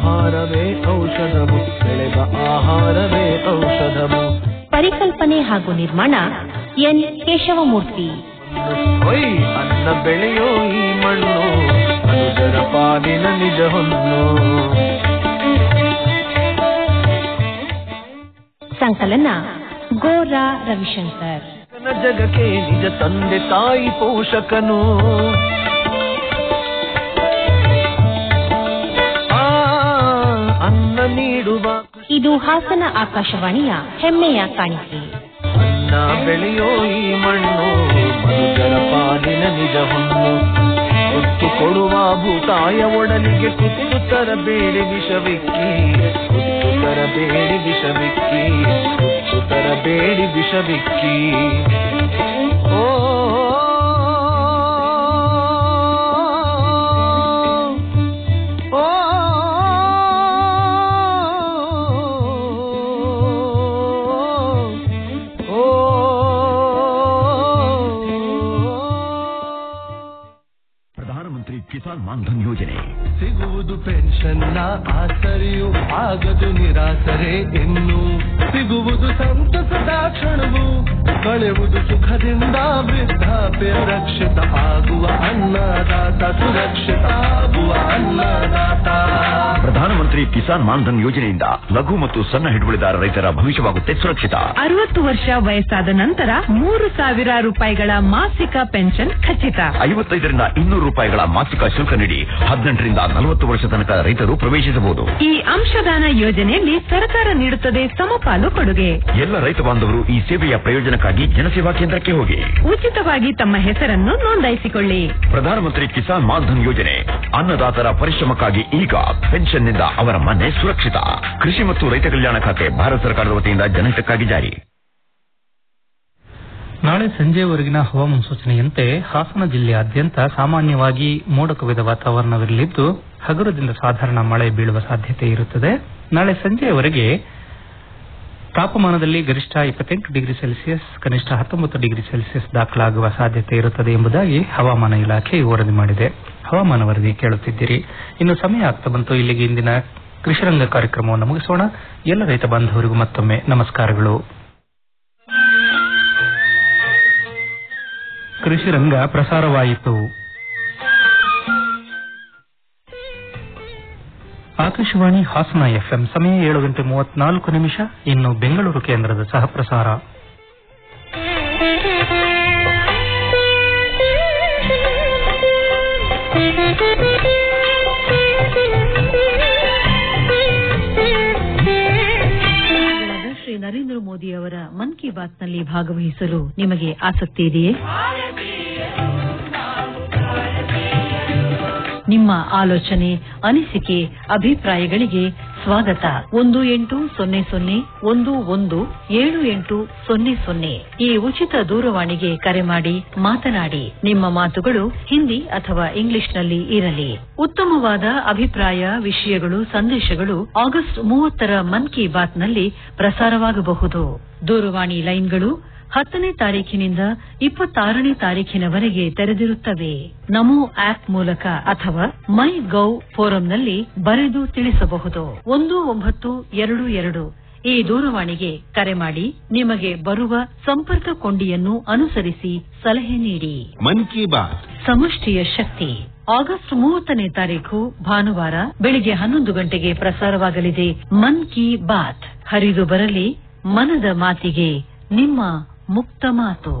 [SPEAKER 10] ಆಹಾರವೇ ಔಷಧವು ಬೆಳೆದ ಆಹಾರವೇ ಔಷಧವು
[SPEAKER 3] ಪರಿಕಲ್ಪನೆ ಹಾಗೂ ನಿರ್ಮಾಣ ಎನ್ ಕೇಶವಮೂರ್ತಿ
[SPEAKER 10] ಹೊಯ್ ಅನ್ನ ಬೆಳೆಯೋ ಈ ಮಣ್ಣು ಅದರ ಪಾಲಿನ ನಿಜ ಹೊನ್ನು
[SPEAKER 3] ಸಂಕಲನ ಗೋರಾ ರವಿಶಂಕರ್
[SPEAKER 10] ಜನ ಜಗಕ್ಕೆ ನಿಜ ತಂದೆ ತಾಯಿ ಪೋಷಕನು ಆ ಅನ್ನ ನೀಡುವ
[SPEAKER 3] ಇದು ಹಾಸನ ಆಕಾಶವಾಣಿಯ ಹೆಮ್ಮೆಯ ಕಾಣಿಕೆ
[SPEAKER 10] ಅನ್ನ ಬೆಳೆಯೋ ಈ ಮಣ್ಣು ಮನುಜರ ಪಾಲಿನ ನಿಜ ಹೊನ್ನು ಹೊತ್ತು ಕೊಡುವ ಭೂತಾಯ ಒಡಲಿಗೆ ಕುತ್ತು ತರಬೇಡಿ ವಿಷವಿಕ್ಕಿ ಕುತ್ತು ತರಬೇಡಿ ವಿಷವಿಕ್ಕಿ ಕುತ್ತು ತರಬೇಡಿ ವಿಷವಿಕ್ಕಿ ಓ ಓ
[SPEAKER 15] ಪ್ರಧಾನಮಂತ್ರಿ ಕಿಸಾನ್ ಮಾನ್ಧನ್ ಯೋಜನೆ
[SPEAKER 10] ಸಿಗುವುದು ಪೆನ್ಷನ್ನ ಆಸರೆಯು ಆಗದು ನಿರಾಸರೆ ಇನ್ನು ಸಿಗುವುದು ಸಂತಸದ ಕ್ಷಣವು ಕಳೆವುದು ಸುಖದಿಂದ ವೃದ್ಧಾಪ್ಯ ರಕ್ಷಿತ ಆಗುವ ಅನ್ನದಾತ ಸುರಕ್ಷಿತ ಆಗುವ ಅನ್ನದಾತ
[SPEAKER 15] ಪ್ರಧಾನಮಂತ್ರಿ ಕಿಸಾನ್ ಮಾನ್ಧನ್ ಯೋಜನೆಯಿಂದ ಲಘು ಮತ್ತು ಸಣ್ಣ ಹಿಡುವಳಿದಾರ ರೈತರ ಭವಿಷ್ಯವಾಗುತ್ತೆ ಸುರಕ್ಷಿತ
[SPEAKER 5] ಅರವತ್ತು ವರ್ಷ ವಯಸ್ಸಾದ ನಂತರ ಮೂರು ಸಾವಿರ ರೂಪಾಯಿಗಳ ಮಾಸಿಕ ಪೆನ್ಷನ್ ಖಚಿತ
[SPEAKER 15] ಐವತ್ತೈದರಿಂದ ಇನ್ನೂರು ರೂಪಾಯಿಗಳ ಮಾಸಿಕ ಶುಲ್ಕ ನೀಡಿ ಹದಿನೆಂಟರಿಂದ ನಲವತ್ತು ವರ್ಷ ತನಕ ರೈತರು ಪ್ರವೇಶಿಸಬಹುದು
[SPEAKER 5] ಈ ಅಂಶದಾನ ಯೋಜನೆಯಲ್ಲಿ ಸರ್ಕಾರ ನೀಡುತ್ತದೆ ಸಮಪಾಲು ಕೊಡುಗೆ
[SPEAKER 15] ಎಲ್ಲ ರೈತ ಬಾಂಧವರು ಈ ಸೇವೆಯ ಪ್ರಯೋಜನಕ್ಕಾಗಿ ಜನಸೇವಾ ಕೇಂದ್ರಕ್ಕೆ ಹೋಗಿ
[SPEAKER 5] ಉಚಿತವಾಗಿ ತಮ್ಮ ಹೆಸರನ್ನು ನೋಂದಾಯಿಸಿಕೊಳ್ಳಿ
[SPEAKER 15] ಪ್ರಧಾನಮಂತ್ರಿ ಕಿಸಾನ್ ಮಾನ್ಧನ್ ಯೋಜನೆ ಅನ್ನದಾತರ ಪರಿಶ್ರಮಕ್ಕಾಗಿ ಈಗ ಪೆನ್ಷನ್ನಿಂದ ಅವರ ಮನೆ ಸುರಕ್ಷಿತ ಕೃಷಿ ಮತ್ತು ರೈತ ಕಲ್ಯಾಣ ಖಾತೆ ಭಾರತ ಸರ್ಕಾರದ ವತಿಯಿಂದ ಜನಹಿತಕ್ಕಾಗಿ ಜಾರಿ
[SPEAKER 1] ನಾಳೆ ಸಂಜೆವರೆಗಿನ ಹವಾಮಾನ ಸೂಚನೆಯಂತೆ ಹಾಸನ ಜಿಲ್ಲೆಯಾದ್ಯಂತ ಸಾಮಾನ್ಯವಾಗಿ ಮೋಡ ಕವಿದ ವಾತಾವರಣವಿರಲಿದ್ದು ಹಗುರದಿಂದ ಸಾಧಾರಣ ಮಳೆ ಬೀಳುವ ಸಾಧ್ಯತೆ ಇರುತ್ತದೆ ನಾಳೆ ಸಂಜೆಯವರೆಗೆ ತಾಪಮಾನದಲ್ಲಿ ಗರಿಷ್ಠ ಇಪ್ಪತ್ತೆಂಟು ಡಿಗ್ರಿ ಸೆಲ್ಸಿಯಸ್ ಕನಿಷ್ಠ ಹತ್ತೊಂಬತ್ತು ಡಿಗ್ರಿ ಸೆಲ್ಸಿಯಸ್ ದಾಖಲಾಗುವ ಸಾಧ್ಯತೆ ಇರುತ್ತದೆ ಎಂಬುದಾಗಿ ಹವಾಮಾನ ಇಲಾಖೆ ವರದಿ ಮಾಡಿದೆ ಹವಾಮಾನ ವರದಿ ಕೇಳುತ್ತಿದ್ದೀರಿ ಇನ್ನು ಸಮಯ ಆಗ್ತಾ ಬಂತು ಇಲ್ಲಿಗೆ ಇಂದಿನ ಕೃಷಿರಂಗ ಕಾರ್ಯಕ್ರಮವನ್ನು ಮುಗಿಸೋಣ ಎಲ್ಲ ರೈತ ಬಾಂಧವರಿಗೂ ಮತ್ತೊಮ್ಮೆ ನಮಸ್ಕಾರಗಳು ಕೃಷಿರಂಗ ಪ್ರಸಾರವಾಯಿತು ಆಕಾಶವಾಣಿ ಹಾಸನ ಎಫ್ಎಂ ಸಮಯ ಏಳು ಗಂಟೆ ಮೂವತ್ನಾಲ್ಕು ನಿಮಿಷ ಇನ್ನು ಬೆಂಗಳೂರು ಕೇಂದ್ರದ ಸಹಪ್ರಸಾರ
[SPEAKER 16] ಶ್ರೀ ನರೇಂದ್ರ ಮೋದಿ ಅವರ ಮನ್ ಕಿ ಬಾತ್ನಲ್ಲಿ ಭಾಗವಹಿಸಲು ನಿಮಗೆ ಆಸಕ್ತಿ ಇದೆಯೇ ನಿಮ್ಮ ಆಲೋಚನೆ ಅನಿಸಿಕೆ ಅಭಿಪ್ರಾಯಗಳಿಗೆ ಸ್ವಾಗತ ಒಂದು ಎಂಟು ಸೊನ್ನೆ ಸೊನ್ನೆ ಒಂದು ಒಂದು ಏಳು ಎಂಟು ಸೊನ್ನೆ ಸೊನ್ನೆ ಈ ಉಚಿತ ದೂರವಾಣಿಗೆ ಕರೆ ಮಾಡಿ ಮಾತನಾಡಿ ನಿಮ್ಮ ಮಾತುಗಳು ಹಿಂದಿ ಅಥವಾ ಇಂಗ್ಲಿಷ್ನಲ್ಲಿ ಇರಲಿ ಉತ್ತಮವಾದ ಅಭಿಪ್ರಾಯ ವಿಷಯಗಳು ಸಂದೇಶಗಳು ಆಗಸ್ಟ್ ಮೂವತ್ತರ ಮನ್ ಕಿ ಬಾತ್ನಲ್ಲಿ ಪ್ರಸಾರವಾಗಬಹುದು ದೂರವಾಣಿ ಲೈನ್ಗಳು ಹತ್ತನೇ ತಾರೀಖಿನಿಂದ ಇಪ್ಪತ್ತಾರನೇ ತಾರೀಖಿನವರೆಗೆ ತೆರೆದಿರುತ್ತವೆ ನಮೋ ಆಪ್ ಮೂಲಕ ಅಥವಾ ಮೈ ಗೌ ಫೋರಂನಲ್ಲಿ ಬರೆದು ತಿಳಿಸಬಹುದು ಒಂದು ಒಂಬತ್ತು ಎರಡು ಎರಡು ಈ ದೂರವಾಣಿಗೆ ಕರೆ ಮಾಡಿ ನಿಮಗೆ ಬರುವ ಸಂಪರ್ಕ ಕೊಂಡಿಯನ್ನು ಅನುಸರಿಸಿ ಸಲಹೆ ನೀಡಿ
[SPEAKER 17] ಮನ್ ಕಿ ಬಾತ್
[SPEAKER 16] ಸಮಷ್ಟಿಯ ಶಕ್ತಿ ಆಗಸ್ಟ್ ಮೂವತ್ತನೇ ತಾರೀಖು ಭಾನುವಾರ ಬೆಳಿಗ್ಗೆ ಹನ್ನೊಂದು ಗಂಟೆಗೆ ಪ್ರಸಾರವಾಗಲಿದೆ ಮನ್ ಕಿ ಬಾತ್ ಹರಿದು ಬರಲಿ ಮನದ ಮಾತಿಗೆ ನಿಮ್ಮ ಮುಕ್ತ ಮಾತು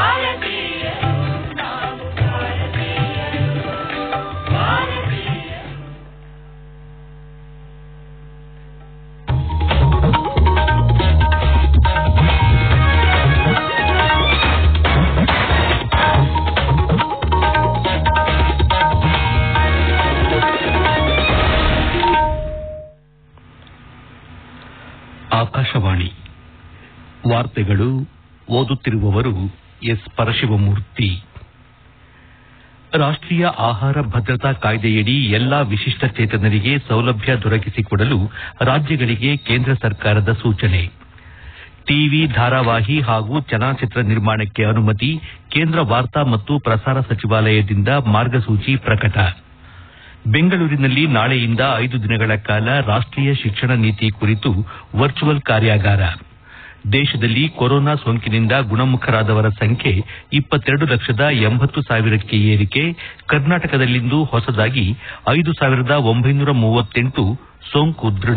[SPEAKER 18] ಆಕಾಶವಾಣಿ ವಾರ್ತೆಗಳು ಓದುತ್ತಿರುವವರು ಎಸ್ ಪರಶಿವಮೂರ್ತಿ ರಾಷ್ಟ್ರೀಯ ಆಹಾರ ಭದ್ರತಾ ಕಾಯ್ದೆಯಡಿ ಎಲ್ಲಾ ವಿಶಿಷ್ಟ ಚೇತನರಿಗೆ ಸೌಲಭ್ಯ ದೊರಕಿಸಿಕೊಡಲು ರಾಜ್ಯಗಳಿಗೆ ಕೇಂದ್ರ ಸರ್ಕಾರದ ಸೂಚನೆ ಟಿವಿ ಧಾರಾವಾಹಿ ಹಾಗೂ ಚಲನಚಿತ್ರ ನಿರ್ಮಾಣಕ್ಕೆ ಅನುಮತಿ ಕೇಂದ್ರ ವಾರ್ತಾ ಮತ್ತು ಪ್ರಸಾರ ಸಚಿವಾಲಯದಿಂದ ಮಾರ್ಗಸೂಚಿ ಪ್ರಕಟ ಬೆಂಗಳೂರಿನಲ್ಲಿ ನಾಳೆಯಿಂದ ಐದು ದಿನಗಳ ಕಾಲ ರಾಷ್ಟೀಯ ಶಿಕ್ಷಣ ನೀತಿ ಕುರಿತು ವರ್ಚುವಲ್ ಕಾರ್ಯಾಗಾರ ದೇಶದಲ್ಲಿ ಕೊರೋನಾ ಸೋಂಕಿನಿಂದ ಗುಣಮುಖರಾದವರ ಸಂಖ್ಯೆ ಇಪ್ಪತ್ತೆರಡು ಲಕ್ಷದ ಎಂಬತ್ತು ಸಾವಿರಕ್ಕೆ ಏರಿಕೆ ಕರ್ನಾಟಕದಲ್ಲಿಂದು ಹೊಸದಾಗಿ ಐದು ಸಾವಿರದ ಒಂಬೈನೂರ ಮೂವತ್ತೆಂಟು ಸೋಂಕು ದೃಢ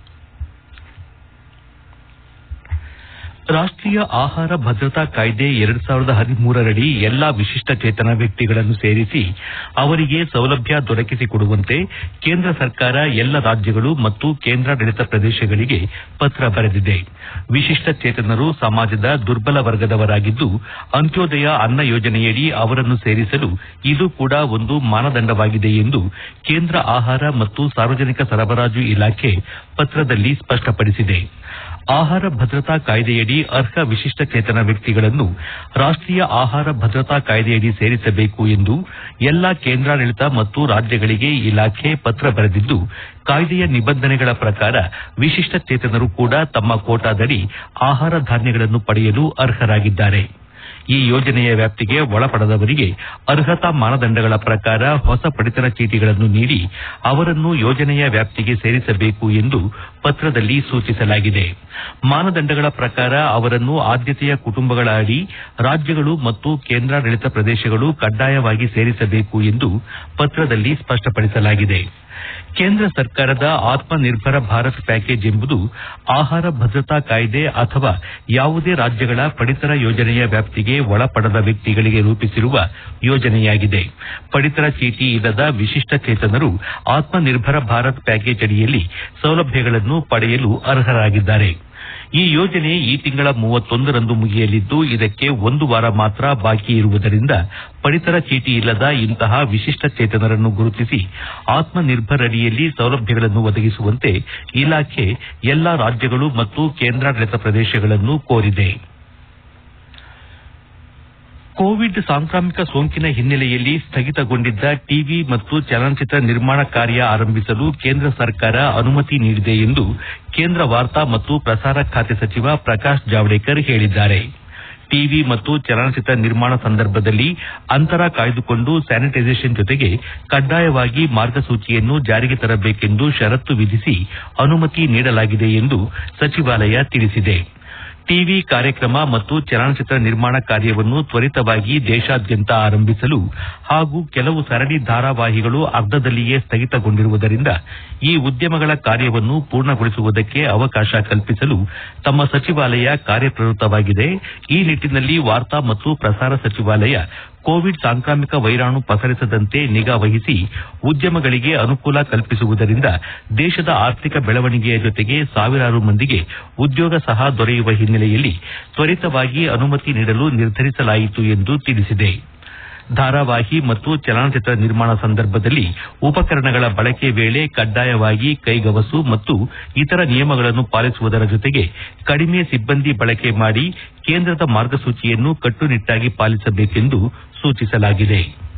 [SPEAKER 18] ರಾಷ್ಟೀಯ ಆಹಾರ ಭದ್ರತಾ ಕಾಯ್ದೆ ಎರಡ್ ಸಾವಿರದ ಹದಿಮೂರರಡಿ ಎಲ್ಲಾ ವಿಶಿಷ್ಟಚೇತನ ವ್ಯಕ್ತಿಗಳನ್ನು ಸೇರಿಸಿ ಅವರಿಗೆ ಸೌಲಭ್ಯ ದೊರಕಿಸಿಕೊಡುವಂತೆ ಕೇಂದ್ರ ಸರ್ಕಾರ ಎಲ್ಲ ರಾಜ್ಯಗಳು ಮತ್ತು ಕೇಂದ್ರಾಡಳಿತ ಪ್ರದೇಶಗಳಿಗೆ ಪತ್ರ ಬರೆದಿದೆ ವಿಶಿಷ್ಟಚೇತನರು ಸಮಾಜದ ದುರ್ಬಲ ವರ್ಗದವರಾಗಿದ್ದು ಅಂತ್ಯೋದಯ ಅನ್ನ ಯೋಜನೆಯಡಿ ಅವರನ್ನು ಸೇರಿಸಲು ಇದು ಕೂಡ ಒಂದು ಮಾನದಂಡವಾಗಿದೆ ಎಂದು ಕೇಂದ್ರ ಆಹಾರ ಮತ್ತು ಸಾರ್ವಜನಿಕ ಸರಬರಾಜು ಇಲಾಖೆ ಪತ್ರದಲ್ಲಿ ಸ್ಪಷ್ಟಪಡಿಸಿದೆ ಆಹಾರ ಭದ್ರತಾ ಕಾಯ್ದೆಯಡಿ ಅರ್ಹ ವಿಶಿಷ್ಟಚೇತನ ವ್ಯಕ್ತಿಗಳನ್ನು ರಾಷ್ಟೀಯ ಆಹಾರ ಭದ್ರತಾ ಕಾಯ್ದೆಯಡಿ ಸೇರಿಸಬೇಕು ಎಂದು ಎಲ್ಲಾ ಕೇಂದ್ರಾಡಳಿತ ಮತ್ತು ರಾಜ್ಯಗಳಿಗೆ ಇಲಾಖೆ ಪತ್ರ ಬರೆದಿದ್ದು ಕಾಯ್ದೆಯ ನಿಬಂಧನೆಗಳ ಪ್ರಕಾರ ವಿಶಿಷ್ಟಚೇತನರು ಕೂಡ ತಮ್ಮ ಕೋಟಾದಡಿ ಆಹಾರ ಧಾನ್ಯಗಳನ್ನು ಪಡೆಯಲು ಅರ್ಹರಾಗಿದ್ದಾರೆ ಈ ಯೋಜನೆಯ ವ್ಯಾಪ್ತಿಗೆ ಒಳಪಡದವರಿಗೆ ಅರ್ಹತಾ ಮಾನದಂಡಗಳ ಪ್ರಕಾರ ಹೊಸ ಪಡಿತರ ಚೀಟಿಗಳನ್ನು ನೀಡಿ ಅವರನ್ನು ಯೋಜನೆಯ ವ್ಯಾಪ್ತಿಗೆ ಸೇರಿಸಬೇಕು ಎಂದು ಪತ್ರದಲ್ಲಿ ಸೂಚಿಸಲಾಗಿದೆ ಮಾನದಂಡಗಳ ಪ್ರಕಾರ ಅವರನ್ನು ಆದ್ಯತೆಯ ಕುಟುಂಬಗಳ ಅಡಿ ರಾಜ್ಯಗಳು ಮತ್ತು ಕೇಂದ್ರಾಡಳಿತ ಪ್ರದೇಶಗಳು ಕಡ್ಡಾಯವಾಗಿ ಸೇರಿಸಬೇಕು ಎಂದು ಪತ್ರದಲ್ಲಿ ಸ್ಪಷ್ಟಪಡಿಸಲಾಗಿದೆ ಕೇಂದ್ರ ಸರ್ಕಾರದ ಆತ್ಮ ನಿರ್ಭರ ಭಾರತ್ ಪ್ಯಾಕೇಜ್ ಎಂಬುದು ಆಹಾರ ಭದ್ರತಾ ಕಾಯ್ದೆ ಅಥವಾ ಯಾವುದೇ ರಾಜ್ಯಗಳ ಪಡಿತರ ಯೋಜನೆಯ ವ್ಯಾಪ್ತಿಗೆ ಒಳಪಡದ ವ್ಯಕ್ತಿಗಳಿಗೆ ರೂಪಿಸಿರುವ ಯೋಜನೆಯಾಗಿದೆ ಪಡಿತರ ಚೀಟಿ ಇಲ್ಲದ ವಿಶಿಷ್ಟಚೇತನರು ಆತ್ಮ ನಿರ್ಭರ ಭಾರತ್ ಪ್ಯಾಕೇಜ್ ಅಡಿಯಲ್ಲಿ ಸೌಲಭ್ಯಗಳನ್ನು ಪಡೆಯಲು ಅರ್ಹರಾಗಿದ್ದಾರೆ ಈ ಯೋಜನೆ ಈ ತಿಂಗಳ ಮೂವತ್ತೊಂದರಂದು ಮುಗಿಯಲಿದ್ದು ಇದಕ್ಕೆ ಒಂದು ವಾರ ಮಾತ್ರ ಬಾಕಿ ಇರುವುದರಿಂದ ಪಡಿತರ ಚೀಟಿ ಇಲ್ಲದ ಇಂತಹ ವಿಶಿಷ್ಟಚೇತನರನ್ನು ಗುರುತಿಸಿ ಆತ್ಮ ನಿರ್ಭರ್ ಅಡಿಯಲ್ಲಿ ಸೌಲಭ್ಯಗಳನ್ನು ಒದಗಿಸುವಂತೆ ಇಲಾಖೆ ಎಲ್ಲಾ ರಾಜ್ಯಗಳು ಮತ್ತು ಕೇಂದ್ರಾಡಳಿತ ಪ್ರದೇಶಗಳನ್ನು ಕೋರಿದೆ ಕೋವಿಡ್ ಸಾಂಕ್ರಾಮಿಕ ಸೋಂಕಿನ ಹಿನ್ನೆಲೆಯಲ್ಲಿ ಸ್ಥಗಿತಗೊಂಡಿದ್ದ ಟಿವಿ ಮತ್ತು ಚಲನಚಿತ್ರ ನಿರ್ಮಾಣ ಕಾರ್ಯ ಆರಂಭಿಸಲು ಕೇಂದ್ರ ಸರ್ಕಾರ ಅನುಮತಿ ನೀಡಿದೆ ಎಂದು ಕೇಂದ್ರ ವಾರ್ತಾ ಮತ್ತು ಪ್ರಸಾರ ಖಾತೆ ಸಚಿವ ಪ್ರಕಾಶ್ ಜಾವಡೇಕರ್ ಹೇಳಿದ್ದಾರೆ ಟಿವಿ ಮತ್ತು ಚಲನಚಿತ್ರ ನಿರ್ಮಾಣ ಸಂದರ್ಭದಲ್ಲಿ ಅಂತರ ಕಾಯ್ದುಕೊಂಡು ಸ್ಯಾನಿಟೈಸೇಷನ್ ಜೊತೆಗೆ ಕಡ್ಡಾಯವಾಗಿ ಮಾರ್ಗಸೂಚಿಯನ್ನು ಜಾರಿಗೆ ತರಬೇಕೆಂದು ಷರತ್ತು ವಿಧಿಸಿ ಅನುಮತಿ ನೀಡಲಾಗಿದೆ ಎಂದು ಸಚಿವಾಲಯ ತಿಳಿಸಿದೆ ಟಿವಿ ಕಾರ್ಯಕ್ರಮ ಮತ್ತು ಚಲನಚಿತ್ರ ನಿರ್ಮಾಣ ಕಾರ್ಯವನ್ನು ತ್ವರಿತವಾಗಿ ದೇಶಾದ್ಯಂತ ಆರಂಭಿಸಲು ಹಾಗೂ ಕೆಲವು ಸರಣಿ ಧಾರಾವಾಹಿಗಳು ಅರ್ಧದಲ್ಲಿಯೇ ಸ್ಥಗಿತಗೊಂಡಿರುವುದರಿಂದ ಈ ಉದ್ಯಮಗಳ ಕಾರ್ಯವನ್ನು ಪೂರ್ಣಗೊಳಿಸುವುದಕ್ಕೆ ಅವಕಾಶ ಕಲ್ಪಿಸಲು ತಮ್ಮ ಸಚಿವಾಲಯ ಕಾರ್ಯಪ್ರವೃತ್ತವಾಗಿದೆ ಈ ನಿಟ್ಟಿನಲ್ಲಿ ವಾರ್ತಾ ಮತ್ತು ಪ್ರಸಾರ ಸಚಿವಾಲಯ ಕೋವಿಡ್ ಸಾಂಕ್ರಾಮಿಕ ವೈರಾಣು ಪಸರಿಸದಂತೆ ನಿಗಾ ವಹಿಸಿ ಉದ್ಯಮಗಳಿಗೆ ಅನುಕೂಲ ಕಲ್ಪಿಸುವುದರಿಂದ ದೇಶದ ಆರ್ಥಿಕ ಬೆಳವಣಿಗೆಯ ಜೊತೆಗೆ ಸಾವಿರಾರು ಮಂದಿಗೆ ಉದ್ಯೋಗ ಸಹ ದೊರೆಯುವ ಹಿನ್ನೆಲೆಯಲ್ಲಿ ತ್ವರಿತವಾಗಿ ಅನುಮತಿ ನೀಡಲು ನಿರ್ಧರಿಸಲಾಯಿತು ಎಂದು ತಿಳಿಸಿದೆ ಧಾರಾವಾಹಿ ಮತ್ತು ಚಲನಚಿತ್ರ ನಿರ್ಮಾಣ ಸಂದರ್ಭದಲ್ಲಿ ಉಪಕರಣಗಳ ಬಳಕೆ ವೇಳೆ ಕಡ್ಡಾಯವಾಗಿ ಕೈಗವಸು ಮತ್ತು ಇತರ ನಿಯಮಗಳನ್ನು ಪಾಲಿಸುವುದರ ಜೊತೆಗೆ ಕಡಿಮೆ ಸಿಬ್ಬಂದಿ ಬಳಕೆ ಮಾಡಿ ಕೇಂದ್ರದ ಮಾರ್ಗಸೂಚಿಯನ್ನು ಕಟ್ಟುನಿಟ್ಟಾಗಿ ಪಾಲಿಸಬೇಕೆಂದು ಸೂಚಿಸಲಾಗಿದೆ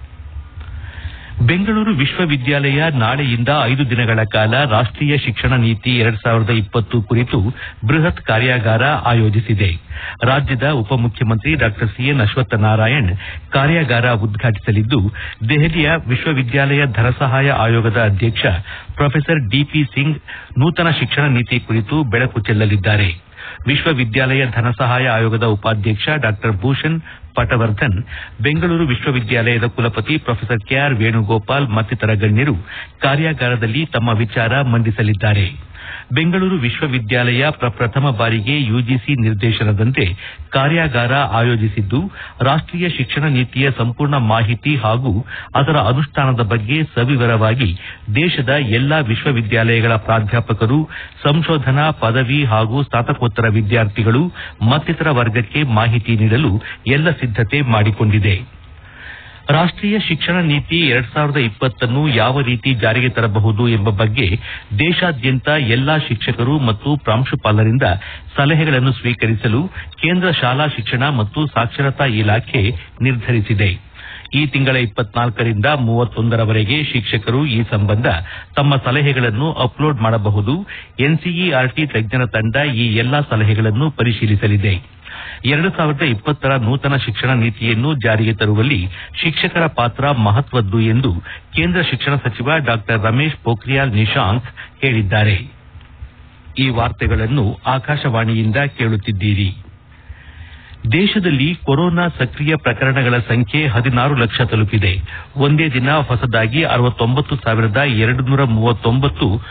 [SPEAKER 18] ಬೆಂಗಳೂರು ವಿಶ್ವವಿದ್ಯಾಲಯ ನಾಳೆಯಿಂದ ಐದು ದಿನಗಳ ಕಾಲ ರಾಷ್ಟೀಯ ಶಿಕ್ಷಣ ನೀತಿ ಎರಡ್ ಸಾವಿರದ ಇಪ್ಪತ್ತು ಕುರಿತು ಬೃಹತ್ ಕಾರ್ಯಾಗಾರ ಆಯೋಜಿಸಿದೆ ರಾಜ್ಯದ ಉಪಮುಖ್ಯಮಂತ್ರಿ ಡಾ ಸಿಎನ್ ಅಶ್ವತ್ಥನಾರಾಯಣ್ ಕಾರ್ಯಾಗಾರ ಉದ್ಘಾಟಿಸಲಿದ್ದು ದೆಹಲಿಯ ವಿಶ್ವವಿದ್ಯಾಲಯ ಧನಸಹಾಯ ಆಯೋಗದ ಅಧ್ಯಕ್ಷ ಪ್ರೊಫೆಸರ್ ಡಿಪಿ ಸಿಂಗ್ ನೂತನ ಶಿಕ್ಷಣ ನೀತಿ ಕುರಿತು ಬೆಳಕು ಚೆಲ್ಲಲಿದ್ದಾರೆ ವಿಶ್ವವಿದ್ಯಾಲಯ ಧನಸಹಾಯ ಆಯೋಗದ ಉಪಾಧ್ಯಕ್ಷ ಡಾ ಭೂಷಣ್ ಪಟವರ್ಧನ್ ಬೆಂಗಳೂರು ವಿಶ್ವವಿದ್ಯಾಲಯದ ಕುಲಪತಿ ಪ್ರೊಫೆಸರ್ ಕೆಆರ್ ವೇಣುಗೋಪಾಲ್ ಮತ್ತಿತರ ಗಣ್ಯರು ಕಾರ್ಯಾಗಾರದಲ್ಲಿ ತಮ್ಮ ವಿಚಾರ ಮಂಡಿಸಲಿದ್ದಾರೆ ಬೆಂಗಳೂರು ವಿಶ್ವವಿದ್ಯಾಲಯ ಪ್ರಪ್ರಥಮ ಬಾರಿಗೆ ಯುಜಿಸಿ ನಿರ್ದೇಶನದಂತೆ ಕಾರ್ಯಾಗಾರ ಆಯೋಜಿಸಿದ್ದು ರಾಷ್ಟೀಯ ಶಿಕ್ಷಣ ನೀತಿಯ ಸಂಪೂರ್ಣ ಮಾಹಿತಿ ಹಾಗೂ ಅದರ ಅನುಷ್ಠಾನದ ಬಗ್ಗೆ ಸವಿವರವಾಗಿ ದೇಶದ ಎಲ್ಲಾ ವಿಶ್ವವಿದ್ಯಾಲಯಗಳ ಪ್ರಾಧ್ಯಾಪಕರು ಸಂಶೋಧನಾ ಪದವಿ ಹಾಗೂ ಸ್ನಾತಕೋತ್ತರ ವಿದ್ಯಾರ್ಥಿಗಳು ಮತ್ತಿತರ ವರ್ಗಕ್ಕೆ ಮಾಹಿತಿ ನೀಡಲು ಎಲ್ಲ ಸಿದ್ದತೆ ಮಾಡಿಕೊಂಡಿದೆ ರಾಷ್ಟೀಯ ಶಿಕ್ಷಣ ನೀತಿ ಎರಡ್ ಸಾವಿರದ ಇಪ್ಪತ್ತನ್ನು ಯಾವ ರೀತಿ ಜಾರಿಗೆ ತರಬಹುದು ಎಂಬ ಬಗ್ಗೆ ದೇಶಾದ್ಯಂತ ಎಲ್ಲಾ ಶಿಕ್ಷಕರು ಮತ್ತು ಪ್ರಾಂಶುಪಾಲರಿಂದ ಸಲಹೆಗಳನ್ನು ಸ್ವೀಕರಿಸಲು ಕೇಂದ್ರ ಶಾಲಾ ಶಿಕ್ಷಣ ಮತ್ತು ಸಾಕ್ಷರತಾ ಇಲಾಖೆ ನಿರ್ಧರಿಸಿದೆ ಈ ತಿಂಗಳ ಇಪ್ಪತ್ನಾಲ್ಕರಿಂದ ಮೂವತ್ತೊಂದರವರೆಗೆ ಶಿಕ್ಷಕರು ಈ ಸಂಬಂಧ ತಮ್ಮ ಸಲಹೆಗಳನ್ನು ಅಪ್ಲೋಡ್ ಮಾಡಬಹುದು ಎನ್ಸಿಇಆರ್ಟಿ ತಜ್ಞರ ತಂಡ ಈ ಎಲ್ಲಾ ಸಲಹೆಗಳನ್ನು ಪರಿಶೀಲಿಸಲಿದೆ ಎರಡು ಸಾವಿರದ ಇಪ್ಪತ್ತರ ನೂತನ ಶಿಕ್ಷಣ ನೀತಿಯನ್ನು ಜಾರಿಗೆ ತರುವಲ್ಲಿ ಶಿಕ್ಷಕರ ಪಾತ್ರ ಮಹತ್ವದ್ದು ಎಂದು ಕೇಂದ್ರ ಶಿಕ್ಷಣ ಸಚಿವ ಡಾ ರಮೇಶ್ ಪೋಖ್ರಿಯಾಲ್ ನಿಶಾಂಕ್ ಹೇಳಿದ್ದಾರೆ ಈ ವಾರ್ತೆಗಳನ್ನು ಆಕಾಶವಾಣಿಯಿಂದ ಕೇಳುತ್ತಿದ್ದೀರಿ ದೇಶದಲ್ಲಿ ಕೊರೋನಾ ಸಕ್ರಿಯ ಪ್ರಕರಣಗಳ ಸಂಖ್ಯೆ ಹದಿನಾರು ಲಕ್ಷ ತಲುಪಿದೆ ಒಂದೇ ದಿನ ಹೊಸದಾಗಿ ಅರವತ್ತೊಂಬತ್ತು ಸಾವಿರದ ಎರಡು ನೂರ ಮೂವತ್ತೊಂಬತ್ತು